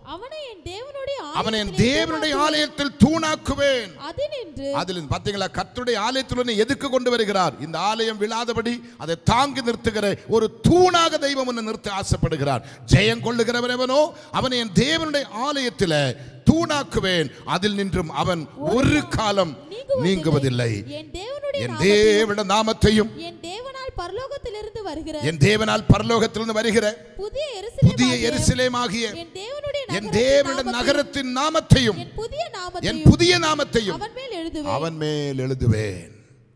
S2: அவனை என் தேவனுடைய
S3: அவனை என்
S2: ஆலயத்திலே
S3: தேவனுடைய
S2: தூணாக்குவேன்.
S3: ஆலயத்தில் தூணாக்குவேன்
S2: அதினின்று
S3: அதில் பாத்தீங்களா கர்த்தருடைய ஆலயத்தில் உன்னை எதுக்கு கொண்டு வருகிறார் இந்த ஆலயம் விழாதபடி அதை தாங்கி நிறுத்துகிற ஒரு தூணாக தெய்வம் உன்னை நிறுத்த ஆசைப்படுகிறார் ஜெயம் கொள்ளுகிறவன் எவனோ அவனை என் தேவனுடைய ஆலயத்தில் தூணாக்குவேன் அதில் நின்றும் அவன் ஒரு காலம் நீங்குவதில்லை
S2: என் தேவனுடைய
S3: என்
S2: நாமத்தையும்,
S3: தேவனுடைய நாமத்தையும்
S2: என் தேவனால் பரலோகத்திலிருந்து வருகிற
S3: என் தேவனால் பரலோகத்திலிருந்து வருகிற
S2: புதிய
S3: புதிய
S2: எருசலேமாகிய
S3: எருசலேமாகிய
S2: என் தேவனுடைய
S3: என்
S2: நகரத்தின்
S3: தேவனுடைய
S2: நாமத்தையும்,
S3: நகரத்தின் நாமத்தையும்
S2: என் புதிய
S3: என்
S2: நாமத்தையும்
S3: புதிய நாமத்தையும்
S2: அவன் மேல் எழுதுவேன்
S3: அவன் மேல் எழுதுவேன்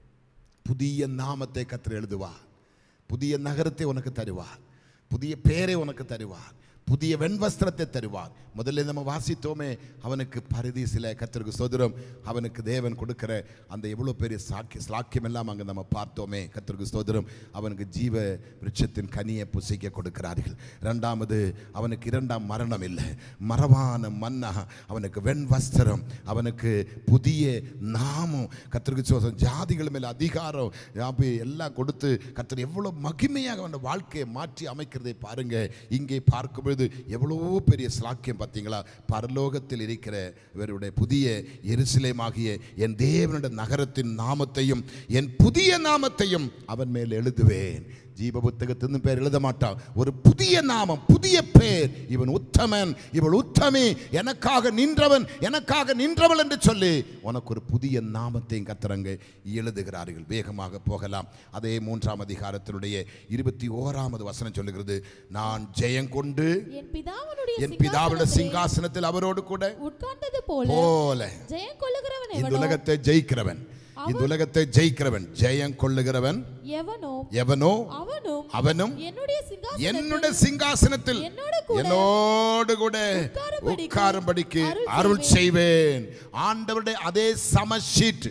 S3: புதிய நாமத்தை கத்தர் எழுதுவார் புதிய நகரத்தை உனக்கு தருவார் புதிய பேரை உனக்கு தருவார் புதிய வெண்வஸ்திரத்தை தருவார் முதல்ல நம்ம வாசித்தோமே அவனுக்கு பரதீசில கத்தருக்கு சோதரம் அவனுக்கு தேவன் கொடுக்கிற அந்த எவ்வளோ பெரிய சாக்கிய சாக்கியம் எல்லாம் அங்கே நம்ம பார்த்தோமே கத்தருக்கு சோதரம் அவனுக்கு ஜீவ விருட்சத்தின் கனியை புசிக்க கொடுக்கிறார்கள் ரெண்டாவது அவனுக்கு இரண்டாம் மரணம் இல்லை மரவான மன்னா அவனுக்கு வெண் வஸ்திரம் அவனுக்கு புதிய நாமம் கத்தருக்கு சோதரம் ஜாதிகள் மேல் அதிகாரம் அப்படி எல்லாம் கொடுத்து கத்தர் எவ்வளோ மகிமையாக அவன் வாழ்க்கையை மாற்றி அமைக்கிறதை பாருங்க இங்கே பார்க்கும் பொழுது எவ்வளோ பெரிய ஸ்லாக்கியம் பார்த்தீங்களா பரலோகத்தில் இருக்கிற இவருடைய புதிய எருசலேமாகிய என் தேவனுடைய நகரத்தின் நாமத்தையும் என் புதிய நாமத்தையும் அவன் மேல் எழுதுவேன் ஜீவ புத்தகத்தின் பேர் எழுத மாட்டான் ஒரு புதிய நாமம் புதிய பேர் இவன் உத்தமன் இவள் உத்தமி எனக்காக நின்றவன் எனக்காக நின்றவள் என்று சொல்லி உனக்கு ஒரு புதிய நாமத்தையும் கத்தரங்க எழுதுகிறார்கள் வேகமாக போகலாம் அதே மூன்றாம் அதிகாரத்தினுடைய இருபத்தி ஓராமது வசனம் சொல்லுகிறது நான் ஜெயம் கொண்டு
S2: என் பிதாவினுடைய
S3: என் பிதாவுடைய
S2: சிங்காசனத்திலே
S3: சிங்காசனத்தில் அவரோடு கூட
S2: உட்கார்ந்தது போல
S3: போல
S2: ஜெயம் கொள்ளுகிறவன்
S3: இந்த
S2: எவனோ
S3: உலகத்தை ஜெயிக்கிறவன் இந்த உலகத்தை ஜெயிக்கிறவன் ஜெயம் கொள்ளுகிறவன்
S2: எவனோ
S3: எவனோ
S2: அவனும்
S3: அவனும்
S2: என்னுடைய சிங்காசனத்தில்
S3: என்னுடைய சிங்காசனத்தில்
S2: என்னோடு கூட
S3: என்னோடு கூட
S2: உட்காரும்படிக்கு
S3: உட்காரும்படிக்கு
S2: அருள்
S3: அருள் செய்வேன் ஆண்டவருடைய அதே சம ஷீட்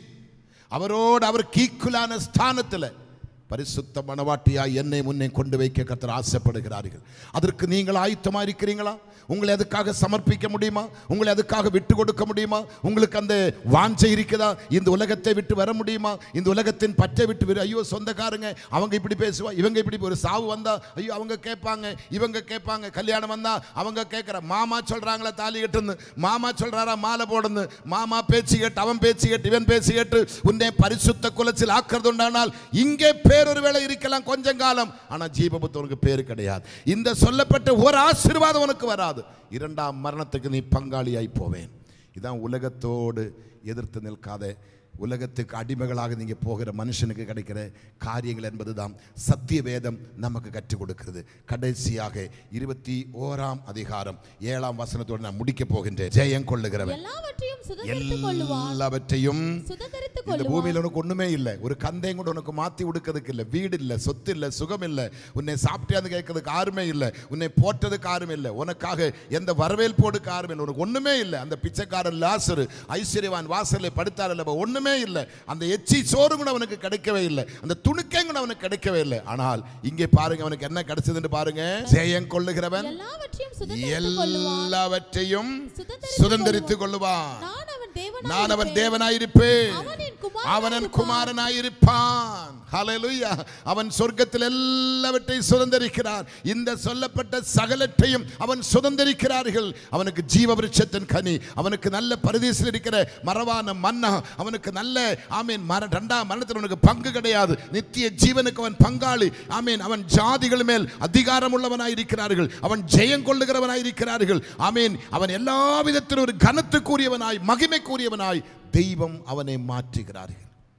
S3: அவரோடு அவர் கீக்குலான ஸ்தானத்தில் பரிசுத்த மணவாட்டியாய் என்னை முன்னே கொண்டு வைக்க கர்த்தர் ஆசைப்படுகிறார்கள் அதற்கு நீங்கள் ஆயத்தமா இருக்கிறீங்களா உங்களை அதுக்காக சமர்ப்பிக்க முடியுமா உங்களை அதுக்காக விட்டு கொடுக்க முடியுமா உங்களுக்கு அந்த வாஞ்சை இருக்குதா இந்த உலகத்தை விட்டு வர முடியுமா இந்த உலகத்தின் பற்றை விட்டு வர ஐயோ சொந்தக்காரங்க அவங்க இப்படி பேசுவா இவங்க இப்படி ஒரு சாவு வந்தா ஐயோ அவங்க கேட்பாங்க இவங்க கேட்பாங்க கல்யாணம் வந்தா அவங்க கேட்குற மாமா சொல்றாங்களா தாலி கட்டுன்னு மாமா சொல்றாரா மாலை போடுன்னு மாமா பேச்சு கேட்டு அவன் பேச்சு கேட்டு இவன் பேச்சு கேட்டு உன்னை பரிசுத்த குலத்தில் ஆக்கிறது உண்டானால் இங்கே பேர் ஒரு வேளை இருக்கலாம் கொஞ்சம் காலம் ஆனா ஜீபபுத்து உனக்கு பேர் கிடையாது இந்த சொல்லப்பட்ட ஒரு ஆசீர்வாதம் உனக்கு வராது இரண்டாம் மரணத்துக்கு நீ பங்காளியாய் போவேன் இதான் உலகத்தோடு எதிர்த்து நிற்காத உலகத்துக்கு அடிமைகளாக நீங்கள் போகிற மனுஷனுக்கு கிடைக்கிற காரியங்கள் என்பதுதான் சத்திய வேதம் நமக்கு கற்றுக் கொடுக்கிறது கடைசியாக இருபத்தி ஓராம் அதிகாரம் ஏழாம் வசனத்தோடு நான் முடிக்க போகின்றேன் ஜெயம் கொள்ளுகிறவன்
S2: எல்லாவற்றையும் சுதந்திரித்துக் கொள்ளுவான்
S3: எல்லாவற்றையும்
S2: சுதந்திரித்துக்
S3: இந்த
S2: கொள்ளுவான்
S3: பூமியில் உனக்கு ஒண்ணுமே இல்லை ஒரு கந்தையும் கூட உனக்கு மாத்தி கொடுக்கறதுக்கு இல்லை வீடு இல்லை சொத்து இல்லை சுகம் இல்லை உன்னை சாப்பிட்டியாந்து கேட்கறதுக்கு யாருமே இல்லை உன்னை போற்றதுக்கு யாரும் இல்லை உனக்காக எந்த வரவேற்போடுக்கு யாரும் இல்லை உனக்கு ஒண்ணுமே இல்லை அந்த பிச்சைக்காரன் லாசரு ஐஸ்வர்யவான் வாசலில் படுத்தார் அல்லவா ஒண்ணுமே இல்லை அந்த எச்சி சோறு கூட அவனுக்கு கிடைக்கவே இல்லை அந்த துணுக்கம் கூட அவனுக்கு கிடைக்கவே இல்லை ஆனால் இங்கே பாருங்க அவனுக்கு என்ன கிடைச்சதுன்னு பாருங்க ஜெயம் கொள்ளுகிறவன்
S2: எல்லாவற்றையும் சுதந்திரித்துக் கொள்ளுவான்
S3: எல்லாவற்றையும்
S2: சுதந்தரித்துக்
S3: சுதந்திரித்துக் கொள்ளுவான்
S2: நான் அவன் தேவனாய்
S3: நான் அவன்
S2: இருப்பேன்.
S3: தேவனாயிருப்பேன்
S2: அவன் என்
S3: அவன் என்
S2: குமாரனாயிருப்பான்.
S3: குமாரனாயிருப்பான் ஹalleluya அவன் சொர்க்கத்தில் எல்லாவற்றையும் சுதந்தரிக்கிறார் இந்த சொல்லப்பட்ட சகலத்தையும் அவன் சுதந்தரிக்கிறார்கள் அவனுக்கு ஜீவ விருட்சத்தின் கனி அவனுக்கு நல்ல பரதேசில் இருக்கிற மரவான மன்னா அவனுக்கு நல்ல ஆமீன் மர ரெண்டாம் மரணத்தில் அவனுக்கு பங்கு கிடையாது நித்திய ஜீவனுக்கு அவன் பங்காளி ஆமீன் அவன் ஜாதிகள் மேல் அதிகாரம் உள்ளவனாய் இருக்கிறார்கள் அவன் ஜெயம் கொள்ளுகிறவனாய் இருக்கிறார்கள் ஆமீன் அவன் எல்லா விதத்திலும் ஒரு கனத்துக்குரியவனாய் மகிமைக்குரியவனாய் தெய்வம் அவனை மாற்றுகிறார்கள்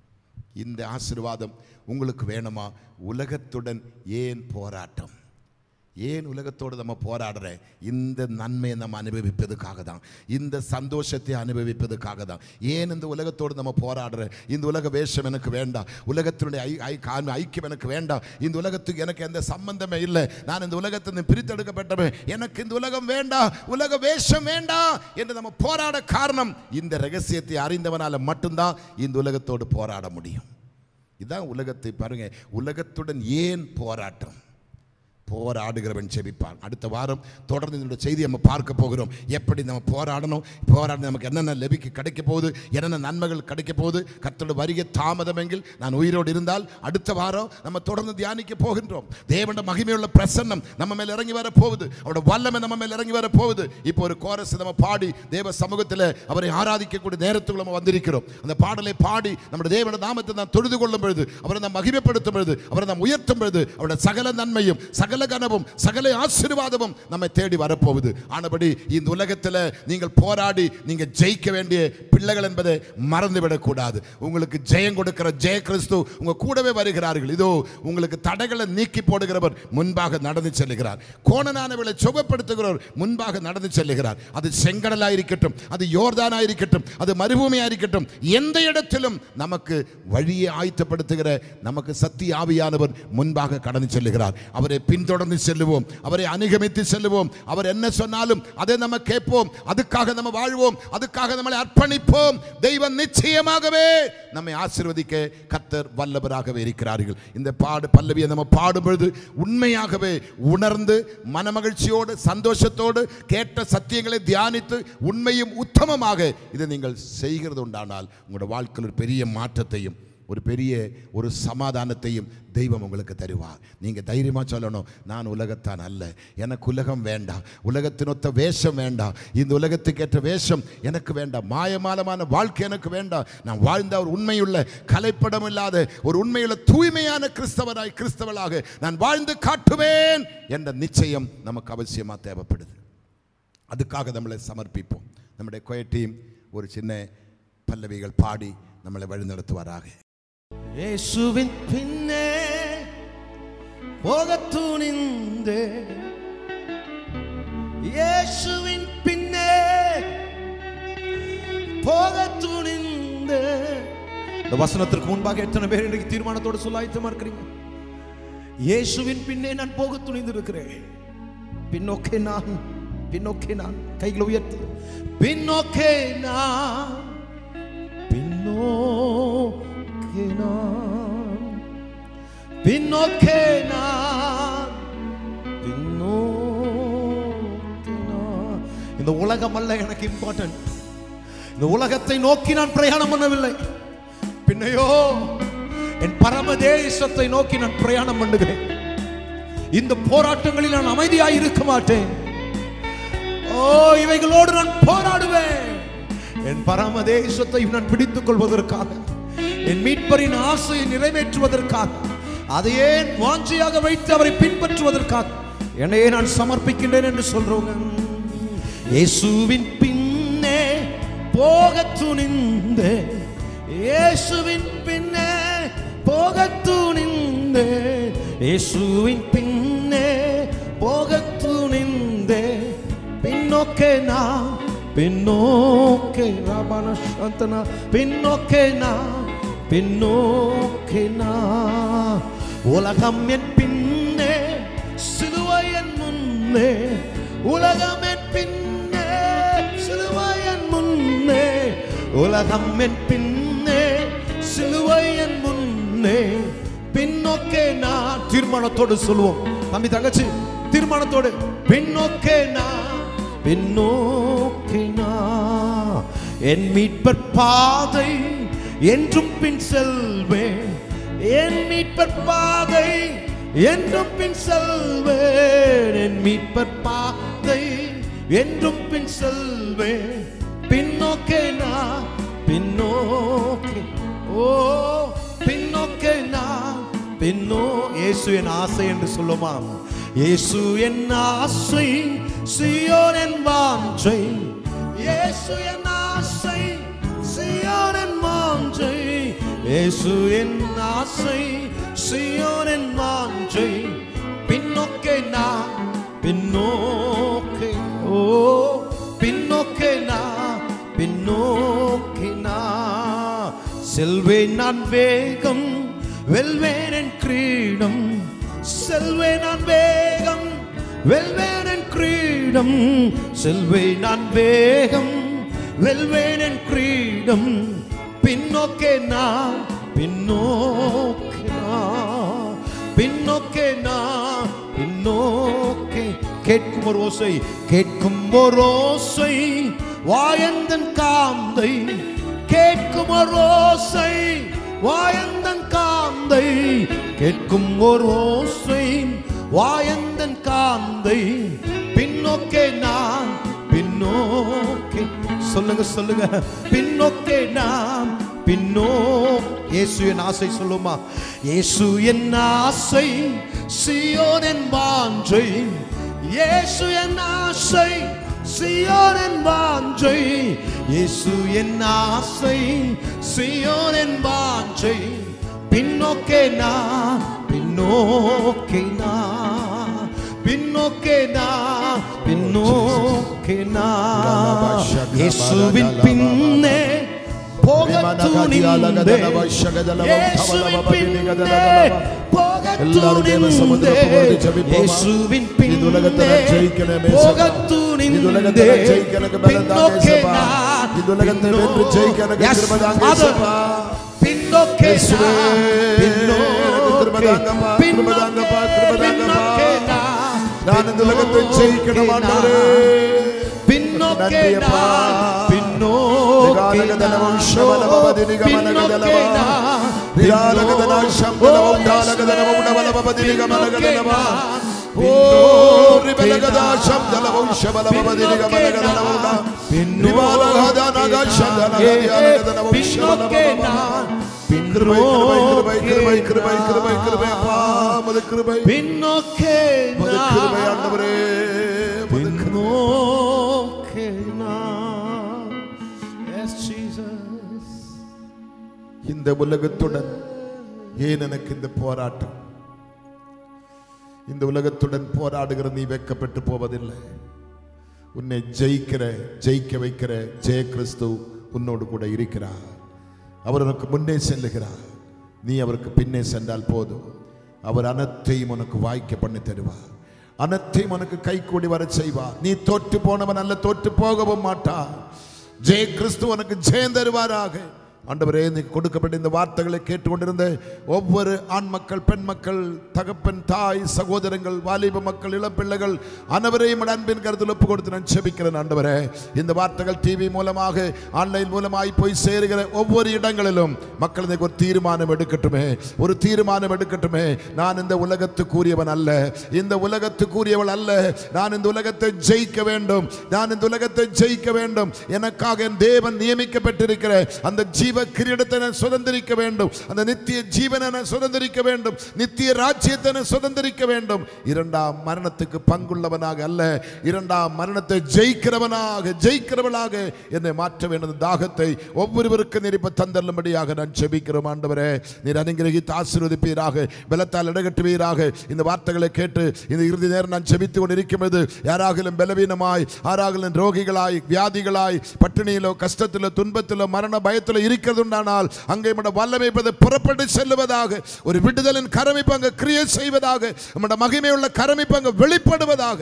S3: இந்த ஆசீர்வாதம் உங்களுக்கு வேணுமா உலகத்துடன் ஏன் போராட்டம் ஏன் உலகத்தோடு நம்ம போராடுற இந்த நன்மையை நம்ம அனுபவிப்பதுக்காக தான் இந்த சந்தோஷத்தை அனுபவிப்பதுக்காக தான் ஏன் இந்த உலகத்தோடு நம்ம போராடுற இந்த உலக வேஷம் எனக்கு வேண்டாம் உலகத்தினுடைய ஐ ஐ காண் ஐக்கியம் எனக்கு வேண்டாம் இந்த உலகத்துக்கு எனக்கு எந்த சம்பந்தமே இல்லை நான் இந்த உலகத்திலிருந்து பிரித்தெடுக்கப்பட்டவன் எனக்கு இந்த உலகம் வேண்டாம் உலக வேஷம் வேண்டாம் என்று நம்ம போராட காரணம் இந்த ரகசியத்தை அறிந்தவனால மட்டும்தான் இந்த உலகத்தோடு போராட முடியும் இதான் உலகத்தை பாருங்க உலகத்துடன் ஏன் போராட்டம் போராடுகிறவன் செபிப்பான் அடுத்த வாரம் தொடர்ந்து இந்த செய்தி நம்ம பார்க்க போகிறோம் எப்படி நம்ம போராடணும் போராடி நமக்கு என்னென்ன லெபிக்கு கிடைக்க போகுது என்னென்ன நன்மைகள் கிடைக்க போகுது கர்த்தரோட வருகை தாமதமெങ്കിൽ நான் உயிரோடு இருந்தால் அடுத்த வாரம் நம்ம தொடர்ந்து தியானிக்க போகின்றோம் தேவன மகிமையுள்ள பிரசன்னம் நம்ம மேல் இறங்கி வர போகுது அவரோட வல்லமை நம்ம மேல் இறங்கி வர போகுது இப்போ ஒரு கோரஸ் நம்ம பாடி தேவ சமூகத்தில் அவரை ஆராதிக்கக்கூடிய நேரத்துக்குள்ள நம்ம வந்திருக்கிறோம் அந்த பாடலை பாடி நம்முடைய தேவன நாமத்தை நாம் தொழுது கொள்ளும் பொழுது அவரை நாம் மகிமைப்படுத்தும் பொழுது அவரை நாம் உயர்த்தும் பொழுது அவருடைய சகல நன்மையும் சகல கனவும் சகல ஆசீர்வாதமும் நம்மை தேடி வரப்போகுது ஆனபடி இந்த உலகத்தில் நீங்கள் போராடி நீங்கள் ஜெயிக்க வேண்டிய பிள்ளைகள் என்பதை மறந்துவிடக் கூடாது உங்களுக்கு ஜெயம் கொடுக்கிற ஜெய கிறிஸ்து உங்க கூடவே வருகிறார்கள் இதோ உங்களுக்கு தடைகளை நீக்கி போடுகிறவர் முன்பாக நடந்து செல்லுகிறார் கோணனானவர்களை சுகப்படுத்துகிறவர் முன்பாக நடந்து செல்லுகிறார் அது செங்கடலா இருக்கட்டும் அது யோர்தானா இருக்கட்டும் அது மறுபூமியா இருக்கட்டும் எந்த இடத்திலும் நமக்கு வழியை ஆயத்தப்படுத்துகிற நமக்கு சக்தி ஆவியானவர் முன்பாக கடந்து செல்லுகிறார் அவரை பின்தொடர்ந்து செல்லுவோம் அவரை அனுகமித்து செல்லுவோம் அவர் என்ன சொன்னாலும் அதை நம்ம கேட்போம் அதுக்காக நம்ம வாழ்வோம் அதுக்காக நம்மளை அர்ப்பணிப்போம் தெய்வம் நிச்சயமாகவே நம்மை ஆசீர்வதிக்க கத்தர் வல்லவராகவே இருக்கிறார்கள் இந்த பாடு பல்லவியை நம்ம பாடும் பொழுது உண்மையாகவே உணர்ந்து மனமகிழ்ச்சியோடு சந்தோஷத்தோடு கேட்ட சத்தியங்களை தியானித்து உண்மையும் உத்தமமாக இதை நீங்கள் செய்கிறது உண்டானால் உங்களோட வாழ்க்கையில் ஒரு பெரிய மாற்றத்தையும் ஒரு பெரிய ஒரு சமாதானத்தையும் தெய்வம் உங்களுக்கு தருவார் நீங்கள் தைரியமாக சொல்லணும் நான் உலகத்தான் அல்ல எனக்கு உலகம் வேண்டாம் உலகத்தினொத்த வேஷம் வேண்டாம் இந்த உலகத்துக்கேற்ற வேஷம் எனக்கு வேண்டாம் மாயமாலமான வாழ்க்கை எனக்கு வேண்டாம் நான் வாழ்ந்த ஒரு உண்மையுள்ள கலைப்படம் இல்லாத ஒரு உண்மையுள்ள தூய்மையான கிறிஸ்தவராய் கிறிஸ்தவளாக நான் வாழ்ந்து காட்டுவேன் என்ற நிச்சயம் நமக்கு அவசியமாக தேவைப்படுது அதுக்காக நம்மளை சமர்ப்பிப்போம் நம்முடைய கொய டீம் ஒரு சின்ன பல்லவிகள் பாடி நம்மளை வழிநடத்துவாராக
S1: യേശുവിൻ പിന്നെ പോകത്തുണിന്ത് യേശുവിൻ പിന്നെ போகத்துணிந்து இந்த வசனத்திற்கு முன்பாக எத்தனை பேர் இன்றைக்கு தீர்மானத்தோடு சொல்ல ஆயத்தமா இருக்கிறீங்க இயேசுவின் பின்னே நான் போக துணிந்து இருக்கிறேன் பின்னோக்கே நான் பின்னோக்கே நான் கைகளை உயர்த்தி பின்னோக்கே நான் பின்னோக்கே நான் பின்னோக்கே நான் பின்னோக்கே நான் இந்த உலகம் அல்ல எனக்கு இம்பார்ட்டன்ட் இந்த உலகத்தை நோக்கி நான் பிரயாணம் பண்ணவில்லை பின்னையோ என் பரமதேசத்தை நோக்கி நான் பிரயாணம் பண்ணுகிறேன் இந்த போராட்டங்களில் நான் அமைதியாய் இருக்க மாட்டேன் ஓ இவைகளோடு நான் போராடுவேன் என் பரமதேசத்தை நான் பிடித்துக் கொள்வதற்காக என் மீட்பரின் ஆசையை நிறைவேற்றுவதற்காக அதையே வாஞ்சியாக வைத்து அவரை பின்பற்றுவதற்காக என்னையே நான் சமர்ப்பிக்கின்றேன் என்று சொல்றவங்க இயேசுவின் பின்னே போக துணிந்து இயேசுவின் பின்னே போக துணிந்து இயேசுவின் பின்னே போக துணிந்து பின்னோக்கே நான் பின்னோக்கே ராபான சாந்தனா பின்னோக்கே நான் பின்னோக்கே நான் உலகம் என் பின்னே சிலுவை என் முன்னே உலகம் என் பின்னே சிலுவை என் முன்னே உலகம் என் பின்னே சிலுவை என் முன்னே பின்னோக்கே நான் தீர்மானத்தோடு சொல்லுவோம் தம்பி தங்கச்சி தீர்மானத்தோடு பின்னோக்கே நான் பின்னோக்கே நான் என் மீட்பர் பாதை என்றும் பின் செல்வேன் என் மீட்பர் பாதை என்றும் பின் செல்வேன் என் மீட்பர் பாதை என்றும் பின் செல்வேன் பின்னோக்கே நான் பின்னோக்கே ஓ பின்னோக்கே நான் பின்னோ இயேசு என் ஆசை என்று சொல்லுமாம் இயேசு என் ஆசை சியோன் என் வாஞ்சை இயேசு என் ஆசை சியோன் என் வாஞ்சை இயேசு என் ஆசை சியோன் என் வாஞ்சை பின்னோக்கே நான் பின்னோக்கே ஓ பின்னோக்கே நான் பின்னோக்கே நான் செல்வேன் நான் வேகம் வெல்வேன் என் கிரீடம் செல்வேன் நான் வேகம் வெல்வேன் என் கிரீடம் செல்வேன் நான் வேகம் வெல்வேன் என் கிரீடம் பின்னோக்கே நான் பின்னோக்கே நான் பின்னோக்கே நான் பின்னோக்கே கேட்கும் ஒரு ஓசை கேட்கும் ஒரு ஓசை வாயந்தன் காந்தை கேட்கும் ஒரு ஓசை வாயந்தன் காந்தை கேட்கும் ஒரு ஓசை வாயந்தன் காந்தை பின்னோக்கே நான் பின்னோக்கே சொல்லுங்க சொல்லுங்க பின்னோக்கே நாம் பின்னோ இயேசு என் ஆசை சொல்லுமா இயேசு என் ஆசை சியோன் என் வாஞ்சை இயேசு என் ஆசை சியோன் என் வாஞ்சை இயேசு என் ஆசை சியோன் என் வாஞ்சை பின்னோக்கே நான் பின்னோக்கே நான் பின்னோக்கே நான் பின்னோக்கே நான் இயேசுவின் பின்னே போக துணிந்தே இயேசுவின் பின்னே போக
S3: எல்லாரும் தேவ சமுத்திரத்தை
S1: துணிந்தே
S3: ஜெபிப்போமா?
S1: இயேசுவின்
S3: இது உலகத்தை
S1: பின்னே
S3: நான் ஜெயிக்கணுமே
S1: போக
S3: சபா. இது
S1: துணிந்தே
S3: உலகத்தை நான் ஜெயிக்க எனக்கு பலம் தாங்க
S1: பின்னோக்கே
S3: சபா.
S1: நான்
S3: இது உலகத்தை வென்று ஜெயிக்க எனக்கு
S1: Yes,
S3: கிருபை தாங்க
S1: Father.
S3: சபா.
S1: பின்னோக்கே
S3: இயேசுவே,
S1: நான்
S3: எனக்கு கிருபை தாங்கப்பா, கிருபை தாங்கப்பா, கிருபை தாங்கப்பா. நான் இந்த உலகத்தை ஜெயிக்கணும் ஆண்டவரே.
S1: பின்னோக்கே
S3: நன்றியப்பா.
S1: நான் பின்னோக்கே
S3: நிகாலகதனவம்
S1: நான்
S3: ஷபலபபதினிகமனகதலவா.
S1: பின்னோக்கே நான்
S3: நிகாலகதனா ஷம்பலவம்
S1: ஓ,
S3: டாலகதனவம் உடவலபபதினிகமனகதலவா.
S1: ஓ,
S3: ரிபலகதா ஷம்தலவம் ஷபலபபதினிகமனகதலவா. நிவாலகதனக ஷந்தலகதியாலகதனவம் ஷபலபபபா. கிருபை, கிருபை, கிருபை, கிருபை, கிருபை, கிருபை, கிருபை, அப்பா, உமது கிருபை
S1: பின்னோக்கே
S3: உமது கிருபை ஆண்டவரே உமது கிருபை.
S1: பின்னோக்கே நான் Yes, Jesus.
S3: இந்த உலகத்துடன் ஏன் எனக்கு இந்த போராட்டம் இந்த உலகத்துடன் போராடுகிற நீ வெட்கப்பட்டு போவதில்லை உன்னை ஜெயிக்கிற ஜெயிக்க வைக்கிற ஜெய கிறிஸ்து உன்னோடு கூட இருக்கிறார் அவர் உனக்கு முன்னே செல்லுகிறார் நீ அவருக்கு பின்னே சென்றால் போதும் அவர் அனைத்தையும் உனக்கு வாய்க்க பண்ணி தருவார் அனைத்தையும் உனக்கு கை கூடி வர செய்வார் நீ தோற்று போனவன் அல்ல தோற்று போகவும் மாட்டார் ஜெய கிறிஸ்து உனக்கு ஜெயம் தருவாராக ஆண்டவரே நீ கொடுக்கப்பட்ட இந்த வார்த்தைகளை கேட்டுக்கொண்டிருந்த ஒவ்வொரு ஆண் மக்கள் பெண் மக்கள் தகப்பன் தாய் சகோதரங்கள் வாலிப மக்கள் இளம்பிள்ளைகள் அனைவரையும் உடைய அன்பின் கருத்தில் ஒப்பு கொடுத்து நான் செபிக்கிறேன் ஆண்டவரே இந்த வார்த்தைகள் டிவி மூலமாக ஆன்லைன் மூலமாய் போய் சேருகிற ஒவ்வொரு இடங்களிலும் மக்கள் இதுக்கு ஒரு தீர்மானம் எடுக்கட்டுமே ஒரு தீர்மானம் எடுக்கட்டுமே நான் இந்த உலகத்துக்குரியவன் அல்ல இந்த உலகத்துக்குரியவள் அல்ல நான் இந்த உலகத்தை ஜெயிக்க வேண்டும் நான் இந்த உலகத்தை ஜெயிக்க வேண்டும் எனக்காக என் தேவன் நியமிக்கப்பட்டிருக்கிற அந்த ஜீவ கிரீடத்தை நான் சுதந்திரிக்க வேண்டும் அந்த நித்திய ஜீவனை நான் சுதந்திரிக்க வேண்டும் நித்திய ராஜ்யத்தை நான் சுதந்திரிக்க வேண்டும் இரண்டாம் மரணத்துக்கு பங்குள்ளவனாக அல்ல இரண்டாம் மரணத்தை ஜெயிக்கிறவனாக ஜெயிக்கிறவனாக என்னை மாற்ற வேண்டும் அந்த தாகத்தை ஒவ்வொருவருக்கும் நீர் இப்ப தந்தள்ளும்படியாக நான் செபிக்கிறோம் ஆண்டவரே நீர் அனுகிரகித்து ஆசீர்வதிப்பீராக பலத்தால் இடகட்டுவீராக இந்த வார்த்தைகளை கேட்டு இந்த இறுதி நேரம் நான் செபித்துக் கொண்டிருக்கிறது யாராகிலும் பலவீனமாய் யாராகிலும் ரோகிகளாய் வியாதிகளாய் பட்டினியிலோ கஷ்டத்திலோ துன்பத்திலோ மரண பயத்திலோ இருக்கிறதுண்டானால் அங்கே நம்முடைய வல்லமை இப்போது புறப்பட்டு செல்லுவதாக ஒரு விடுதலின் கரமிப்பு அங்கே கிரியை செய்வதாக நம்முடைய மகிமையுள்ள கரமிப்பு அங்கே வெளிப்படுவதாக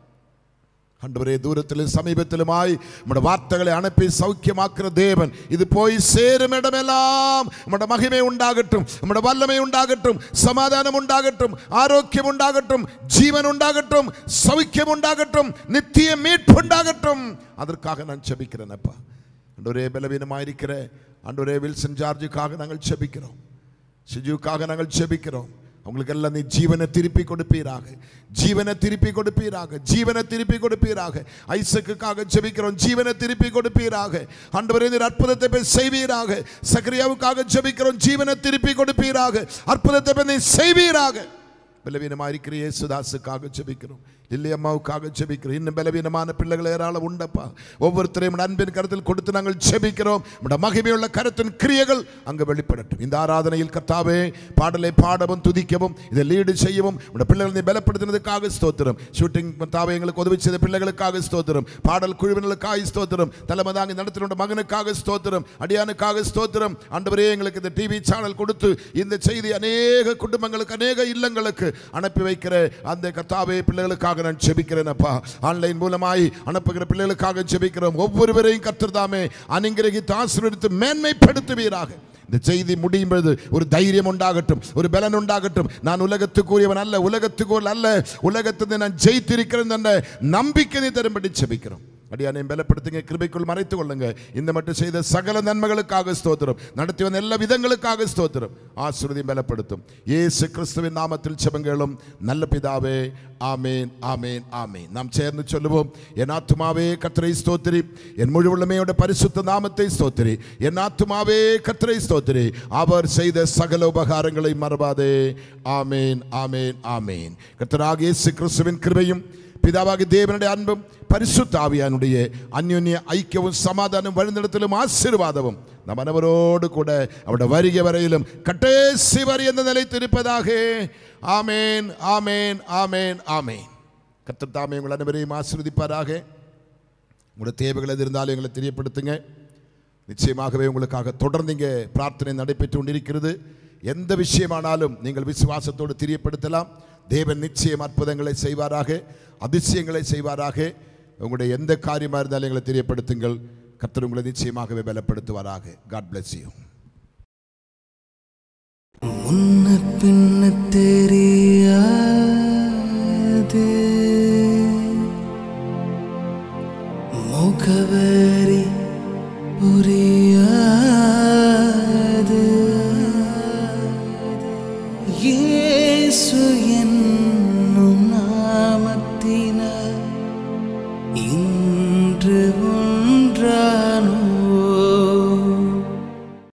S3: ஆண்டவரே தூரத்திலும் சமீபத்திலுமாய் நம்முடைய வார்த்தைகளை அனுப்பி சௌக்கியமாக்குற தேவன் இது போய் சேரும் இடமெல்லாம் நம்முடைய மகிமை உண்டாகட்டும் நம்முடைய வல்லமை உண்டாகட்டும் சமாதானம் உண்டாகட்டும் ஆரோக்கியம் உண்டாகட்டும் ஜீவன் உண்டாகட்டும் சௌக்கியம் உண்டாகட்டும் நித்திய மீட்பு உண்டாகட்டும் அதற்காக நான் செபிக்கிறேன் அப்பா ஆண்டவரே பலவீனமாயிருக்கிற ஆண்டவரே வில்சன் ஜார்ஜுக்காக நாங்கள் செபிக்கிறோம் சிஜுக்காக நாங்கள் செபிக்கிறோம் அவங்களுக்கு எல்லாம் நீ ஜீவனை திருப்பி கொடுப்பீராக ஜீவனை திருப்பி கொடுப்பீராக ஜீவனை திருப்பி கொடுப்பீராக ஐசக்குக்காக ஜெபிக்கிறோம் ஜீவனை திருப்பி கொடுப்பீராக ஆண்டவரே நீர் அற்புதத்தை போய் செய்வீராக சக்கரியாவுக்காக ஜெபிக்கிறோம் ஜீவனை திருப்பி கொடுப்பீராக அற்புதத்தை போய் நீ செய்வீராக பலவீனமாக இருக்கிற இயேசுதாசுக்காக ஜெபிக்கிறோம் இல்லை அம்மாவுக்காக ஜெபிக்கிறோம் இன்னும் பலவீனமான பிள்ளைகள் ஏராளம் உண்டப்பா ஒவ்வொருத்தரையும் உம்முடைய அன்பின் கருத்தில் கொடுத்து நாங்கள் ஜெபிக்கிறோம் நம்முடைய மகிமையுள்ள கருத்தின் கிரியைகள் அங்கு வெளிப்படட்டும் இந்த ஆராதனையில் கர்த்தாவே பாடலை பாடவும் துதிக்கவும் இதை லீடு செய்யவும் நம்முடைய பிள்ளைகளை நீ பலப்படுத்தினதுக்காக ஸ்தோத்திரம் ஷூட்டிங் கர்த்தாவே எங்களுக்கு உதவி செய்த பிள்ளைகளுக்காக ஸ்தோத்திரம் பாடல் குழுவினர்களுக்காக ஸ்தோத்திரம் தலைமை தாங்கி நடத்தின மகனுக்காக ஸ்தோத்திரம் அடியானுக்காக ஸ்தோத்திரம் ஆண்டவரே எங்களுக்கு இந்த டிவி சேனல் கொடுத்து இந்த செய்தி அநேக குடும்பங்களுக்கு அநேக இல்லங்களுக்கு அனுப்பி வைக்கிற அந்த கர்த்தாவே பிள்ளைகளுக்காக நான் ஜெபிக்கிறேன் அப்பா ஆன்லைன் மூலமாய் அனுப்புகிற பிள்ளைகளுக்காக ஜெபிக்கிறோம் ஒவ்வொருவரையும் கர்த்தர் தாமே அனுங்கிரகித்து ஆசீர்வதித்து மேன்மைப்படுத்துவீராக இந்த செய்தி முடியும் பொழுது ஒரு தைரியம் உண்டாகட்டும் ஒரு பலன் உண்டாகட்டும் நான் உலகத்துக்குரியவன் அல்ல உலகத்துக்கு அல்ல உலகத்தை நான் ஜெயித்திருக்கிறேன் என்ற நம்பிக்கை நீ தரும்படி செபிக்கிறோம் அடியானை பலப்படுத்துங்க கிருபைக்குள் மறைத்துக் கொள்ளுங்க இந்த மட்டும் செய்த சகல நன்மைகளுக்காக ஸ்தோத்திரம் நடத்தி வந்த எல்லா விதங்களுக்காக ஸ்தோத்திரம் ஆசிரியதையும் பலப்படுத்தும் இயேசு கிறிஸ்துவின் நாமத்தில் செபங்களும் நல்ல பிதாவே ஆமேன் ஆமேன் ஆமேன் நாம் சேர்ந்து சொல்லுவோம் என் ஆத்துமாவே கத்தரை ஸ்தோத்திரி என் முழு உள்ளமையோட பரிசுத்த நாமத்தை ஸ்தோத்திரி என் ஆத்துமாவே கத்தரை ஸ்தோத்திரி அவர் செய்த சகல உபகாரங்களை மறவாதே ஆமேன் ஆமேன் ஆமேன் கத்தராக இயேசு கிறிஸ்துவின் கிருபையும் പിതാവാകി ദേവനുടെ അൻപും പരിശുദ്ധാവിയാനുடைய അന്യോന്യ ഐക്യവും സമാധാനവും വഴിനിടത്തിലും ആശീർവാദവും നാം അനവരോട് കൂടെ അവിടെ വരിക വരയിലും കട്ടേസി വരി എന്ന നിലത്തിരിപ്പതാകേ ആമേൻ ആമേൻ ആമേൻ ആമേൻ കത്തത്താമേ உங்கள் அனைவரையும் ஆசீர்வதிப்பாராக உங்களுடைய தேவைகள் எது இருந்தாலும் எங்களை தெரியப்படுத்துங்க நிச்சயமாகவே உங்களுக்காக தொடர்ந்து இங்கே பிரார்த்தனை நடைபெற்று கொண்டிருக்கிறது எந்த விஷயமானாலும் நீங்கள் விசுவாசத்தோடு தெரியப்படுத்தலாம் தேவன் நிச்சயம் அற்புதங்களை செய்வாராக அதிசயங்களை செய்வாராக உங்களுடைய எந்த காரியமாக இருந்தாலும் எங்களை தெரியப்படுத்துங்கள் கர்த்தர் உங்களை நிச்சயமாகவே பலப்படுத்துவாராக காட் bless you
S4: முன்ன பின்ன தெரியாது முகவரி புரியாது இயேசு